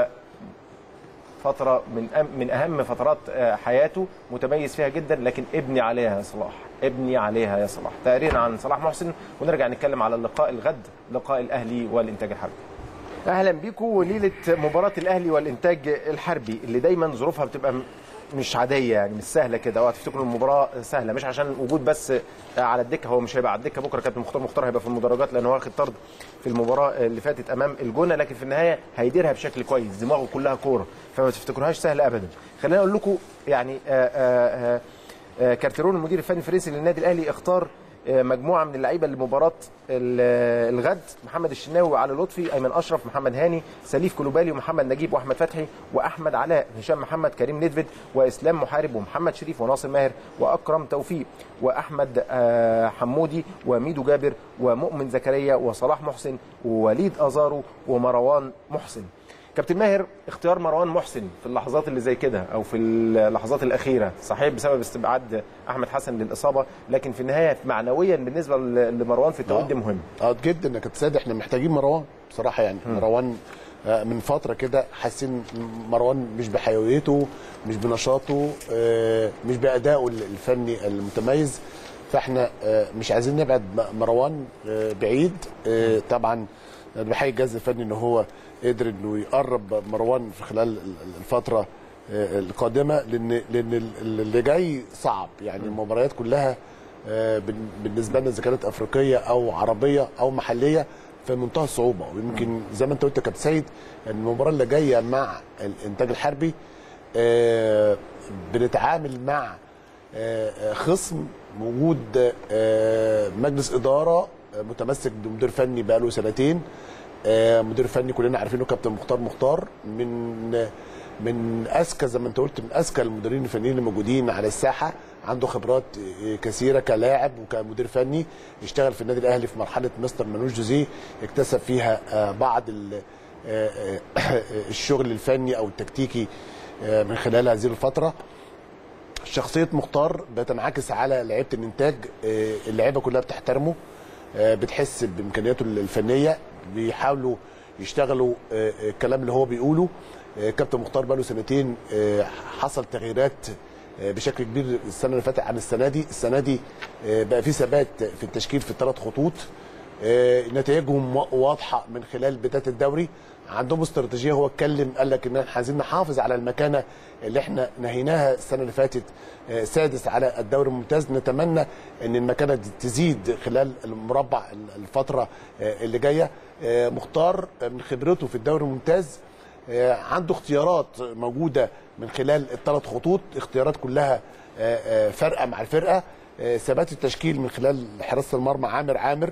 فتره من أم من اهم فترات آه، حياته متميز فيها جدا لكن ابني عليها يا صلاح ابني عليها يا صلاح تقرير عن صلاح محسن ونرجع نتكلم على اللقاء الغد لقاء الاهلي والانتاج الحربي اهلا بيكم وليله مباراه الاهلي والانتاج الحربي اللي دايما ظروفها بتبقى م- مش عاديه يعني مش سهله كده اوعى تفتكروا المباراه سهله مش عشان وجود بس على الدكه هو مش هيبقى على الدكه بكره كابتن مختار مختار هيبقى في المدرجات لانه واخد طرد في المباراه اللي فاتت امام الجونه لكن في النهايه هيديرها بشكل كويس دماغه كلها كوره فما تفتكروهاش سهله ابدا خليني اقول لكم يعني آآ آآ آآ كارتيرون المدير الفني الفرنسي للنادي الاهلي اختار آه، مجموعه من اللعيبه لمباراه ال- الغد محمد الشناوي وعلي لطفي ايمن اشرف محمد هاني سليف كلوبالي ومحمد نجيب واحمد فتحي واحمد علاء هشام محمد كريم ندفد واسلام محارب ومحمد شريف وناصر ماهر واكرم توفيق واحمد آه، حمودي وميدو جابر ومؤمن زكريا وصلاح محسن ووليد ازارو ومروان محسن كابتن ماهر اختيار مروان محسن في اللحظات اللي زي كده او في اللحظات الاخيره صحيح بسبب استبعاد احمد حسن للاصابه لكن في النهايه معنويا بالنسبه ل- لمروان في التوقيت ده مهم اه جدا يا كابتن سيد احنا محتاجين مروان بصراحه يعني مروان آه، من فتره كده حاسين مروان مش بحيويته مش بنشاطه آه، مش بادائه الفني المتميز فاحنا آه، مش عايزين نبعد م- مروان آه، بعيد آه، طبعا أنا بحيي الجهاز الفني ان هو قدر انه يقرب مروان في خلال ال- ال- الفتره آه، القادمه لان لان ال- اللي جاي صعب يعني المباريات كلها آه، بن- بالنسبه لنا اذا كانت افريقيه او عربيه او محليه في منتهى الصعوبه ويمكن زي ما انت قلت يا كابتن سيد ان المباراه اللي جايه مع الانتاج الحربي آه، بنتعامل مع آه، آه، خصم موجود آه، مجلس اداره آه، متمسك بمدير فني بقاله سنتين آه، مدير فني كلنا عارفينه كابتن مختار مختار من من اذكى زي ما انت قلت من اذكى المديرين الفنيين اللي موجودين على الساحه عنده خبرات آه، كثيره كلاعب وكمدير فني اشتغل في النادي الاهلي في مرحله مستر منوش جوزيه اكتسب فيها آه، بعض ال- آه، آه، الشغل الفني او التكتيكي آه، من خلال هذه الفتره شخصيه مختار بتنعكس على لعيبه الانتاج آه، اللعيبه كلها بتحترمه آه، بتحس بامكانياته الفنيه بيحاولوا يشتغلوا آه، آه، الكلام اللي هو بيقوله آه، كابتن مختار بقاله سنتين آه، حصل تغييرات آه، بشكل كبير السنه اللي فاتت عن السنه دي السنه دي آه، بقى في ثبات في التشكيل في الثلاث خطوط آه، نتائجهم وا- واضحه من خلال بدايه الدوري عندهم استراتيجيه هو اتكلم قال لك ان احنا عايزين نحافظ على المكانه اللي احنا نهيناها السنه اللي فاتت آه، سادس على الدوري الممتاز نتمنى ان المكانه دي تزيد خلال المربع الفتره آه، اللي جايه آه، مختار آه، من خبرته في الدوري الممتاز آه، عنده اختيارات موجوده من خلال الثلاث خطوط اختيارات كلها آه، آه، فارقه مع الفرقه آه، ثبات التشكيل من خلال حراسه المرمى عامر عامر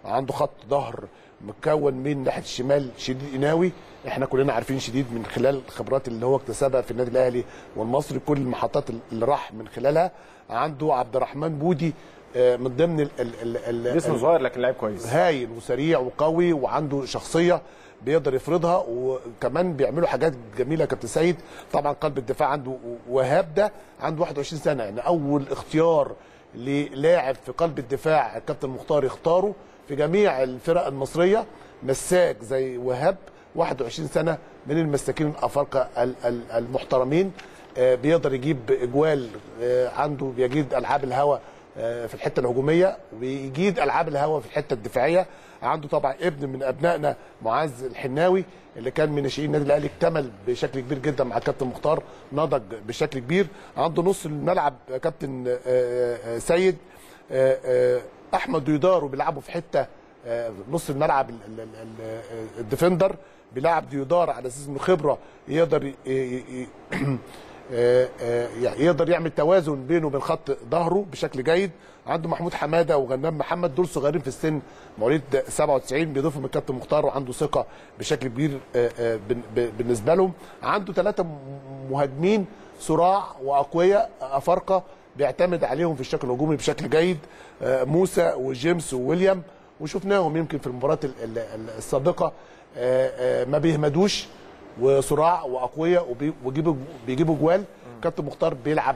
عنده خط ظهر مكون من ناحيه الشمال شديد قناوي احنا كلنا عارفين شديد من خلال الخبرات اللي هو اكتسبها في النادي الاهلي والمصري كل المحطات اللي راح من خلالها عنده عبد الرحمن بودي آه، من ضمن ال ال ال ال جسمه صغير لكن لعيب كويس هايل وسريع وقوي وعنده شخصيه بيقدر يفرضها وكمان بيعملوا حاجات جميله يا كابتن سيد طبعا قلب الدفاع عنده وهاب ده عنده 21 سنه يعني اول اختيار للاعب في قلب الدفاع الكابتن مختار يختاره في جميع الفرق المصريه مساك زي وهاب 21 سنه من المساكين الافارقه ال- ال- المحترمين آه، بيقدر يجيب اجوال آه، عنده بيجيد العاب الهوا آه، في الحته الهجوميه ويجيد العاب الهوا في الحته الدفاعيه عنده طبعا ابن من ابنائنا معز الحناوي اللي كان من ناشئين النادي الاهلي اكتمل بشكل كبير جدا مع كابتن مختار نضج بشكل كبير عنده نص الملعب آه، كابتن آه، آه، سيد آه، آه، احمد ديودار وبيلعبوا في حته آه، نص الملعب ال- ال- ال- ال- الديفندر بيلعب ديودار على اساس انه خبره يقدر ي- ي- ي- آه، آه، يعني يقدر يعمل توازن بينه وبين خط ظهره بشكل جيد عنده محمود حماده وغنام محمد دول صغيرين في السن مواليد 97 بيضيفهم الكابتن مختار وعنده ثقه بشكل كبير آه، آه، بن- ب- بالنسبه لهم عنده ثلاثه مهاجمين صراع واقوياء افارقه بيعتمد عليهم في الشكل الهجومي بشكل جيد آه، موسى وجيمس وويليام وشفناهم يمكن في المباريات ال- ال- ال- السابقه آه، آه، ما بيهمدوش وصراع واقوياء وبي- وبيجيبوا بيجيبوا جوال كابتن مختار بيلعب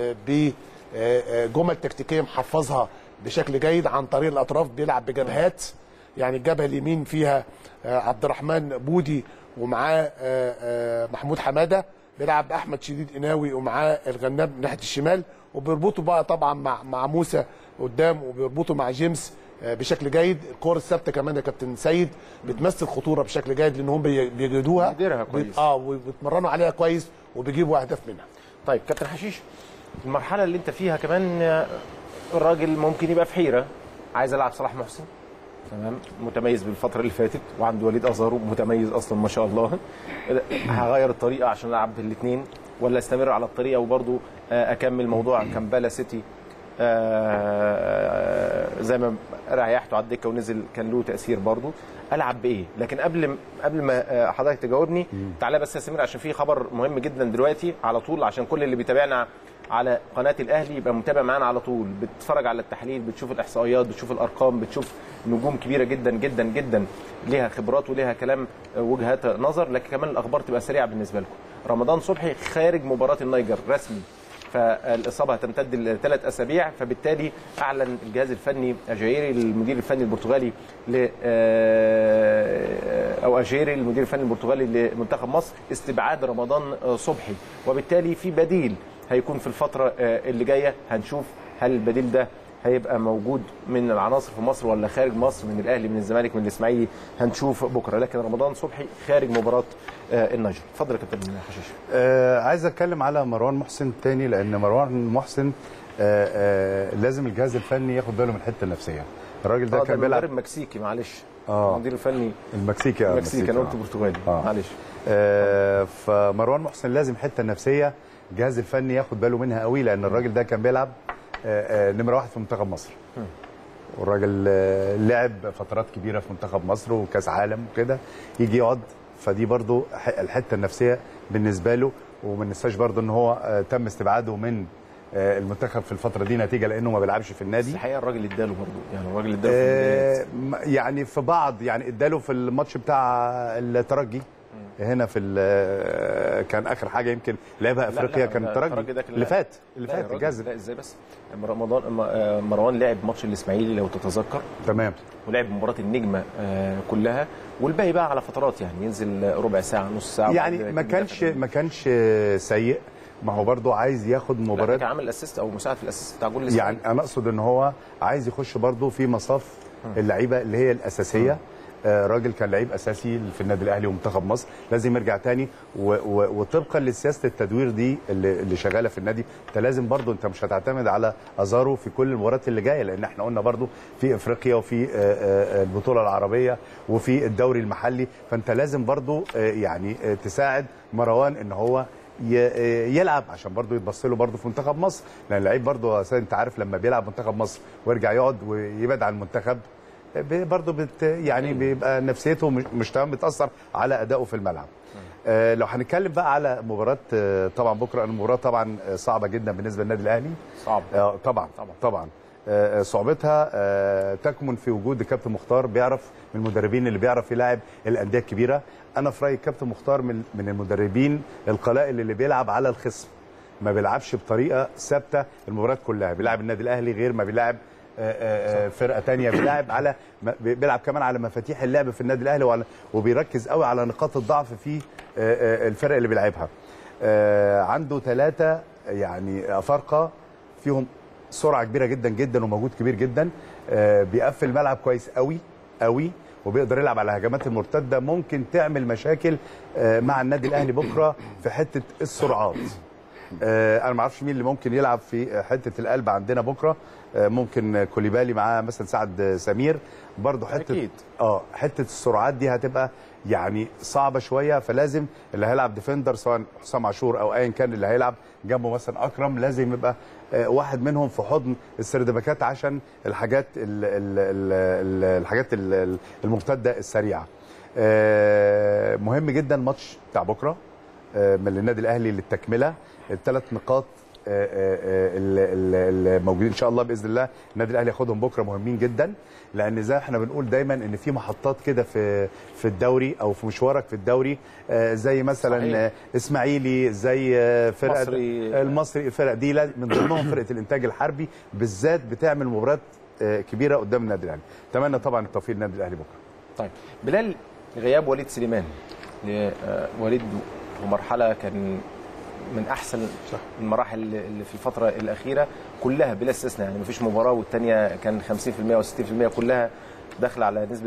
بجمل تكتيكيه محفظها بشكل جيد عن طريق الاطراف بيلعب بجبهات يعني الجبهه اليمين فيها آه، عبد الرحمن بودي ومعاه آه، آه، محمود حماده بيلعب احمد شديد قناوي ومعاه الغنام من ناحيه الشمال وبيربطوا بقى طبعا مع مع موسى قدام وبيربطوا مع جيمس آه، بشكل جيد الكور الثابته كمان يا كابتن سيد بتمثل خطوره بشكل جيد لان هم بي- بيجدوها بيديرها كويس. اه وبيتمرنوا عليها كويس وبيجيبوا اهداف منها طيب كابتن حشيش المرحله اللي انت فيها كمان آه، الراجل ممكن يبقى في حيره عايز العب صلاح محسن تمام متميز بالفتره اللي فاتت وعنده وليد ازارو متميز اصلا ما شاء الله هغير الطريقه عشان العب بالاثنين ولا استمر على الطريقه وبرضو آه، اكمل موضوع كامبالا سيتي آه، زي ما ريحته على الدكه ونزل كان له تاثير برضو العب بايه لكن قبل قبل ما آه، حضرتك تجاوبني تعالى بس يا سمير عشان في خبر مهم جدا دلوقتي على طول عشان كل اللي بيتابعنا على قناه الاهلي يبقى متابع معانا على طول بتتفرج على التحليل بتشوف الاحصائيات بتشوف الارقام بتشوف نجوم كبيره جدا جدا جدا ليها خبرات وليها كلام آه، وجهات نظر لكن كمان الاخبار تبقى سريعه بالنسبه لكم رمضان صبحي خارج مباراه النيجر رسمي فالاصابه هتمتد لثلاث اسابيع فبالتالي اعلن الجهاز الفني اجايري المدير الفني البرتغالي ل آه، او اجايري المدير الفني البرتغالي لمنتخب مصر استبعاد رمضان آه، صبحي وبالتالي في بديل هيكون في الفتره آه، اللي جايه هنشوف هل البديل ده هيبقى موجود من العناصر في مصر ولا خارج مصر من الاهلي من الزمالك من الاسماعيلي هنشوف بكره لكن رمضان صبحي خارج مباراه آه، النيجر اتفضل يا كابتن حشيش آه عايز اتكلم على مروان محسن تاني لان مروان محسن آه آه لازم الجهاز الفني ياخد باله من الحته النفسيه الراجل ده آه، كان مدرب بيلعب مكسيكي معلش آه. المدير الفني المكسيكي آه، مكسيكي انا آه. قلت برتغالي آه. معلش آه فمروان محسن لازم حته النفسيه الجهاز الفني ياخد باله منها قوي لان الراجل ده كان بيلعب آه آه نمره واحد في منتخب مصر والراجل آه لعب فترات كبيره في منتخب مصر وكاس عالم وكده يجي يقعد فدي برضو ح- الحته النفسيه بالنسبه له وما ننساش برضو ان هو آه تم استبعاده من آه المنتخب في الفتره دي نتيجه لانه ما بيلعبش في بس النادي الحقيقه الراجل اداله برضه يعني الراجل اداله في البدايات. آه، م- يعني في بعض يعني اداله في الماتش بتاع الترجي هنا في ال- كان اخر حاجه يمكن لعبها لا، افريقيا لا، كان ده الترجي الترجي ده كان اللي لا. فات اللي لا يا فات راجل، الجاز لا ازاي بس رمضان م- آه، مروان لعب ماتش الاسماعيلي لو تتذكر تمام ولعب مباراه النجمه آه، كلها والباقي بقى على فترات يعني ينزل ربع ساعه نص ساعه يعني وبعد ما كده كانش يدخل. ما كانش سيء ما هو برضو عايز ياخد لا، ده مباراه كان عامل اسيست او مساعد في الاسيست بتاع جول يعني الاسماعيلي انا اقصد ان هو عايز يخش برضو في مصاف اللعيبه اللي هي الاساسيه آه، راجل كان لعيب اساسي في النادي الاهلي ومنتخب مصر لازم يرجع تاني و- و- وطبقا لسياسه التدوير دي اللي, اللي شغاله في النادي انت لازم برضو انت مش هتعتمد على ازارو في كل المباريات اللي جايه لان احنا قلنا برضو في افريقيا وفي آه، آه، البطوله العربيه وفي الدوري المحلي فانت لازم برضو آه، يعني آه، تساعد مروان ان هو ي- يلعب عشان برضه يتبص له برضه في منتخب مصر لان اللعيب برضه يا سيد انت عارف لما بيلعب منتخب مصر ويرجع يقعد ويبعد عن المنتخب ب- برضه بت يعني بيبقى نفسيته مش مش تمام بتاثر على ادائه في الملعب آه لو هنتكلم بقى على مباراه آه طبعا بكره المباراه طبعا آه، صعبه جدا بالنسبه للنادي الاهلي صعب آه طبعا طبعا طبعا آه، صعوبتها آه، تكمن في وجود الكابتن مختار بيعرف من المدربين اللي بيعرف يلاعب الانديه الكبيره انا في رايي الكابتن مختار من من المدربين القلائل اللي بيلعب على الخصم ما بيلعبش بطريقه ثابته المباريات كلها بيلعب النادي الاهلي غير ما بيلعب آه، آه، آه، فرقه تانية بيلعب على ما- بيلعب كمان على مفاتيح اللعب في النادي الاهلي وعلى وبيركز قوي على نقاط الضعف في آه، آه، الفرق اللي بيلعبها آه، عنده ثلاثه يعني افارقه فيهم سرعه كبيره جدا جدا ومجهود كبير جدا آه، بيقفل الملعب كويس قوي قوي وبيقدر يلعب على الهجمات المرتده ممكن تعمل مشاكل آه، مع النادي الاهلي بكره في حته السرعات آه، انا ما اعرفش مين اللي ممكن يلعب في حته القلب عندنا بكره آه، ممكن كوليبالي معاه مثلا سعد سمير برضه حته أكيد. اه حته السرعات دي هتبقى يعني صعبه شويه فلازم اللي هيلعب ديفندر سواء حسام عاشور او ايا كان اللي هيلعب جنبه مثلا اكرم لازم يبقى آه، واحد منهم في حضن السردباكات عشان الحاجات ال ال ال ال الحاجات ال- ال- المرتده السريعه آه، مهم جدا ماتش بتاع بكره آه، من النادي الاهلي للتكمله الثلاث نقاط آه، آه، آه، ال- ال- الموجودين ان شاء الله باذن الله النادي الاهلي ياخدهم بكره مهمين جدا لان زي احنا بنقول دايما ان في محطات كده في في الدوري او في مشوارك في الدوري آه، زي مثلا صحيح. آه، اسماعيلي زي آه، فرقه مصري. المصري الفرق دي لاز- من ضمنهم فرقه الانتاج الحربي بالذات بتعمل مباريات آه، كبيره قدام النادي الاهلي اتمنى طبعا التوفيق للنادي الاهلي بكره طيب بلال غياب وليد سليمان ل- آه، وليد ومرحله كان من احسن صح. المراحل اللي في الفتره الاخيره كلها بلا استثناء يعني مفيش مباراه والثانيه كان 50% او 60% كلها داخله على نسبه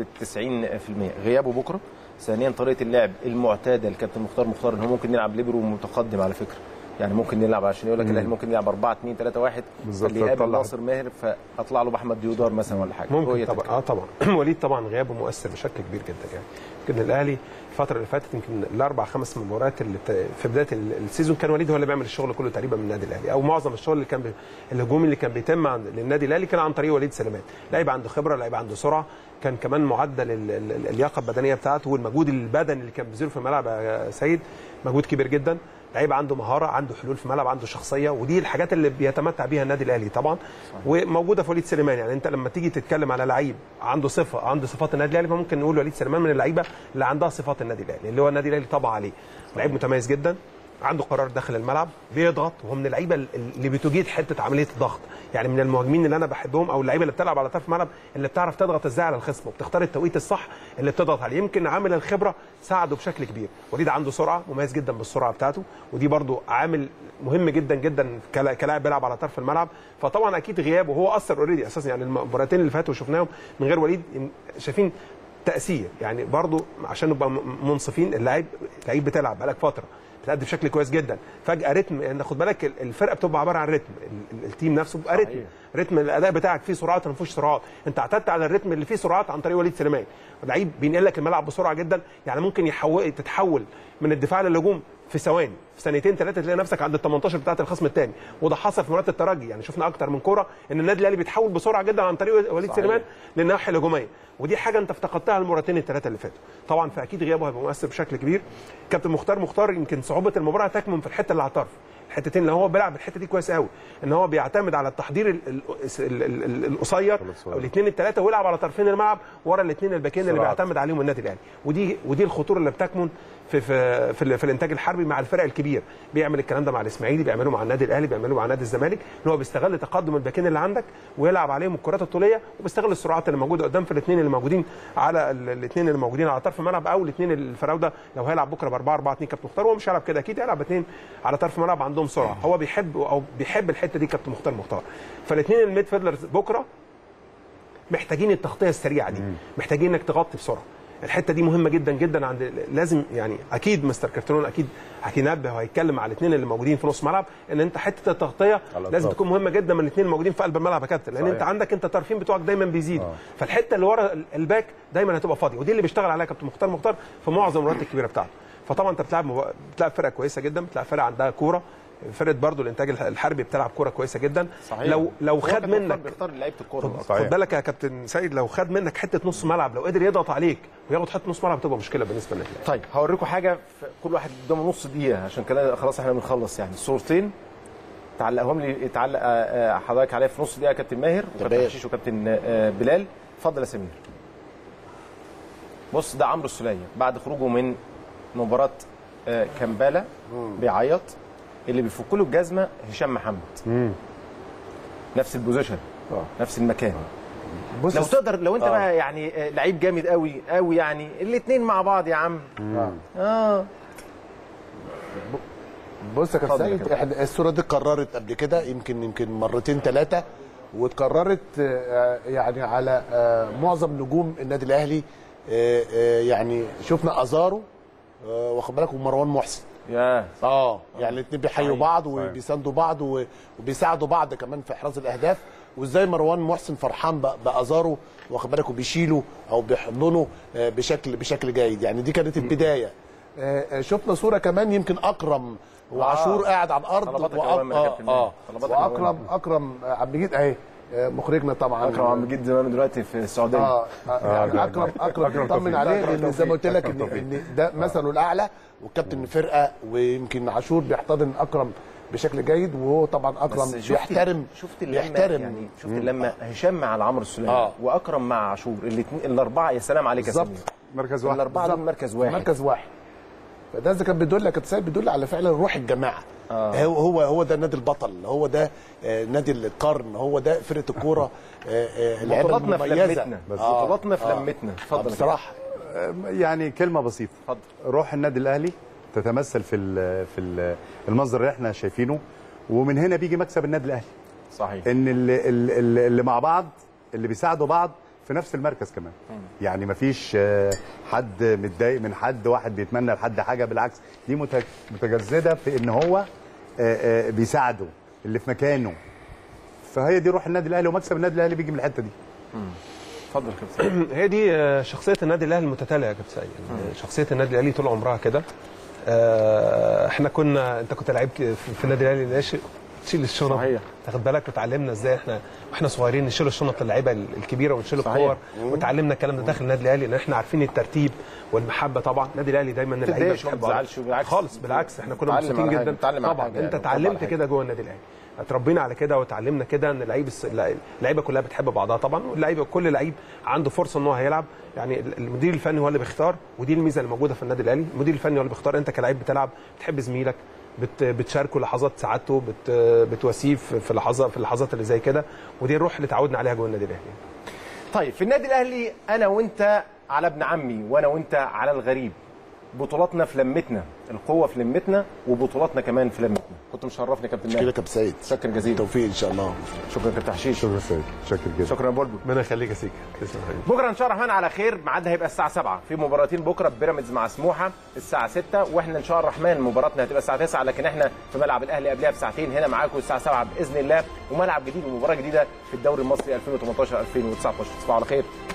90% غيابه بكره ثانيا طريقه اللعب المعتاده لكابتن مختار مختار ان هو ممكن يلعب ليبرو متقدم على فكره يعني ممكن يلعب عشان يقول لك الاهلي ممكن يلعب 4 2 3 1 بالظبط، اللي يقابل فطلع- ناصر ماهر فاطلع له باحمد ديودار مثلا ولا حاجه هو ممكن يتك- طبعا اه طبعا وليد طبعا غيابه مؤثر بشكل كبير جدا يعني يمكن الاهلي الفتره اللي فاتت يمكن الاربع خمس مباريات اللي ت- في بدايه ال- السيزون كان وليد هو اللي بيعمل الشغل كله تقريبا من النادي الاهلي او معظم الشغل اللي كان بي... الهجومي اللي كان بيتم عند للنادي الاهلي كان عن طريق وليد سليمان لعيب عنده خبره لعيب عنده سرعه كان كمان معدل ال- ال- ال- اللياقه البدنيه بتاعته والمجهود البدني اللي كان بيبذله في الملعب يا سيد مجهود كبير جدا لعيب عنده مهاره عنده حلول في الملعب عنده شخصيه ودي الحاجات اللي بيتمتع بيها النادي الاهلي طبعا وموجوده في وليد سليمان يعني انت لما تيجي تتكلم على لعيب عنده صفه عنده صفات النادي الاهلي فممكن نقول وليد سليمان من اللعيبه اللي عندها صفات النادي الاهلي اللي هو النادي الاهلي طبع عليه لعيب متميز جدا عنده قرار داخل الملعب بيضغط وهو من اللعيبه اللي بتجيد حته عمليه الضغط يعني من المهاجمين اللي انا بحبهم او اللعيبه اللي بتلعب على طرف الملعب اللي بتعرف تضغط ازاي على الخصم وبتختار التوقيت الصح اللي بتضغط عليه يمكن عامل الخبره ساعده بشكل كبير وليد عنده سرعه مميز جدا بالسرعه بتاعته ودي برضو عامل مهم جدا جدا كلا- كلاعب بيلعب على طرف الملعب فطبعا اكيد غيابه هو اثر اوريدي اساسا يعني المباراتين اللي فاتوا شفناهم من غير وليد شايفين تاثير يعني برضو عشان نبقى م- منصفين اللعيب لعيب بتلعب بقالك فتره بتأدي بشكل كويس جدا فجاه رتم يعني خد بالك ال- الفرقه بتبقى عباره عن رتم ال- ال- التيم نفسه بيبقى رتم رتم الاداء بتاعك فيه سرعات ولا ما فيهوش سرعات انت اعتدت على الرتم اللي فيه سرعات عن طريق وليد سليمان لعيب بينقل لك الملعب بسرعه جدا يعني ممكن يحول تتحول من الدفاع للهجوم في ثواني في ثانيتين ثلاثه تلاقي نفسك عند ال 18 بتاعه الخصم الثاني وده حصل في مباراه الترجي يعني شفنا اكتر من كوره ان النادي الاهلي بيتحول بسرعه جدا عن طريق وليد سليمان للناحيه الهجوميه ودي حاجه انت افتقدتها المرتين الثلاثه اللي فاتوا طبعا فاكيد غيابه هيبقى مؤثر بشكل كبير كابتن مختار مختار يمكن صعوبه المباراه تكمن في الحته اللي على الطرف الحتتين اللي هو بيلعب الحته دي كويس قوي ان هو بيعتمد على التحضير ال- ال- ال- ال- ال- القصير او الاثنين الثلاثه ويلعب على طرفين الملعب ورا الاثنين الباكين اللي سرعات. بيعتمد عليهم النادي الاهلي ودي ودي الخطوره اللي بتكمن في في في, ال- في الانتاج الحربي مع الفرق الكبير بيعمل الكلام ده مع الاسماعيلي بيعمله مع النادي الاهلي بيعمله مع نادي الزمالك ان هو بيستغل تقدم الباكين اللي عندك ويلعب عليهم الكرات الطوليه وبيستغل السرعات اللي موجوده قدام في الاثنين اللي موجودين على الاثنين اللي موجودين على طرف الملعب او الاثنين الفراوده لو هيلعب بكره ب 4 4 2 كابتن مختار هو مش هيلعب كده اكيد هيلعب اثنين على طرف الملعب عندهم سرعه هو بيحب او بيحب الحته دي كابتن مختار مختار فالاثنين الميد فيلدرز بكره محتاجين التغطيه السريعه دي محتاجين انك تغطي بسرعه الحته دي مهمه جدا جدا عند لازم يعني اكيد مستر كارترون اكيد هينبه وهيتكلم على الاثنين اللي موجودين في نص ملعب ان انت حته التغطيه على لازم الأطراف. تكون مهمه جدا من الاثنين الموجودين في قلب الملعب يا كابتن لان صحيح. انت عندك انت الطرفين بتوعك دايما بيزيدوا فالحته اللي ورا ال- الباك دايما هتبقى فاضيه ودي اللي بيشتغل عليها كابتن مختار مختار في معظم المباريات الكبيره بتاعته فطبعا انت بتلعب مب... بتلعب فرقه كويسه جدا بتلعب فرقه عندها كوره فرقه برضو الانتاج الح- الحربي بتلعب كوره كويسه جدا صحيح لو لو هو خد كان بيختار- منك بيختار لعيبه الكوره خد صحيح. بالك يا كابتن سيد لو خد منك حته نص ملعب لو قدر يضغط عليك وياخد حته نص ملعب تبقى مشكله بالنسبه لك طيب هوريكم حاجه في كل واحد قدامه نص دقيقه عشان كده خلاص احنا بنخلص يعني صورتين تعلقهم لي تعلق آه، آه، حضرتك عليها في نص دقيقه يا كابتن ماهر وكابتن تمام. حشيش وكابتن آه، بلال اتفضل يا سمير بص ده عمرو السوليه بعد خروجه من مباراه آه، كامبالا بيعيط اللي بيفك له الجزمه هشام محمد نفس البوزيشن نفس المكان بص لو تقدر لو انت آه. بقى يعني آه، لعيب جامد قوي قوي يعني الاثنين مع بعض يا عم اه بص يا كابتن اتفضل يا سيد احنا الصوره دي اتكررت قبل كده يمكن يمكن مرتين ثلاثه واتكررت آه، يعني على آه، معظم نجوم النادي الاهلي آه، آه، يعني شفنا ازارو آه، واخد بالك ومروان محسن يا اه يعني الاثنين بيحيوا صحيح، بعض صحيح. وبيساندوا بعض و- وبيساعدوا بعض كمان في احراز الاهداف وازاي مروان محسن فرحان ب- بازارو واخد بالك وبيشيله او بيحضنه آه، بشكل بشكل جيد يعني دي كانت البدايه آه، آه، شفنا صوره كمان يمكن اكرم وعاشور قاعد على الارض طلباتك وأك- أوامر يا كابتن اه ماهر. طلباتك أوامر. واكرم اكرم آه، عبد المجيد اهي آه، مخرجنا طبعا اكرم عم جد زمان دلوقتي في السعوديه اه آه، يعني اكرم اكرم أكرم طمن توفيق. عليه أكرم لان زي ما قلت لك أكرم ان توفيق. ان ده مثله الاعلى والكابتن فرقه ويمكن عاشور بيحتضن اكرم بشكل جيد وهو طبعا اكرم بس شفت- بيحترم شفت اللمه بيحترم يعني شفت اللمه هشام مع عمرو السوليه آه. واكرم مع عاشور الاثنين الاربعه يا سلام عليك يا بالظبط. سمير مركز واحد الاربعه دول مركز واحد مركز واحد فده اذا كان بيدل لك كابتن بيدل على فعلا روح الجماعه آه. هو هو هو ده نادي البطل هو ده آه، نادي القرن هو ده فرقه الكوره آه، آه، اللعيبه بطولاتنا في المميزه لمتنا بس. بطولاتنا في آه. لمتنا آه، اتفضل يا بصراحه يعني كلمه بسيطه اتفضل روح النادي الاهلي تتمثل في ال في ال المنظر اللي احنا شايفينه ومن هنا بيجي مكسب النادي الاهلي صحيح ان اللي, اللي, اللي مع بعض اللي بيساعدوا بعض في نفس المركز كمان يعني مفيش آه، حد متضايق من حد واحد بيتمنى لحد حاجه بالعكس دي مت- متجسده في ان هو آه، آه، بيساعده اللي في مكانه فهي دي روح النادي الاهلي ومكسب النادي الاهلي بيجي من الحته دي اتفضل يا كابتن هي دي آه، شخصيه النادي الاهلي المتتاليه يا كابتن سيد يعني شخصيه النادي الاهلي طول عمرها كده آه، احنا كنا انت كنت لعيب في في النادي الاهلي ناشئ تشيل الشنط صحيح. تاخد بالك وتعلمنا ازاي احنا واحنا صغيرين نشيل الشنط اللعيبه الكبيره ونشيل صحيح. الكور وتعلمنا الكلام ده داخل النادي الاهلي لان احنا عارفين الترتيب والمحبه طبعا النادي الاهلي دايما اللعيبه تتضايقش وما بتحب بعض. تزعلش بالعكس. خالص بالعكس احنا كنا تتعلم مبسوطين على حاجة، جدا تتعلم على طبعا حاجة، انت تتطلع على اتعلمت حاجة. كده جوه النادي الاهلي اتربينا على كده وتعلمنا كده ان اللعيب الس- اللعيبه كلها بتحب بعضها طبعا واللعيبه كل لعيب عنده فرصه ان هو هيلعب يعني المدير الفني هو اللي بيختار ودي الميزه اللي موجوده في النادي الاهلي المدير الفني هو اللي بيختار انت كلاعب بتلعب بتحب زميلك بت بتشاركه لحظات سعادته بت بتواسيه في في لحظات في اللحظات اللي زي كده ودي الروح اللي اتعودنا عليها جوه النادي الاهلي طيب في النادي الاهلي انا وانت على ابن عمي وانا وانت على الغريب بطولاتنا في لمتنا القوه في لمتنا وبطولاتنا كمان في لمتنا كنت مشرفني يا كابتن كده ماهر كابتن سيد شكرا جزيلا توفيق ان شاء الله شكرا كابتن حشيش شكرا سيد شكرا جدا شكرا يا بلبل ربنا يخليك يا سيكا تسلم حبيبي بكره ان شاء الله الرحمن على خير ميعادنا هيبقى الساعه 7 في مباراتين بكره بيراميدز مع سموحه الساعه 6 واحنا ان شاء الله الرحمن مباراتنا هتبقى الساعه 9 لكن احنا في ملعب الاهلي قبلها بساعتين هنا معاكم الساعه 7 باذن الله وملعب جديد ومباراه جديده في الدوري المصري 2018 2019 تصبحوا على خير